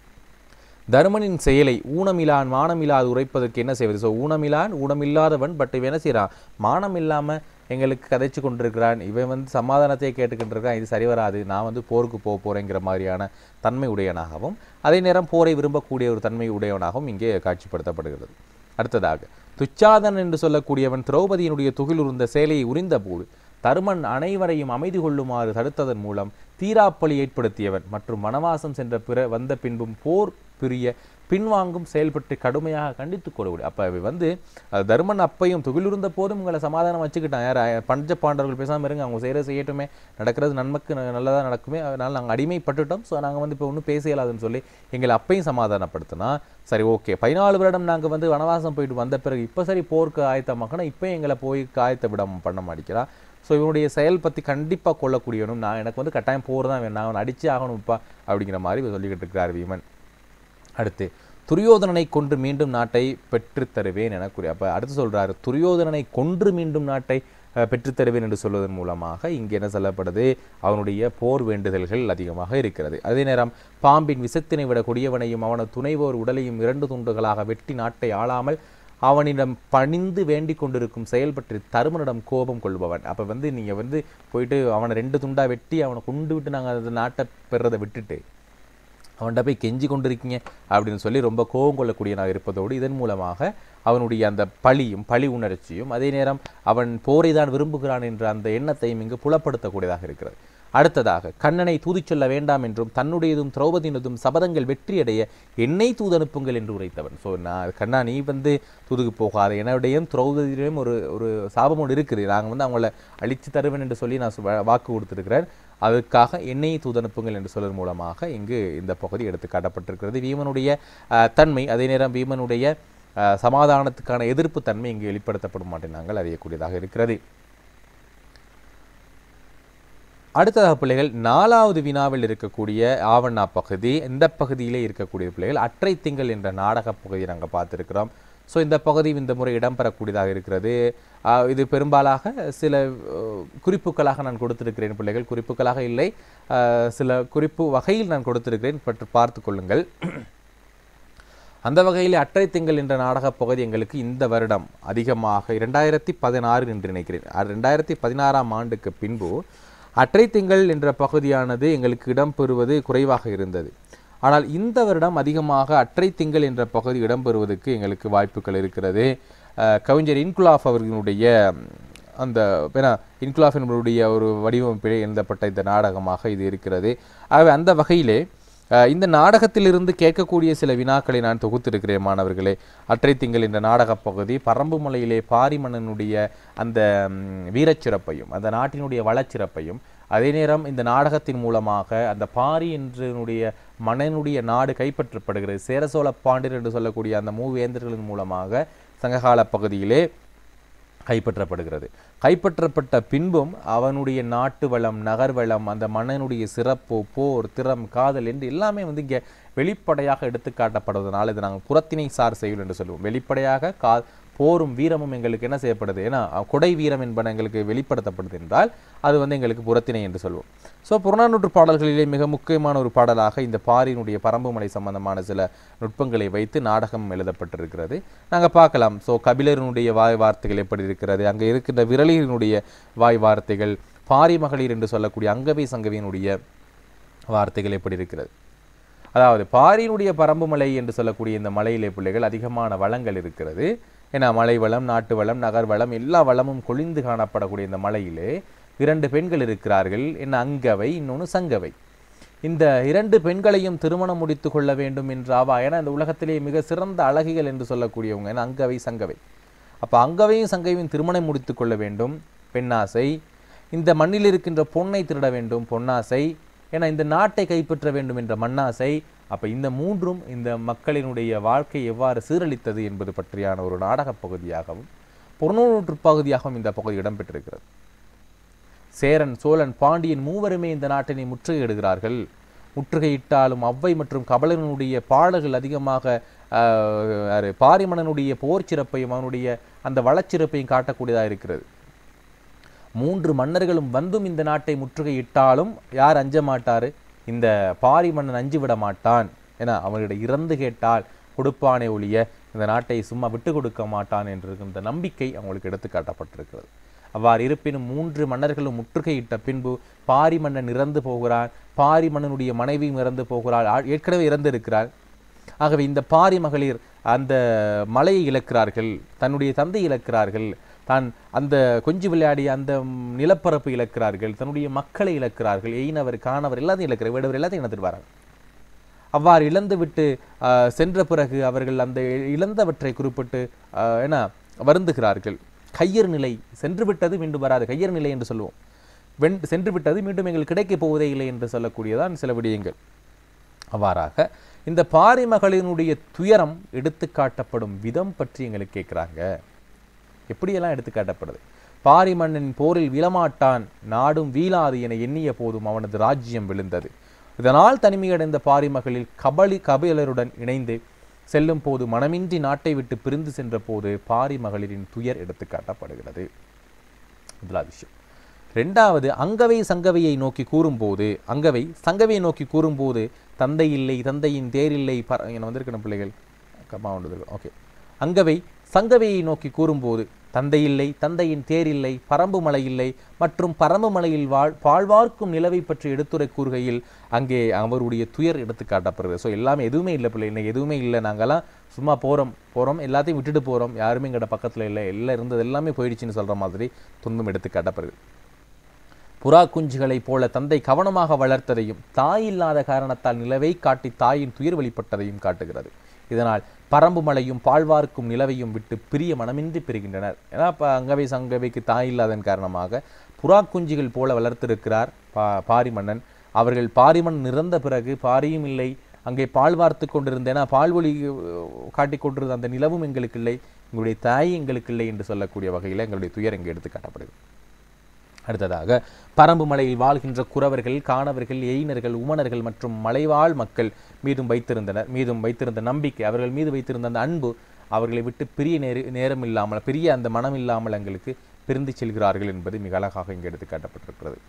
தருமனின் செயலை ஊனமிலான் மானமில்லாது உரைப்பதற்கு என்ன செய்வது ஸோ ஊனமிலான் ஊனமில்லாதவன் பட் இவன் என்ன செய்கிறான் மானம் இல்லாமல் எங்களுக்கு கதைச்சு கொண்டிருக்கிறான் இவன் வந்து சமாதானத்தை கேட்டுக்கிட்டு இது சரி வராது நான் வந்து போருக்கு போக போகிறேங்கிற மாதிரியான தன்மை உடையவனாகவும் அதே நேரம் போரை விரும்பக்கூடிய ஒரு தன்மை உடையவனாகவும் இங்கே காட்சிப்படுத்தப்படுகிறது அடுத்ததாக துச்சாதன் என்று சொல்லக்கூடியவன் திரௌபதியினுடைய துகிலுருந்த சேலையை உரிந்தபோது தருமன் அனைவரையும் அமைதி கொள்ளுமாறு தடுத்ததன் மூலம் தீராப்பலி ஏற்படுத்தியவன் மற்றும் வனவாசம் சென்ற பிற வந்த பின்பும் போர் பிரிய பின்வாங்கும் செயல்பட்டு கடுமையாக கண்டித்து கூடக்கூடிய அப்போ இவன் வந்து அஹ், தருமன் அப்பையும் துகிலுருந்த போதும் உங்களை சமாதானம் வச்சுக்கிட்டான் யார் அஹ், பஞ்ச பாண்டவர்கள் பேசாமல் இருங்க அவங்க செய்கிற செய்யட்டுமே நடக்கிறது நன்மைக்கு ந- நல்லதா நடக்குமே அதனால் நாங்கள் அடிமைப்பட்டுட்டோம் ஸோ நாங்கள் வந்து இப்போ ஒன்றும் பேச இயலாதுன்னு சொல்லி எங்களை அப்பையும் சமாதானப்படுத்தினா சரி ஓகே பதினாலு வருடம் நாங்கள் வந்து வனவாசம் போயிட்டு வந்த பிறகு இப்போ சரி போருக்கு ஆயத்தமாக்கணும் இப்போ எங்களை போய் ஆயத்த விட பண்ண மாட்டேங்கிறான் ஸோ இவனுடைய செயல் பற்றி கண்டிப்பாக கொள்ளக்கூடியவனும் நான் எனக்கு வந்து கட்டாயம் போர் தான் வேணும் நான் அவனை அடிச்சே ஆகணும்ப்பா அப்படிங்கிற மாதிரி இவர் சொல்லிக்கிட்டு இருக்கிறார் வீமன் அடுத்து துரியோதனனை கொன்று மீண்டும் நாட்டை பெற்றுத் தருவேன் என கூறி அப்போ அடுத்து சொல்றாரு துரியோதனனை கொன்று மீண்டும் நாட்டை அஹ், பெற்றுத் தருவேன் என்று சொல்வதன் மூலமாக இங்கே என்ன சொல்லப்படுது அவனுடைய போர் வேண்டுதல்கள் அதிகமாக இருக்கிறது அதே நேரம் பாம்பின் விசத்தினை விட கொடியவனையும் அவனது துணைவோர் உடலையும் இரண்டு துண்டுகளாக வெட்டி நாட்டை ஆளாமல் அவனிடம் பணிந்து வேண்டிக் கொண்டிருக்கும் செயல் பற்றி தருமனிடம் கோபம் கொள்பவன் அப்போ வந்து நீங்கள் வந்து போயிட்டு அவனை ரெண்டு துண்டா வெட்டி அவனை கொண்டு விட்டு நாங்கள் அந்த நாட்டை பெறதை விட்டுட்டு அவன்கிட்ட போய் கெஞ்சி கொண்டிருக்கீங்க அப்படின்னு சொல்லி ரொம்ப கோபம் கொள்ளக்கூடியவனாக இருப்பதோடு இதன் மூலமாக அவனுடைய அந்த பழியும் பழி உணர்ச்சியும் அதே நேரம் அவன் போரை தான் விரும்புகிறான் என்ற அந்த எண்ணத்தையும் இங்கு புலப்படுத்தக்கூடியதாக இருக்கிறது அடுத்ததாக கண்ணனை தூதிச் சொல்ல வேண்டாம் என்றும் தன்னுடையதும் திரௌபதியினதும் சபதங்கள் வெற்றியடைய என்னை தூதனுப்புங்கள் என்று உரைத்தவன் ஸோ நான் கண்ணா நீ வந்து தூதுக்கு போகாத என்னுடையும் திரௌபதியிடம் ஒரு ஒரு சாபம் ஒன்று இருக்குது நாங்கள் வந்து அவங்கள அழித்து தருவேன் என்று சொல்லி நான் வா- வாக்கு கொடுத்திருக்கிறேன் அதுக்காக என்னை தூதனுப்புங்கள் என்று சொல்வதன் மூலமாக இங்கு இந்த பகுதி எடுத்து காட்டப்பட்டிருக்கிறது வீமனுடைய அஹ், தன்மை அதே நேரம் வீமனுடைய அஹ், சமாதானத்துக்கான எதிர்ப்பு தன்மை இங்கு வெளிப்படுத்தப்படும் மாட்டேன் நாங்கள் அறியக்கூடியதாக இருக்கிறது அடுத்ததாக பிள்ளைகள் நாலாவது வினாவில் இருக்கக்கூடிய ஆவண்ணா பகுதி இந்த பகுதியிலே இருக்கக்கூடிய பிள்ளைகள் அற்றை திங்கள் என்ற நாடக பகுதியை நாங்கள் பார்த்திருக்கிறோம் ஸோ இந்த பகுதி இந்த முறை இடம்பெறக்கூடியதாக இருக்கிறது ஆஹ் இது பெரும்பாலாக சில அஹ், குறிப்புகளாக நான் கொடுத்திருக்கிறேன் பிள்ளைகள் குறிப்புகளாக இல்லை ஆஹ் சில குறிப்பு வகையில் நான் கொடுத்திருக்கிறேன் பற்றி பார்த்து கொள்ளுங்கள் அந்த வகையில் அற்றை திங்கள் என்ற நாடகப் பகுதி எங்களுக்கு இந்த வருடம் அதிகமாக இரண்டாயிரத்தி பதினாறு என்று நினைக்கிறேன் அ- ரெண்டாயிரத்தி பதினாறாம் ஆண்டுக்கு பின்பு அற்றை திங்கள் என்ற பகுதியானது எங்களுக்கு இடம்பெறுவது குறைவாக இருந்தது ஆனால் இந்த வருடம் அதிகமாக அற்றை திங்கள் என்ற பகுதி இடம்பெறுவதற்கு எங்களுக்கு வாய்ப்புகள் இருக்கிறது அஹ், கவிஞர் இன்குலாஃப் அவர்களுடைய அந்த ஏன்னா இன்குலாஃப் என்பவருடைய ஒரு வடிவமைப்பிலே எழுதப்பட்ட இந்த நாடகமாக இது இருக்கிறது ஆகவே அந்த வகையிலே அஹ், இந்த நாடகத்திலிருந்து கேட்கக்கூடிய சில வினாக்களை நான் தொகுத்திருக்கிறேன் மாணவர்களே அற்றை திங்கள் என்ற நாடகப் பகுதி பரம்பு மலையிலே பாரி மன்னனுடைய அந்த ம், வீரச்சிறப்பையும் அந்த நாட்டினுடைய வளச்சிறப்பையும் அதே நேரம் இந்த நாடகத்தின் மூலமாக அந்த பாரி என்றனுடைய மன்னனுடைய நாடு கைப்பற்றப்படுகிறது சேரசோழ பாண்டியர் என்று சொல்லக்கூடிய அந்த மூவேந்தர்களின் மூலமாக சங்ககால பகுதியிலே கைப்பற்றப்படுகிறது கைப்பற்றப்பட்ட பின்பும் அவனுடைய நாட்டு வளம் நகர் வளம் அந்த மன்னனுடைய சிறப்பு போர் திறம் காதல் என்று எல்லாமே வந்து இங்கே வெளிப்படையாக எடுத்து காட்டப்படுவதனால் இது நாங்கள் புறத்தினை சார் செய்யுள் என்று சொல்லுவோம் வெளிப்படையாக கா போரும் வீரமும் எங்களுக்கு என்ன செய்யப்படுது ஏன்னா அஹ், கொடை வீரம் என்பன எங்களுக்கு வெளிப்படுத்தப்படுது என்றால் அது வந்து எங்களுக்கு புறத்திணை என்று சொல்லுவோம் ஸோ புறநானூற்று பாடல்களிலே மிக முக்கியமான ஒரு பாடலாக இந்த பாரினுடைய பரம்புமலை சம்பந்தமான சில நுட்பங்களை வைத்து நாடகம் எழுதப்பட்டிருக்கிறது நாங்கள் பார்க்கலாம் ஸோ கபிலரினுடைய வாய் வார்த்தைகள் எப்படி இருக்கிறது அங்கே இருக்கின்ற விரலினுடைய வாய் வார்த்தைகள் பாரி மகளிர் என்று சொல்லக்கூடிய அங்கவை சங்கவியினுடைய வார்த்தைகள் எப்படி இருக்கிறது அதாவது பாரியினுடைய பரம்புமலை என்று சொல்லக்கூடிய இந்த மலையிலே பிள்ளைகள் அதிகமான வளங்கள் இருக்கிறது ஏன்னா மலை வளம் நாட்டு வளம் நகர் வளம் எல்லா வளமும் கொழிந்து காணப்படக்கூடிய இந்த மலையிலே இரண்டு பெண்கள் இருக்கிறார்கள் என்ன அங்கவை இன்னொன்று சங்கவை இந்த இரண்டு பெண்களையும் திருமணம் முடித்து கொள்ள வேண்டும் என்ற அவா ஏன்னா இந்த உலகத்திலே மிக சிறந்த அழகிகள் என்று சொல்லக்கூடியவங்க ஏன்னா அங்கவை சங்கவை அப்போ அங்கவையும் சங்கவையும் திருமணம் முடித்து கொள்ள வேண்டும் பெண்ணாசை இந்த மண்ணில் இருக்கின்ற பொன்னை திருட வேண்டும் பொன்னாசை ஏன்னா இந்த நாட்டை கைப்பற்ற வேண்டும் என்ற மண்ணாசை அப்போ இந்த மூன்றும் இந்த மக்களினுடைய வாழ்க்கை எவ்வாறு சீரழித்தது என்பது பற்றியான ஒரு நாடகப் பகுதியாகவும் புறநூற்று பகுதியாகவும் இந்த பகுதி இடம்பெற்றிருக்கிறது சேரன் சோழன் பாண்டியன் மூவருமே இந்த நாட்டினை முற்றுகையிடுகிறார்கள் முற்றுகையிட்டாலும் அவ்வை மற்றும் கபலனுடைய பாடல்கள் அதிகமாக ஆஹ், யாரு, பாரிமணனுடைய போர் சிறப்பையும் அவனுடைய அந்த வளச்சிறப்பையும் காட்டக்கூடியதாக இருக்கிறது மூன்று மன்னர்களும் வந்தும் இந்த நாட்டை முற்றுகையிட்டாலும் யார் அஞ்ச மாட்டாரு இந்த பாரி மன்னன் அஞ்சு விட மாட்டான் ஏன்னா அவனிடம் இறந்து கேட்டால் கொடுப்பானே ஒழிய இந்த நாட்டை சும்மா விட்டு கொடுக்க மாட்டான் என்கின்ற நம்பிக்கை அவங்களுக்கு எடுத்து காட்டப்பட்டிருக்கிறது அவ்வாறு இருப்பினும் மூன்று மன்னர்களும் முற்றுகையிட்ட பின்பு பாரி மன்னன் இறந்து போகிறான் பாரி மன்னனுடைய மனைவியும் இறந்து போகிறாள் ஆ- ஏற்கனவே இறந்திருக்கிறாள் ஆகவே இந்த பாரி மகளிர் அந்த மலையை இழக்கிறார்கள் தன்னுடைய தந்தை இழக்கிறார்கள் தான் அந்த கொஞ்சி விளையாடிய அந்த ம், நிலப்பரப்பு இழக்கிறார்கள் தன்னுடைய மக்களை இழக்கிறார்கள் எயினவர் காணவர் எல்லாத்தையும் இழக்கிறார் வேடவர் எல்லாத்தையும் இழந்துட்டு வராங்க அவ்வாறு இழந்துவிட்டு ஆஹ், சென்ற பிறகு அவர்கள் அந்த இழந்தவற்றை குறிப்பிட்டு ஆஹ், என்ன வருந்துகிறார்கள் கையர் நிலை சென்று விட்டது மீண்டும் வராது கையர் நிலை என்று சொல்லுவோம் வென் சென்று விட்டது மீண்டும் எங்களுக்கு கிடைக்கப் போவதே இல்லை என்று சொல்லக்கூடியதான் சில விடயங்கள் அவ்வாறாக இந்த பாரி மகளினுடைய துயரம் எடுத்து காட்டப்படும் விதம் பற்றி எங்களுக்கு கேட்குறாங்க எப்படியெல்லாம் எடுத்து காட்டப்படுது பாரி மன்னன் போரில் விழமாட்டான் நாடும் வீழாது என எண்ணிய போதும் அவனது ராஜ்யம் விழுந்தது இதனால் தனிமையடைந்த பாரி மகளில் கபலி கபிலருடன் இணைந்து செல்லும் போது மனமின்றி நாட்டை விட்டு பிரிந்து சென்ற போது பாரி மகளிரின் துயர் எடுத்து காட்டப்படுகிறது முதலாவது விஷயம் ரெண்டாவது அங்கவை சங்கவையை நோக்கி கூறும்போது அங்கவை சங்கவையை நோக்கி கூறும்போது தந்தை இல்லை தந்தையின் தேரில்லை பர என்ன வந்திருக்கணும் பிள்ளைகள் கம்மா ஒன்று ஓகே அங்கவை சங்கவையை நோக்கி கூறும்போது தந்தை இல்லை தந்தையின் தேர் இல்லை பரம்பு மலை இல்லை மற்றும் பரம்பு மலையில் வாழ் பாழ்வார்க்கும் நிலவை பற்றி எடுத்துரை கூறுகையில் அங்கே அவருடைய துயர் எடுத்து காட்டப்படுகிறது ஸோ எல்லாமே எதுவுமே இல்லை பிள்ளை இன்னைக்கு எதுவுமே இல்லை நாங்கெல்லாம் சும்மா போகிறோம் போகிறோம் எல்லாத்தையும் விட்டுட்டு போகிறோம் யாருமே எங்கட பக்கத்தில் இல்லை எல்லாம் இருந்தது எல்லாமே போயிடுச்சுன்னு சொல்கிற மாதிரி துன்பம் எடுத்து காட்டப்படுது புறா குஞ்சுகளைப் போல தந்தை கவனமாக வளர்த்ததையும் தாய் இல்லாத காரணத்தால் நிலவை காட்டி தாயின் துயர் வெளிப்பட்டதையும் காட்டுகிறது இதனால் பரம்பு மலையும் பாழ்வார்க்கும் நிலவையும் விட்டு பிரிய மனமின்றி பிரிகின்றனர் ஏன்னா இப்போ அங்கவை சங்கவைக்கு தாய் இல்லாதன் காரணமாக புறா குஞ்சுகள் போல வளர்த்திருக்கிறார் பா பாரி மன்னன் அவர்கள் பாரிமன் நிறந்த பிறகு பாரியும் இல்லை அங்கே பால் வார்த்து கொண்டிருந்த ஏன்னா பால்வொலி காட்டிக் கொண்டிருந்த அந்த நிலவும் எங்களுக்கு இல்லை எங்களுடைய தாய் எங்களுக்கு இல்லை என்று சொல்லக்கூடிய வகையில் எங்களுடைய துயர் இங்கே எடுத்து காட்டப்படுது அடுத்ததாக பரம்பு மலையில் வாழ்கின்ற குறவர்கள் காணவர்கள் எயினர்கள் உமனர்கள் மற்றும் மலைவாழ் மக்கள் மீதும் வைத்திருந்தனர் மீதும் வைத்திருந்த நம்பிக்கை அவர்கள் மீது வைத்திருந்த அந்த அன்பு அவர்களை விட்டு பிரிய நேர நேரம் இல்லாமல் பிரிய அந்த மனம் இல்லாமல் எங்களுக்கு பிரிந்து செல்கிறார்கள் என்பது மிக அழகாக இங்கே எடுத்து காட்டப்பட்டிருக்கிறது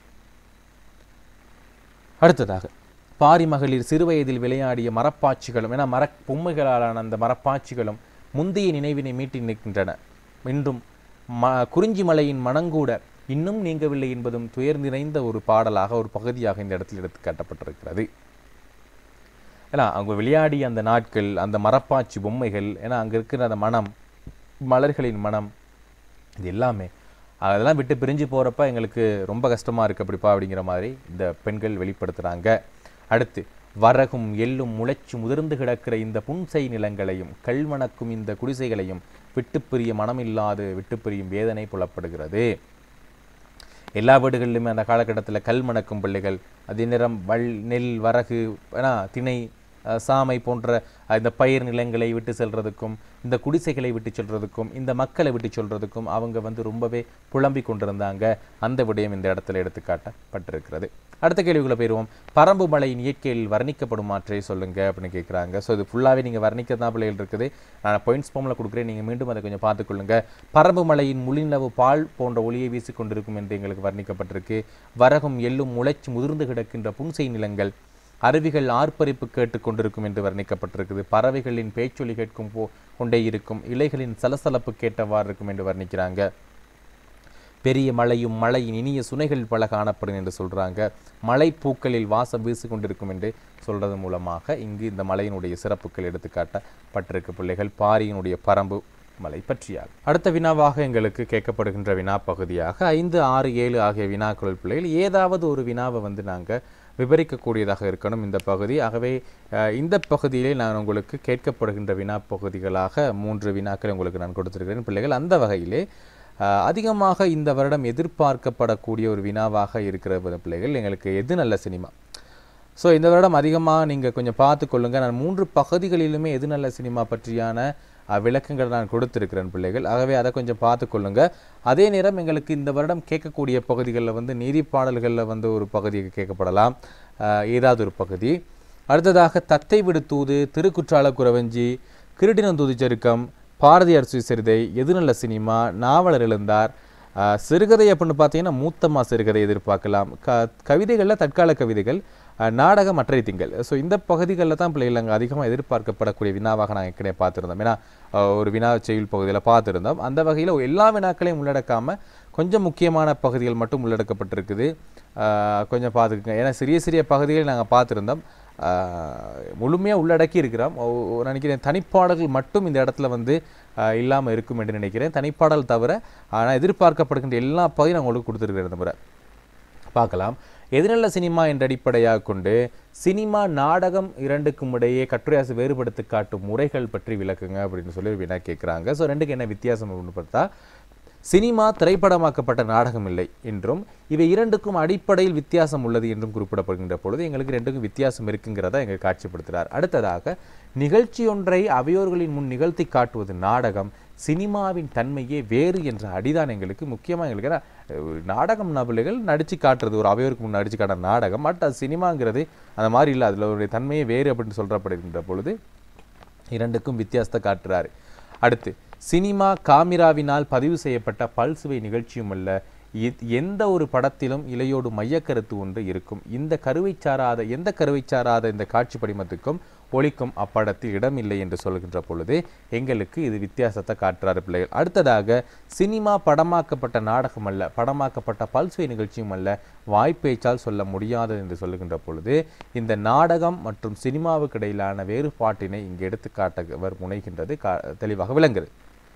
அடுத்ததாக பாரி மகளிர் சிறுவயதில் விளையாடிய மரப்பாச்சிகளும் என மர பொம்மைகளாலான அந்த மரப்பாச்சிகளும் முந்தைய நினைவினை மீட்டி நிற்கின்றன இன்றும் ம குறிஞ்சி மலையின் மனங்கூட இன்னும் நீங்கவில்லை என்பதும் துயர் நிறைந்த ஒரு பாடலாக ஒரு பகுதியாக இந்த இடத்தில் எடுத்து காட்டப்பட்டிருக்கிறது ஏன்னா அவங்க விளையாடிய அந்த நாட்கள் அந்த மரப்பாச்சி பொம்மைகள் ஏன்னா அங்கே இருக்கிற அந்த மனம் மலர்களின் மனம் இது எல்லாமே அதெல்லாம் விட்டு பிரிஞ்சு போகிறப்ப எங்களுக்கு ரொம்ப கஷ்டமாக இருக்கு அப்படிப்பா அப்படிங்கிற மாதிரி இந்த பெண்கள் வெளிப்படுத்துகிறாங்க அடுத்து வரகும் எள்ளும் முளைச்சு முதிர்ந்து கிடக்கிற இந்த புன்சை நிலங்களையும் கல்மணக்கும் இந்த குடிசைகளையும் விட்டு பிரிய மனமில்லாது விட்டு பிரியும் வேதனை புலப்படுகிறது எல்லா வீடுகளிலுமே அந்த காலகட்டத்தில் கல் மணக்கும் பிள்ளைகள் அதே நேரம் வல் நெல் வரகு ஏன்னா திணை அஹ், சாமை போன்ற அஹ், இந்த பயிர் நிலங்களை விட்டு செல்றதுக்கும் இந்த குடிசைகளை விட்டு செல்றதுக்கும் இந்த மக்களை விட்டு சொல்றதுக்கும் அவங்க வந்து ரொம்பவே புலம்பிக் கொண்டிருந்தாங்க அந்த விடயம் இந்த இடத்துல எடுத்துக்காட்டப்பட்டிருக்கிறது அடுத்த கேள்விக்குள்ள போயிடுவோம் பரம்பு மலையின் இயற்கையில் வர்ணிக்கப்படும் மாற்றை சொல்லுங்க அப்படின்னு கேட்குறாங்க ஸோ இது ஃபுல்லாகவே நீங்கள் வர்ணிக்க தான் பிள்ளைகள் இருக்குது நான் பாயிண்ட்ஸ் ஃபார்மில் கொடுக்குறேன் நீங்கள் மீண்டும் அதை கொஞ்சம் பார்த்துக்கொள்ளுங்க பரம்பு மலையின் முளிநிலவு பால் போன்ற ஒளியை வீசிக் கொண்டிருக்கும் என்று எங்களுக்கு வர்ணிக்கப்பட்டிருக்கு வரகும் எள்ளும் முளைச்சு முதிர்ந்து கிடக்கின்ற புன்சை நிலங்கள் அருவிகள் ஆர்ப்பரிப்பு கேட்டுக் கொண்டிருக்கும் என்று வர்ணிக்கப்பட்டிருக்குது பறவைகளின் பேச்சொலி கேட்கும் போ கொண்டே இருக்கும் இலைகளின் சலசலப்பு கேட்டவாறு இருக்கும் என்று வர்ணிக்கிறாங்க பெரிய மலையும் மலையின் இனிய சுனைகள் பல காணப்படும் என்று சொல்றாங்க மலை பூக்களில் வாசம் வீசி கொண்டிருக்கும் என்று சொல்றது மூலமாக இங்கு இந்த மலையினுடைய சிறப்புகள் எடுத்துக்காட்டப்பட்டிருக்கு பிள்ளைகள் பாரியினுடைய பரம்பு மலை பற்றியாக அடுத்த வினாவாக எங்களுக்கு கேட்கப்படுகின்ற வினா பகுதியாக ஐந்து ஆறு ஏழு ஆகிய வினாக்கள் பிள்ளைகள் ஏதாவது ஒரு வினாவை வந்து நாங்கள் விவரிக்கக்கூடியதாக இருக்கணும் இந்த பகுதி ஆகவே அஹ், இந்த பகுதியிலே நான் உங்களுக்கு கேட்கப்படுகின்ற வினா பகுதிகளாக மூன்று வினாக்களை உங்களுக்கு நான் கொடுத்திருக்கிறேன் பிள்ளைகள் அந்த வகையிலே அஹ், அதிகமாக இந்த வருடம் எதிர்பார்க்கப்படக்கூடிய ஒரு வினாவாக இருக்கிற பிள்ளைகள் எங்களுக்கு எது நல்ல சினிமா ஸோ இந்த வருடம் அதிகமாக நீங்கள் கொஞ்சம் பார்த்து கொள்ளுங்க நான் மூன்று பகுதிகளிலுமே எது நல்ல சினிமா பற்றியான அஹ், விளக்கங்கள் நான் கொடுத்திருக்கிறேன் பிள்ளைகள் ஆகவே அதை கொஞ்சம் பார்த்து கொள்ளுங்க அதே நேரம் எங்களுக்கு இந்த வருடம் கேட்கக்கூடிய பகுதிகளில் வந்து நீதி பாடல்களில் வந்து ஒரு பகுதி கேட்கப்படலாம் அஹ், ஏதாவது ஒரு பகுதி அடுத்ததாக தத்தை விடு தூது திருக்குற்றால குறவஞ்சி கிருட்டினந்தூதி சருக்கம் பாரதியார் சுயசரிதை எது நல்ல சினிமா நாவலர் எழுந்தார் ஆஹ் சிறுகதை அப்படின்னு பார்த்தீங்கன்னா மூத்தம்மா சிறுகதை எதிர்பார்க்கலாம் க கவிதைகளில் தற்கால கவிதைகள் ஆஹ் நாடகம் மற்றை திங்கள் ஸோ இந்த பகுதிகளில் தான் பிள்ளைகள் அங்கே அதிகமாக எதிர்பார்க்கப்படக்கூடிய வினாவாக நாங்கள் ஏற்கனவே பார்த்துருந்தோம் ஏன்னா ஆஹ் ஒரு வினா செயல் பகுதியில் பார்த்துருந்தோம் அந்த வகையில் எல்லா வினாக்களையும் உள்ளடக்காமல் கொஞ்சம் முக்கியமான பகுதிகள் மட்டும் உள்ளடக்கப்பட்டிருக்குது ஆஹ் கொஞ்சம் பார்த்துக்குங்க ஏன்னா சிறிய சிறிய பகுதிகள் நாங்கள் பார்த்துருந்தோம் முழுமையாக உள்ளடக்கி இருக்கிறோம் ஒ- ஒ- நினைக்கிறேன் தனிப்பாடல்கள் மட்டும் இந்த இடத்துல வந்து இல்லாமல் இருக்கும் என்று நினைக்கிறேன் தனிப்பாடல் தவிர ஆனால் எதிர்பார்க்கப்படுகின்ற எல்லா பகுதியும் நான் உங்களுக்கு கொடுத்துருக்கிறேன் இந்த முறை பார்க்கலாம் எதிர்நல்ல சினிமா என்ற அடிப்படையாக கொண்டு சினிமா நாடகம் இரண்டுக்கும் இடையே கட்டுரையாசு வேறுபடுத்தி காட்டும் முறைகள் பற்றி விளக்குங்க அப்படின்னு சொல்லி ஒரு வினா கேட்குறாங்க ஸோ ரெண்டுக்கு என்ன வித்தியாசம் அப்படின்னு பார்த்தா சினிமா திரைப்படமாக்கப்பட்ட நாடகம் இல்லை என்றும் இவை இரண்டுக்கும் அடிப்படையில் வித்தியாசம் உள்ளது என்றும் குறிப்பிடப்படுகின்ற பொழுது எங்களுக்கு ரெண்டுக்கும் வித்தியாசம் இருக்குங்கிறத எங்க காட்சிப்படுத்துகிறார் அடுத்ததாக நிகழ்ச்சியொன்றை அவையோர்களின் முன் நிகழ்த்தி காட்டுவது நாடகம் சினிமாவின் தன்மையே வேறு என்ற அடிதான் எங்களுக்கு முக்கியமாக எங்களுக்கு ஏன்னா, அஹ், நாடகம் நபலைகள் நடிச்சு காட்டுறது ஒரு அவையோருக்கு முன் நடிச்சு காட்டுற நாடகம் பட் அது சினிமாங்கிறது அந்த மாதிரி இல்லை அதில் ஒரு தன்மையே வேறு அப்படின்னு சொல்றப்படுகின்ற பொழுது இரண்டுக்கும் வித்தியாசத்தை காட்டுறாரு அடுத்து சினிமா காமிராவினால் பதிவு செய்யப்பட்ட பல்சுவை நிகழ்ச்சியும் அல்ல இ- எந்த ஒரு படத்திலும் இலையோடு மையக்கருத்து ஒன்று இருக்கும் இந்த கருவை சாராத எந்த கருவை சாராத இந்த காட்சி படிமத்துக்கும் ஒளிக்கும் அப்படத்தில் இடமில்லை என்று சொல்கின்ற பொழுது எங்களுக்கு இது வித்தியாசத்தை காட்டுறாரு பிள்ளைகள் அடுத்ததாக சினிமா படமாக்கப்பட்ட நாடகம் அல்ல படமாக்கப்பட்ட பல்சுவை நிகழ்ச்சியும் அல்ல வாய்ப்பேச்சால் சொல்ல முடியாதது என்று சொல்லுகின்ற பொழுது இந்த நாடகம் மற்றும் சினிமாவுக்கு இடையிலான வேறுபாட்டினை இங்கு எடுத்து காட்டவர் முனைகின்றது கா தெளிவாக விளங்குது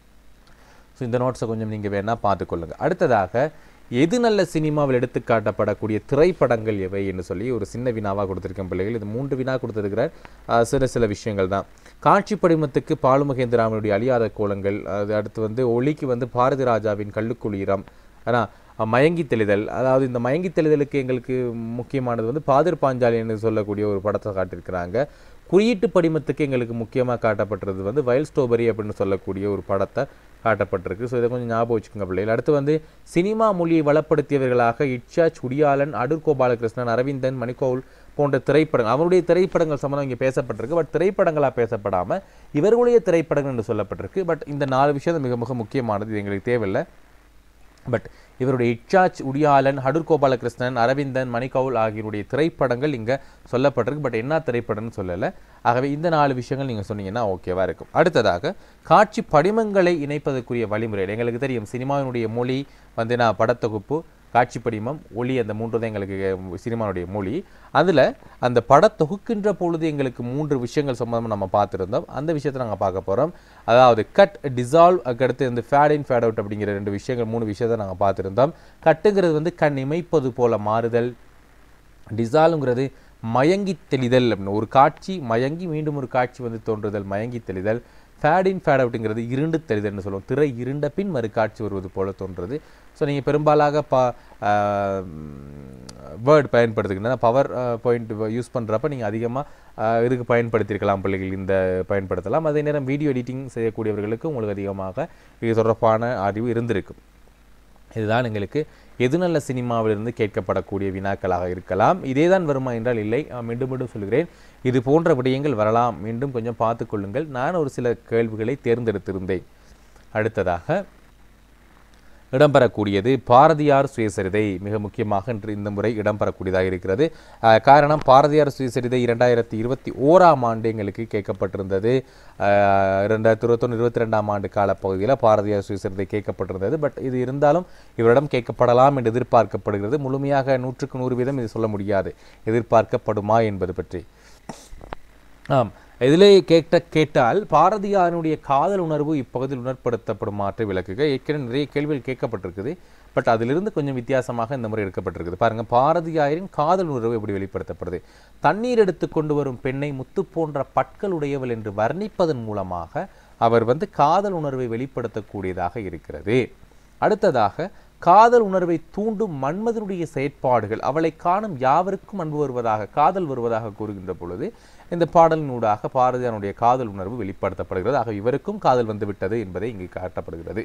ஸோ இந்த நோட்ஸை கொஞ்சம் நீங்கள் வேணால் பார்த்துக்கொள்ளுங்க அடுத்ததாக எது நல்ல சினிமாவில் எடுத்து காட்டப்படக்கூடிய திரைப்படங்கள் எவை என்று சொல்லி ஒரு சின்ன வினாவாக கொடுத்துருக்கேன் பிள்ளைகள் இது மூன்று வினா கொடுத்துருக்கிறார் ஆஹ் சில சில விஷயங்கள் தான் காட்சி படிமத்துக்கு பாலுமகேந்திராமனுடைய அழியாத கோலங்கள் அது அடுத்து வந்து ஒளிக்கு வந்து பாரதி ராஜாவின் கள்ளுக்குளீரம் ஆனால் மயங்கி தெளிதல் அதாவது இந்த மயங்கி தெளிதலுக்கு எங்களுக்கு முக்கியமானது வந்து பாதிர் பாஞ்சாலி என்று சொல்லக்கூடிய ஒரு படத்தை காட்டியிருக்கிறாங்க குறியீட்டு படிமத்துக்கு எங்களுக்கு முக்கியமாக காட்டப்பட்டது வந்து வயல் ஸ்டோபரி அப்படின்னு சொல்லக்கூடிய ஒரு படத்தை காட்டப்பட்டிருக்கு ஸோ இதை கொஞ்சம் ஞாபகம் வச்சுக்கோங்க பிள்ளைகள் அடுத்து வந்து சினிமா மொழியை வளப்படுத்தியவர்களாக இட்சா சுடியாலன் அடூர் கோபாலகிருஷ்ணன் அரவிந்தன் மணிக்கோல் போன்ற திரைப்படங்கள் அவருடைய திரைப்படங்கள் சம்மந்தம் இங்கே பேசப்பட்டிருக்கு பட் திரைப்படங்களாக பேசப்படாமல் இவர்களுடைய திரைப்படங்கள் என்று சொல்லப்பட்டிருக்கு பட் இந்த நாலு விஷயம் மிக மிக முக்கியமானது இது எங்களுக்கு தேவையில்லை பட் இவருடைய இச்சாச் உடியாலன் ஹடூர் கோபாலகிருஷ்ணன் அரவிந்தன் மணிகவுல் ஆகியோருடைய திரைப்படங்கள் இங்கே சொல்லப்பட்டிருக்கு பட் என்ன திரைப்படம்னு சொல்லலை ஆகவே இந்த நாலு விஷயங்கள் நீங்கள் சொன்னீங்கன்னா ஓகேவா இருக்கும் அடுத்ததாக காட்சி படிமங்களை இணைப்பதற்குரிய வழிமுறை எங்களுக்கு தெரியும் சினிமாவினுடைய மொழி வந்து நான் படத்தொகுப்பு காட்சி படிமம் ஒளி அந்த மூன்று தான் எங்களுக்கு சினிமாவுடைய மொழி அதில் அந்த படம் தொகுக்கின்ற பொழுது எங்களுக்கு மூன்று விஷயங்கள் சம்மந்தமாக நம்ம பார்த்துருந்தோம் அந்த விஷயத்தை நாங்கள் பார்க்க போகிறோம் அதாவது கட் டிசால்வ் அதுக்கடுத்து இந்த ஃபேட் இன் ஃபேட் அவுட் அப்படிங்கிற ரெண்டு விஷயங்கள் மூணு விஷயத்தை நாங்கள் பார்த்துருந்தோம் கட்டுங்கிறது வந்து கண் இமைப்பது போல மாறுதல் டிசால்வ்ங்கிறது மயங்கி தெளிதல் அப்படின்னு ஒரு காட்சி மயங்கி மீண்டும் ஒரு காட்சி வந்து தோன்றுதல் மயங்கி தெளிதல் ஃபேட் இன் ஃபேட் அவுட்டுங்கிறது இருண்டு தெளிதல்னு சொல்லுவோம் திரை இருண்ட பின் மறு காட்சி வருவது போல தோன்றுறது ஸோ நீங்கள் பெரும்பாலாக பா வேர்ட் பயன்படுத்துக்கிட்டா பவர் பாயிண்ட் யூஸ் பண்ணுறப்ப நீங்கள் அதிகமாக இதுக்கு பயன்படுத்தியிருக்கலாம் பிள்ளைகள் இந்த பயன்படுத்தலாம் அதே நேரம் வீடியோ எடிட்டிங் செய்யக்கூடியவர்களுக்கு உங்களுக்கு அதிகமாக இது தொடர்பான அறிவு இருந்திருக்கும் இதுதான் எங்களுக்கு எது நல்ல சினிமாவிலிருந்து கேட்கப்படக்கூடிய வினாக்களாக இருக்கலாம் இதே தான் வருமா என்றால் இல்லை நான் மீண்டும் மீண்டும் சொல்கிறேன் இது போன்ற விடயங்கள் வரலாம் மீண்டும் கொஞ்சம் பார்த்து கொள்ளுங்கள் நான் ஒரு சில கேள்விகளை தேர்ந்தெடுத்திருந்தேன் அடுத்ததாக இடம்பெறக்கூடியது பாரதியார் சுயசரிதை மிக முக்கியமாக இன்று இந்த முறை இடம்பெறக்கூடியதாக இருக்கிறது அஹ், காரணம் பாரதியார் சுயசரிதை இரண்டாயிரத்தி இருபத்தி ஓராம் ஆண்டு எங்களுக்கு கேட்கப்பட்டிருந்தது அஹ், இரண்டாயிரத்தி இருபத்தொன்று இருபத்தி ரெண்டாம் ஆண்டு காலப்பகுதியில் பாரதியார் சுயசரிதை கேட்கப்பட்டிருந்தது பட் இது இருந்தாலும் இவரிடம் கேட்கப்படலாம் என்று எதிர்பார்க்கப்படுகிறது முழுமையாக நூற்றுக்கு நூறு வீதம் இது சொல்ல முடியாது எதிர்பார்க்கப்படுமா என்பது பற்றி ஆம் இதிலே கேட்ட கேட்டால் பாரதியாரினுடைய காதல் உணர்வு இப்பகுதியில் உணர்ப்படுத்தப்படுமாற்று விளக்குக ஏற்கனவே நிறைய கேள்விகள் கேட்கப்பட்டிருக்குது பட் அதிலிருந்து கொஞ்சம் வித்தியாசமாக இந்த முறை எடுக்கப்பட்டிருக்குது பாருங்க பாரதியாரின் காதல் உணர்வு எப்படி வெளிப்படுத்தப்படுது தண்ணீர் எடுத்து கொண்டு வரும் பெண்ணை முத்து போன்ற பற்கள் உடையவள் என்று வர்ணிப்பதன் மூலமாக அவர் வந்து காதல் உணர்வை வெளிப்படுத்தக்கூடியதாக இருக்கிறது அடுத்ததாக காதல் உணர்வை தூண்டும் மன்மதனுடைய செயற்பாடுகள் அவளை காணும் யாவருக்கும் அன்பு வருவதாக காதல் வருவதாக கூறுகின்ற பொழுது இந்த பாடலினூடாக பாரதியாருடைய காதல் உணர்வு வெளிப்படுத்தப்படுகிறது ஆக இவருக்கும் காதல் வந்துவிட்டது என்பதை இங்கு காட்டப்படுகிறது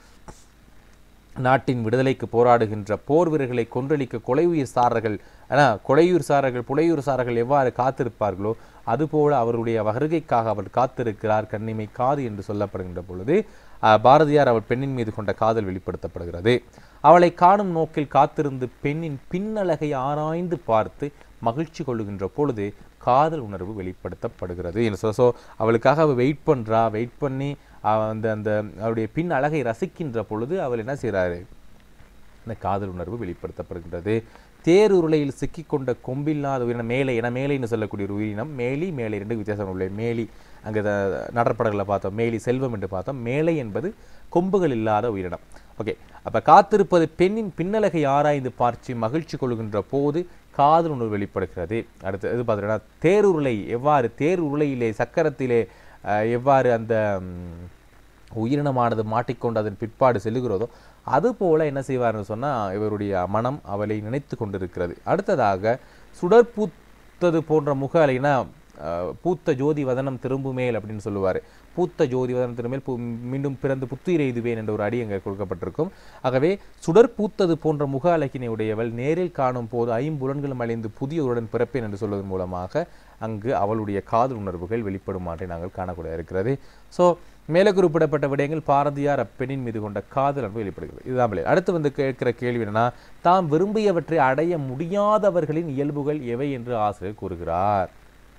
நாட்டின் விடுதலைக்கு போராடுகின்ற போர் வீரர்களை கொன்றளிக்க கொலை உயிர் சாரர்கள் ஆனால் கொலையூர் சாரர்கள் புலையூர் சாரர்கள் எவ்வாறு காத்திருப்பார்களோ அதுபோல அவருடைய வருகைக்காக அவர் காத்திருக்கிறார் கண்ணிமை காது என்று சொல்லப்படுகின்ற பொழுது அஹ், பாரதியார் அவர் பெண்ணின் மீது கொண்ட காதல் வெளிப்படுத்தப்படுகிறது அவளை காணும் நோக்கில் காத்திருந்து பெண்ணின் பின்னழகை ஆராய்ந்து பார்த்து மகிழ்ச்சி கொள்ளுகின்ற பொழுது காதல் உணர்வு வெளிப்படுத்தப்படுகிறது என்று சொல்ல ஸோ அவளுக்காக அவள் வெயிட் பண்ணுறா வெயிட் பண்ணி அவ அந்த அந்த அவருடைய பின் அழகை ரசிக்கின்ற பொழுது அவள் என்ன செய்கிறாரு இந்த காதல் உணர்வு வெளிப்படுத்தப்படுகின்றது தேர் உருளையில் சிக்கிக்கொண்ட கொம்பில்லாத உயிரினம் மேலை என மேலைன்னு சொல்லக்கூடிய ஒரு உயிரினம் மேலி மேலை ரெண்டு வித்தியாசம் உள்ள மேலி அங்கே நடற்படங்களை பார்த்தோம் மேலி செல்வம் என்று பார்த்தோம் மேலை என்பது கொம்புகள் இல்லாத உயிரினம் ஓகே அப்போ காத்திருப்பது பெண்ணின் பின்னலகை ஆராய்ந்து பார்த்து மகிழ்ச்சி கொள்கின்ற போது காதல் உணர்வு வெளிப்படுகிறது அடுத்து இது பார்த்தீங்கன்னா தேர் உருளை எவ்வாறு தேர் உருளையிலே சக்கரத்திலே அஹ், எவ்வாறு அந்த ம், உயிரினமானது மாட்டிக்கொண்டு அதன் பிற்பாடு செல்லுகிறதோ அதுபோல என்ன செய்வார்னு சொன்னா இவருடைய மனம் அவளை நினைத்து கொண்டிருக்கிறது அடுத்ததாக சுடற்பூத்தது போன்ற முக அலைனா அஹ், பூத்த ஜோதி வதனம் திரும்புமேல் அப்படின்னு சொல்லுவார் பூத்த ஜோதி வதனம் திரும்பேல் பூ மீண்டும் பிறந்து புத்துயிர் எய்துவேன் என்ற ஒரு அடி அங்கே கொடுக்கப்பட்டிருக்கும் ஆகவே சுடர் பூத்தது போன்ற முக அழகினை உடையவள் நேரில் காணும் போது ஐம்புலன்களும் அழிந்து புதிய உடன் பிறப்பேன் என்று சொல்வதன் மூலமாக அங்கு அவளுடைய காதல் உணர்வுகள் வெளிப்படுமாறை நாங்கள் காணக்கூடிய இருக்கிறது ஸோ மேலே குறிப்பிடப்பட்ட விடயங்கள் பாரதியார் அப்பெண்ணின் மீது கொண்ட காதல் அன்பு வெளிப்படுகிறது இதுதான் விளை. அடுத்து வந்து கேட்கிற கேள்வி என்னன்னா தாம் விரும்பியவற்றை அடைய முடியாதவர்களின் இயல்புகள் எவை என்று ஆசிரியர் கூறுகிறார்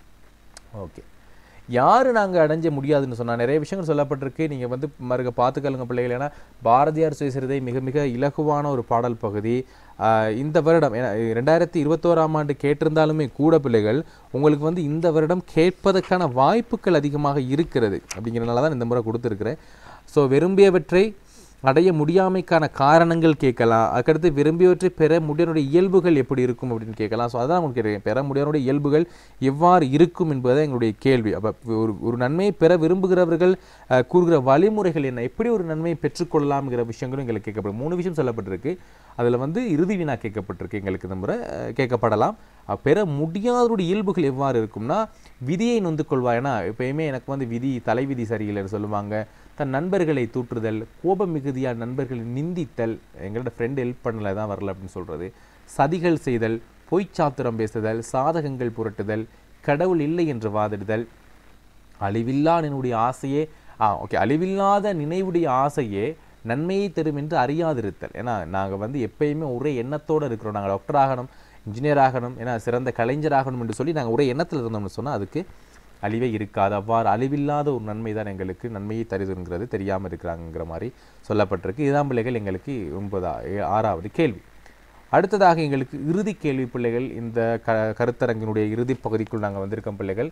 ஓகே யார் நாங்கள் அடைஞ்ச முடியாதுன்னு சொன்னால் நிறைய விஷயங்கள் சொல்லப்பட்டிருக்கு நீங்கள் வந்து மறுக பார்த்துக்கலுங்க பிள்ளைகள் ஏன்னா பாரதியார் சுயசரிதை மிக மிக இலகுவான ஒரு பாடல் பகுதி ஆஹ் இந்த வருடம் ஏன்னா ரெண்டாயிரத்தி இருபத்தோராம் ஆண்டு கேட்டிருந்தாலுமே கூட பிள்ளைகள் உங்களுக்கு வந்து இந்த வருடம் கேட்பதற்கான வாய்ப்புகள் அதிகமாக இருக்கிறது அப்படிங்கிறனால தான் இந்த முறை கொடுத்துருக்குறேன் ஸோ விரும்பியவற்றை அடைய முடியாமைக்கான காரணங்கள் கேட்கலாம் அதுக்கடுத்து விரும்பியவற்றை பெற முடியனுடைய இயல்புகள் எப்படி இருக்கும் அப்படின்னு கேட்கலாம் ஸோ அதான் உங்களுக்கு கேட்குறேன் பெற முடியனுடைய இயல்புகள் எவ்வாறு இருக்கும் என்பது எங்களுடைய கேள்வி அப்போ ஒரு ஒரு நன்மையை பெற விரும்புகிறவர்கள் அஹ், கூறுகிற வழிமுறைகள் என்ன எப்படி ஒரு நன்மையை பெற்றுக்கொள்ளலாம்ங்கிற விஷயங்களும் எங்களுக்கு கேட்கப்படும் மூணு விஷயம் சொல்லப்பட்டிருக்கு அதில் வந்து இறுதி வினா கேட்கப்பட்டிருக்கு எங்களுக்கு இந்த முறை அஹ், கேட்கப்படலாம் அஹ், பெற முடியாதவருடைய இயல்புகள் எவ்வாறு இருக்கும்னா விதியை நொந்து கொள்வாய்னா எப்பயுமே எனக்கு வந்து விதி தலைவிதி சரியில்லைன்னு சொல்லுவாங்க தன் நண்பர்களை தூற்றுதல் கோபம் மிகுதியான நண்பர்களை நிந்தித்தல் எங்களோட ஃப்ரெண்டு ஹெல்ப் பண்ணல தான் வரல அப்படின்னு சொல்கிறது சதிகள் செய்தல் பொய்ச்சாத்திரம் பேசுதல் சாதகங்கள் புரட்டுதல் கடவுள் இல்லை என்று வாதிடுதல் அழிவில்லா நினைவுடைய ஆசையே ஆ ஓகே அழிவில்லாத நினைவுடைய ஆசையே நன்மையை தரும் என்று அறியாதிருத்தல் ஏன்னா நாங்கள் வந்து எப்பயுமே ஒரே எண்ணத்தோடு இருக்கிறோம் நாங்கள் டாக்டர் ஆகணும் இன்ஜினியர் ஆகணும் ஏன்னா சிறந்த கலைஞர் ஆகணும் என்று சொல்லி நாங்கள் ஒரே எண்ணத்தில் இருந்தோம்னு சொன்னால் அதுக்கு அழிவே இருக்காது அவ்வாறு அழிவில்லாத ஒரு நன்மை தான் எங்களுக்கு நன்மையை தருதுங்கிறது தெரியாமல் இருக்கிறாங்கிற மாதிரி சொல்லப்பட்டிருக்கு இதுதான் பிள்ளைகள் எங்களுக்கு ஒன்பதா ஏ- ஆறாவது கேள்வி அடுத்ததாக எங்களுக்கு இறுதி கேள்வி பிள்ளைகள் இந்த க கருத்தரங்கினுடைய இறுதி பகுதிக்குள் நாங்கள் வந்திருக்கோம் பிள்ளைகள்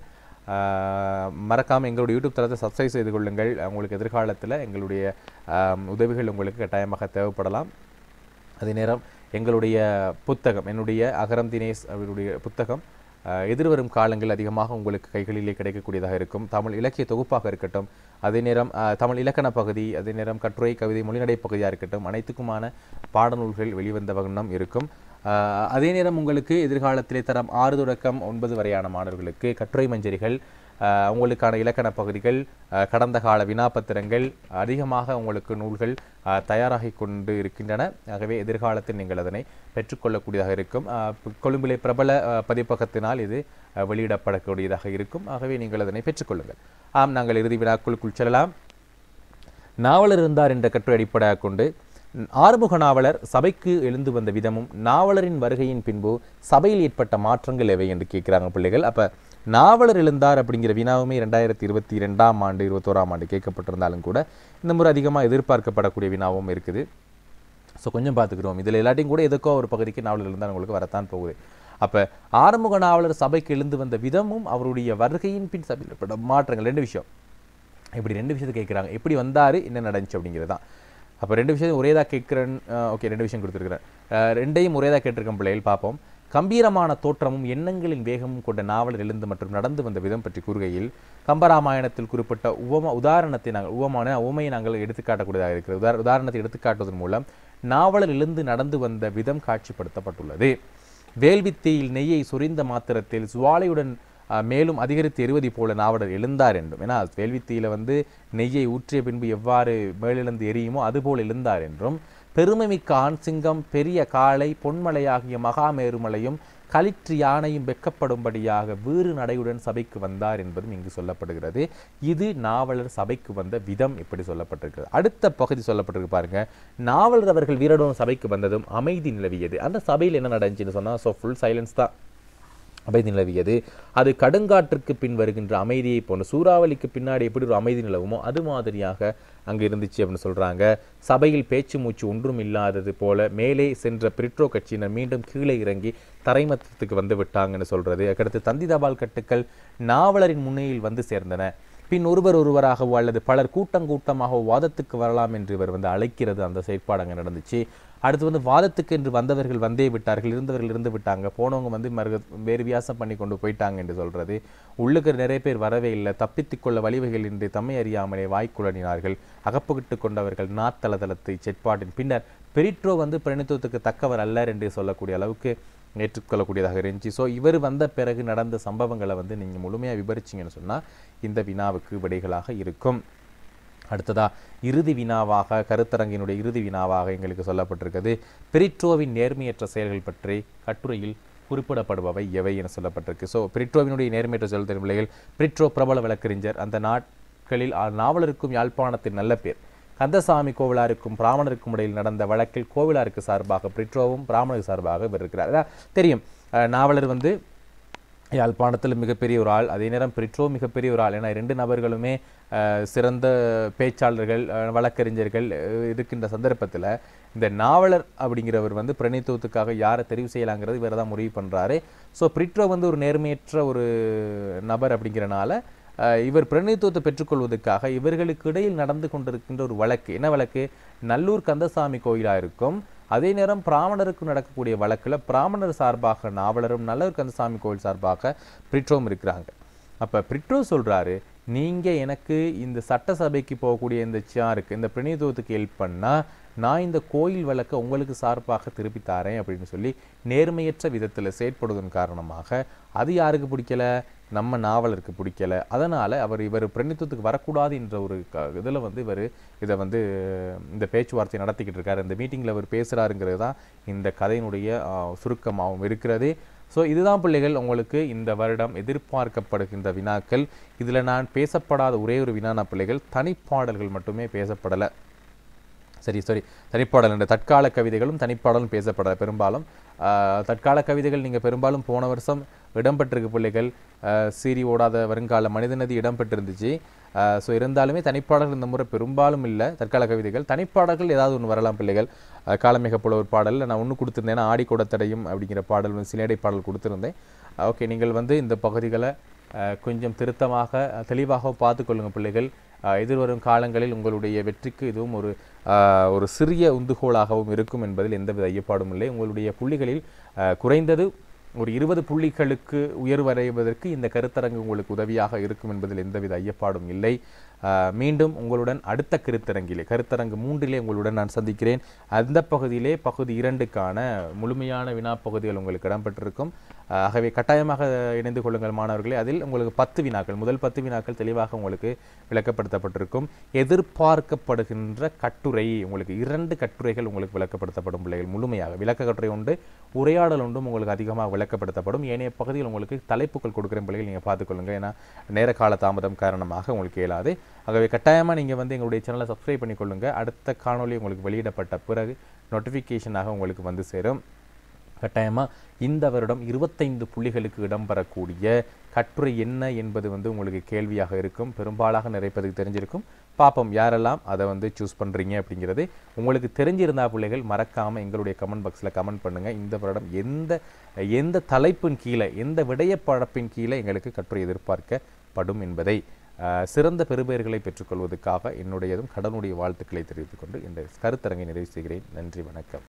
ஆஹ் மறக்காம எங்களுடைய யூடியூப் தளத்தை சப்ஸ்கிரைப் செய்து கொள்ளுங்கள் உங்களுக்கு எதிர்காலத்தில் எங்களுடைய ஆம், உதவிகள் உங்களுக்கு கட்டாயமாக தேவைப்படலாம் அதே நேரம் எங்களுடைய புத்தகம் என்னுடைய அகரம் தினேஷ் அவருடைய புத்தகம் அஹ், எதிர்வரும் காலங்கள் அதிகமாக உங்களுக்கு கைகளிலே கிடைக்கக்கூடியதாக இருக்கும் தமிழ் இலக்கிய தொகுப்பாக இருக்கட்டும் அதே நேரம் அஹ், தமிழ் இலக்கண பகுதி அதே நேரம் கட்டுரை கவிதை மொழிநடை பகுதியாக இருக்கட்டும் அனைத்துக்குமான பாடநூல்கள் வெளிவந்த வண்ணம் இருக்கும் அஹ், அதே நேரம் உங்களுக்கு எதிர்காலத்திலே தரம் ஆறு தொடக்கம் ஒன்பது வரையான மாணவர்களுக்கு கட்டுரை மஞ்சரிகள் அஹ், உங்களுக்கான இலக்கண பகுதிகள் அஹ், கடந்த கால வினாப்பத்திரங்கள் அதிகமாக உங்களுக்கு நூல்கள் அஹ், தயாராகி கொண்டு இருக்கின்றன ஆகவே எதிர்காலத்தில் நீங்கள் அதனை பெற்றுக்கொள்ளக்கூடியதாக இருக்கும் அஹ், ப- கொழும்பிலே பிரபல அஹ், பதிப்பகத்தினால் இது அஹ், வெளியிடப்படக்கூடியதாக இருக்கும் ஆகவே நீங்கள் அதனை பெற்றுக்கொள்ளுங்கள் ஆம் நாங்கள் இறுதி வினாக்களுக்குள் செல்லலாம் நாவலர் இருந்தார் என்ற கட்டுரை அடிப்படையாக கொண்டு ம், ஆறுமுக நாவலர் சபைக்கு எழுந்து வந்த விதமும் நாவலரின் வருகையின் பின்பு சபையில் ஏற்பட்ட மாற்றங்கள் எவை என்று கேட்குறாங்க பிள்ளைகள் அப்ப நாவலர் எழுந்தார் அப்படிங்கிற வினாவுமே ரெண்டாயிரத்தி இருபத்தி ரெண்டாம் ஆண்டு இருபத்தோராம் ஆண்டு கேட்கப்பட்டிருந்தாலும் கூட இந்த முறை அதிகமாக எதிர்பார்க்கப்படக்கூடிய வினாவும் இருக்குது ஸோ கொஞ்சம் பார்த்துக்கிறோம் இதில் எல்லாத்தையும் கூட எதுக்கோ ஒரு பகுதிக்கு நாவலர் இருந்தால் உங்களுக்கு வரத்தான் போகுது அப்ப ஆறுமுக நாவலர் சபைக்கு எழுந்து வந்த விதமும் அவருடைய வருகையின் பின் சபையில் ஏற்பட்ட மாற்றங்கள் ரெண்டு விஷயம் இப்படி ரெண்டு விஷயத்தை கேட்குறாங்க எப்படி வந்தாரு என்ன நடந்துச்சு அப்படிங்கிறது தான் அப்போ ரெண்டு விஷயத்தையும் ஒரேதாக கேட்குறேன் ஓகே ரெண்டு விஷயம் கொடுத்துருக்குறேன் அஹ் ரெண்டையும் ஒரேதாக கேட்டிருக்கேன் பிள்ளைகள் பார்ப்போம் கம்பீரமான தோற்றமும் எண்ணங்களின் வேகமும் கொண்ட நாவலர் எழுந்து மற்றும் நடந்து வந்த விதம் பற்றி கூறுகையில் கம்பராமாயணத்தில் குறிப்பிட்ட உவம உதாரணத்தை நாங்கள் உவமான உவமையை நாங்கள் எடுத்துக்காட்டக்கூடியதாக இருக்கிறது உதார உதாரணத்தை எடுத்துக்காட்டுவதன் மூலம் நாவலர் எழுந்து நடந்து வந்த விதம் காட்சிப்படுத்தப்பட்டுள்ளது வேள்வித்தீயில் நெய்யை சொரிந்த மாத்திரத்தில் சுவாலையுடன் அஹ், மேலும் அதிகரித்து எறுவதி போல நாவலர் எழுந்தார் என்றும் ஏன்னா வேள்வித்தீயில வந்து நெய்யை ஊற்றிய பின்பு எவ்வாறு மேலெழுந்து எரியுமோ அதுபோல் எழுந்தார் என்றும் பெருமைமிக்க ஆண் சிங்கம் பெரிய காளை பொன்மலையாகிய மகாமேருமலையும் களிற்று யானையும் வெக்கப்படும்படியாக வீறு நடையுடன் சபைக்கு வந்தார் என்பதும் இங்கு சொல்லப்படுகிறது இது நாவலர் சபைக்கு வந்த விதம் இப்படி சொல்லப்பட்டிருக்கிறது அடுத்த பகுதி சொல்லப்பட்டிருக்கு பாருங்க நாவலர் அவர்கள் வீரனுடன் சபைக்கு வந்ததும் அமைதி நிலவியது அந்த சபையில் என்ன நடந்துச்சுன்னு சொன்னா ஸோ ஃபுல் சைலன்ஸ் தான் அமைதி நிலவியது அது கடுங்காற்றுக்கு பின் வருகின்ற அமைதியை போன்ற சூறாவளிக்கு பின்னாடி எப்படி ஒரு அமைதி நிலவுமோ அது மாதிரியாக அங்கே இருந்துச்சு அப்படின்னு சொல்றாங்க சபையில் பேச்சு மூச்சு ஒன்றும் இல்லாதது போல மேலே சென்ற பிரிட்ரோ கட்சியினர் மீண்டும் கீழே இறங்கி தரைமட்டத்துக்கு வந்து விட்டாங்கன்னு சொல்றது அதுக்கடுத்து தந்தி தபால் கட்டுக்கள் நாவலரின் முன்னையில் வந்து சேர்ந்தன பின் ஒருவர் ஒருவராகவோ அல்லது பலர் கூட்டங்கூட்டமாக வாதத்துக்கு வரலாம் என்று இவர் வந்து அழைக்கிறது அந்த செயற்பாடு அங்கே நடந்துச்சு அடுத்து வந்து வாதத்துக்கு என்று வந்தவர்கள் வந்தே விட்டார்கள் இருந்தவர்கள் இருந்து விட்டாங்க போனவங்க வந்து மறுக வேறு வியாசம் பண்ணி கொண்டு போயிட்டாங்க என்று சொல்றது உள்ளுக்கு நிறைய பேர் வரவே இல்லை தப்பித்துக் கொள்ள வழிவகைகள் இன்றி தம்மை அறியாமலே வாய்க்குழனினார்கள் அகப்புகிட்டு கொண்டவர்கள் நாத்தளதளத்தை செட்பாட்டின் பின்னர் பெரிட்ரோ வந்து பிரணித்துவத்துக்கு தக்கவர் அல்லர் என்று சொல்லக்கூடிய அளவுக்கு ஏற்றுக்கொள்ளக்கூடியதாக இருந்துச்சு ஸோ இவர் வந்த பிறகு நடந்த சம்பவங்களை வந்து நீங்கள் முழுமையாக விவரிச்சிங்கன்னு சொன்னால் இந்த வினாவுக்கு விடைகளாக இருக்கும் அடுத்ததா இறுதி வினாவாக கருத்தரங்கினுடைய இறுதி வினாவாக எங்களுக்கு சொல்லப்பட்டிருக்கிறது பிரிட்ரோவின் நேர்மையற்ற செயல்கள் பற்றி கட்டுரையில் குறிப்பிடப்படுபவை எவை என சொல்லப்பட்டிருக்கு ஸோ பிரிட்ரோவினுடைய நேர்மையற்ற செயல் தெரியும் பிள்ளைகள் பிரிட்ரோ பிரபல வழக்கறிஞர் அந்த நாட்களில் ஆ- நாவலருக்கும் யாழ்ப்பாணத்தின் நல்ல பேர் கந்தசாமி கோவிலாருக்கும் பிராமணருக்கும் இடையில் நடந்த வழக்கில் கோவிலாருக்கு சார்பாக பிரிட்ரோவும் பிராமணருக்கு சார்பாக இவர் இருக்கிறார் அதான் தெரியும் அஹ் நாவலர் வந்து யாழ்ப்பாணத்தில் மிகப்பெரிய ஒரு ஆள் அதே நேரம் பிரிட்ரோ மிகப்பெரிய ஒரு ஆள் ஏன்னா இரண்டு நபர்களுமே அஹ், சிறந்த பேச்சாளர்கள் அஹ், வழக்கறிஞர்கள் அஹ், இருக்கின்ற சந்தர்ப்பத்தில் இந்த நாவலர் அப்படிங்கிறவர் வந்து பிரணித்துவத்துக்காக யாரை தெரிவு செய்யலாங்கிறது இவர் தான் முடிவு பண்ணுறாரு ஸோ பிரிட்ரோ வந்து ஒரு நேர்மையற்ற ஒரு நபர் அப்படிங்கிறனால அஹ், இவர் பிரதிநிதித்துவத்தை பெற்றுக்கொள்வதற்காக இவர்களுக்கு இடையில் நடந்து கொண்டிருக்கின்ற ஒரு வழக்கு என்ன வழக்கு நல்லூர் கந்தசாமி கோயிலாக இருக்கும் அதே நேரம் பிராமணருக்கு நடக்கக்கூடிய வழக்குல பிராமணர் சார்பாக நாவலரும் நல்லூர் கந்தசாமி கோயில் சார்பாக பிரிட்ரோவும் இருக்கிறாங்க அப்ப பிரிட்ரோ சொல்றாரு நீங்க எனக்கு இந்த சட்டசபைக்கு போகக்கூடிய இந்த சாருக்கு இந்த பிரதிநிதித்துவத்துக்கு ஹெல்ப் பண்ணா நான் இந்த கோயில் வழக்கை உங்களுக்கு சார்பாக திருப்பி தாரேன் அப்படின்னு சொல்லி நேர்மையற்ற விதத்துல செயற்படுவதன் காரணமாக அது யாருக்கு பிடிக்கல நம்ம நாவலருக்கு பிடிக்கல அதனால அவர் இவர் பிரணித்துவத்துக்கு வரக்கூடாது என்ற ஒரு க- இதுல வந்து இவர் இதை வந்து இந்த பேச்சுவார்த்தை நடத்திக்கிட்டு இருக்காரு இந்த மீட்டிங்ல அவர் பேசுறாருங்கிறது தான் இந்த கதையினுடைய ஆஹ், சுருக்கமாகவும் இருக்கிறது ஸோ இதுதான் பிள்ளைகள் உங்களுக்கு இந்த வருடம் எதிர்பார்க்கப்படுகின்ற வினாக்கள் இதுல நான் பேசப்படாத ஒரே ஒரு வினானா பிள்ளைகள் தனிப்பாடல்கள் மட்டுமே பேசப்படலை சரி சரி தனிப்பாடல் என்ற தற்கால கவிதைகளும் தனிப்பாடலும் பேசப்பட பெரும்பாலும் ஆஹ், தற்கால கவிதைகள் நீங்கள் பெரும்பாலும் போன வருஷம் இடம்பெற்றிருக்கு பிள்ளைகள் ஆஹ், சீறி ஓடாத வருங்கால மனிதநதி இடம்பெற்றிருந்துச்சு ஸோ இருந்தாலுமே தனிப்பாடல்கள் இந்த முறை பெரும்பாலும் இல்லை தற்கால கவிதைகள் தனிப்பாடல்கள் ஏதாவது ஒன்று வரலாம் பிள்ளைகள் ஆஹ், காலமிக போல ஒரு பாடல் நான் ஒன்று கொடுத்துருந்தேன் ஏன்னா ஆடி கூடத்தடையும் அப்படிங்கிற பாடல் வந்து சிலேடை பாடல் கொடுத்துருந்தேன் ஓகே நீங்கள் வந்து இந்த பகுதிகளை ஆஹ், கொஞ்சம் திருத்தமாக அஹ், தெளிவாக பார்த்துக்கொள்ளுங்க பிள்ளைகள் ஆஹ், எதிர்வரும் காலங்களில் உங்களுடைய வெற்றிக்கு இதுவும் ஒரு ஆஹ், ஒரு சிறிய உந்துகோலாகவும் இருக்கும் என்பதில் எந்தவித ஐயப்பாடும் இல்லை உங்களுடைய புள்ளிகளில் ஆஹ், குறைந்தது ஒரு இருபது புள்ளிகளுக்கு உயர்வடைவதற்கு இந்த கருத்தரங்கு உங்களுக்கு உதவியாக இருக்கும் என்பதில் எந்தவித ஐயப்பாடும் இல்லை ஆஹ், மீண்டும் உங்களுடன் அடுத்த கருத்தரங்கிலே கருத்தரங்கு மூன்றிலே உங்களுடன் நான் சந்திக்கிறேன் அந்த பகுதியிலே பகுதி இரண்டுக்கான முழுமையான வினா பகுதிகள் உங்களுக்கு இடம்பெற்றிருக்கும் ஆஹ், ஆகவே கட்டாயமாக இணைந்து கொள்ளுங்கள் மாணவர்களே அதில் உங்களுக்கு பத்து வினாக்கள் முதல் பத்து வினாக்கள் தெளிவாக உங்களுக்கு விளக்கப்பட்டுத்தப்பட்டிருக்கும் எதிர்பார்க்கப்படுகின்ற கட்டுரை உங்களுக்கு இரண்டு கட்டுரைகள் உங்களுக்கு விளக்கப்படுத்தப்படும் பிள்ளைகள் முழுமையாக விளக்க கட்டுரை உண்டு உரையாடல் ஒன்றும் உங்களுக்கு அதிகமாக விளக்கப்படுத்தப்படும் ஏனைய பகுதியில் உங்களுக்கு தலைப்புகள் கொடுக்குற பிள்ளைகள் நீங்கள் பார்த்துக்கொள்ளுங்க ஏன்னா நேர கால தாமதம் காரணமாக உங்களுக்கு இயலாது ஆகவே கட்டாயமாக நீங்கள் வந்து எங்களுடைய சேனலை சப்ஸ்கிரைப் பண்ணிக்கொள்ளுங்க அடுத்த காணொளி உங்களுக்கு வெளியிடப்பட்ட பிறகு நோட்டிஃபிகேஷனாக உங்களுக்கு வந்து சேரும் கட்டாயமாக இந்த வருடம் இருபத்தைந்து புள்ளிகளுக்கு இடம்பெறக்கூடிய கட்டுரை என்ன என்பது வந்து உங்களுக்கு கேள்வியாக இருக்கும் பெரும்பாலாக நிறைய பேருக்கு தெரிஞ்சிருக்கும் பார்ப்போம் யாரெல்லாம் அதை வந்து சூஸ் பண்ணுறீங்க அப்படிங்கிறது உங்களுக்கு தெரிஞ்சிருந்தா பிள்ளைகள் மறக்காமல் எங்களுடைய கமெண்ட் பாக்ஸில் கமெண்ட் பண்ணுங்கள் இந்த வருடம் எந்த எந்த தலைப்பின் கீழே எந்த விடயப்பழப்பின் கீழே எங்களுக்கு கட்டுரை எதிர்பார்க்கப்படும் என்பதை அஹ், சிறந்த பெறுபேறுகளை பெற்றுக்கொள்வதற்காக என்னுடையதும் கடனுடைய வாழ்த்துக்களை தெரிவித்துக் கொண்டு இந்த கருத்தரங்கை நிறைவு செய்கிறேன் நன்றி வணக்கம்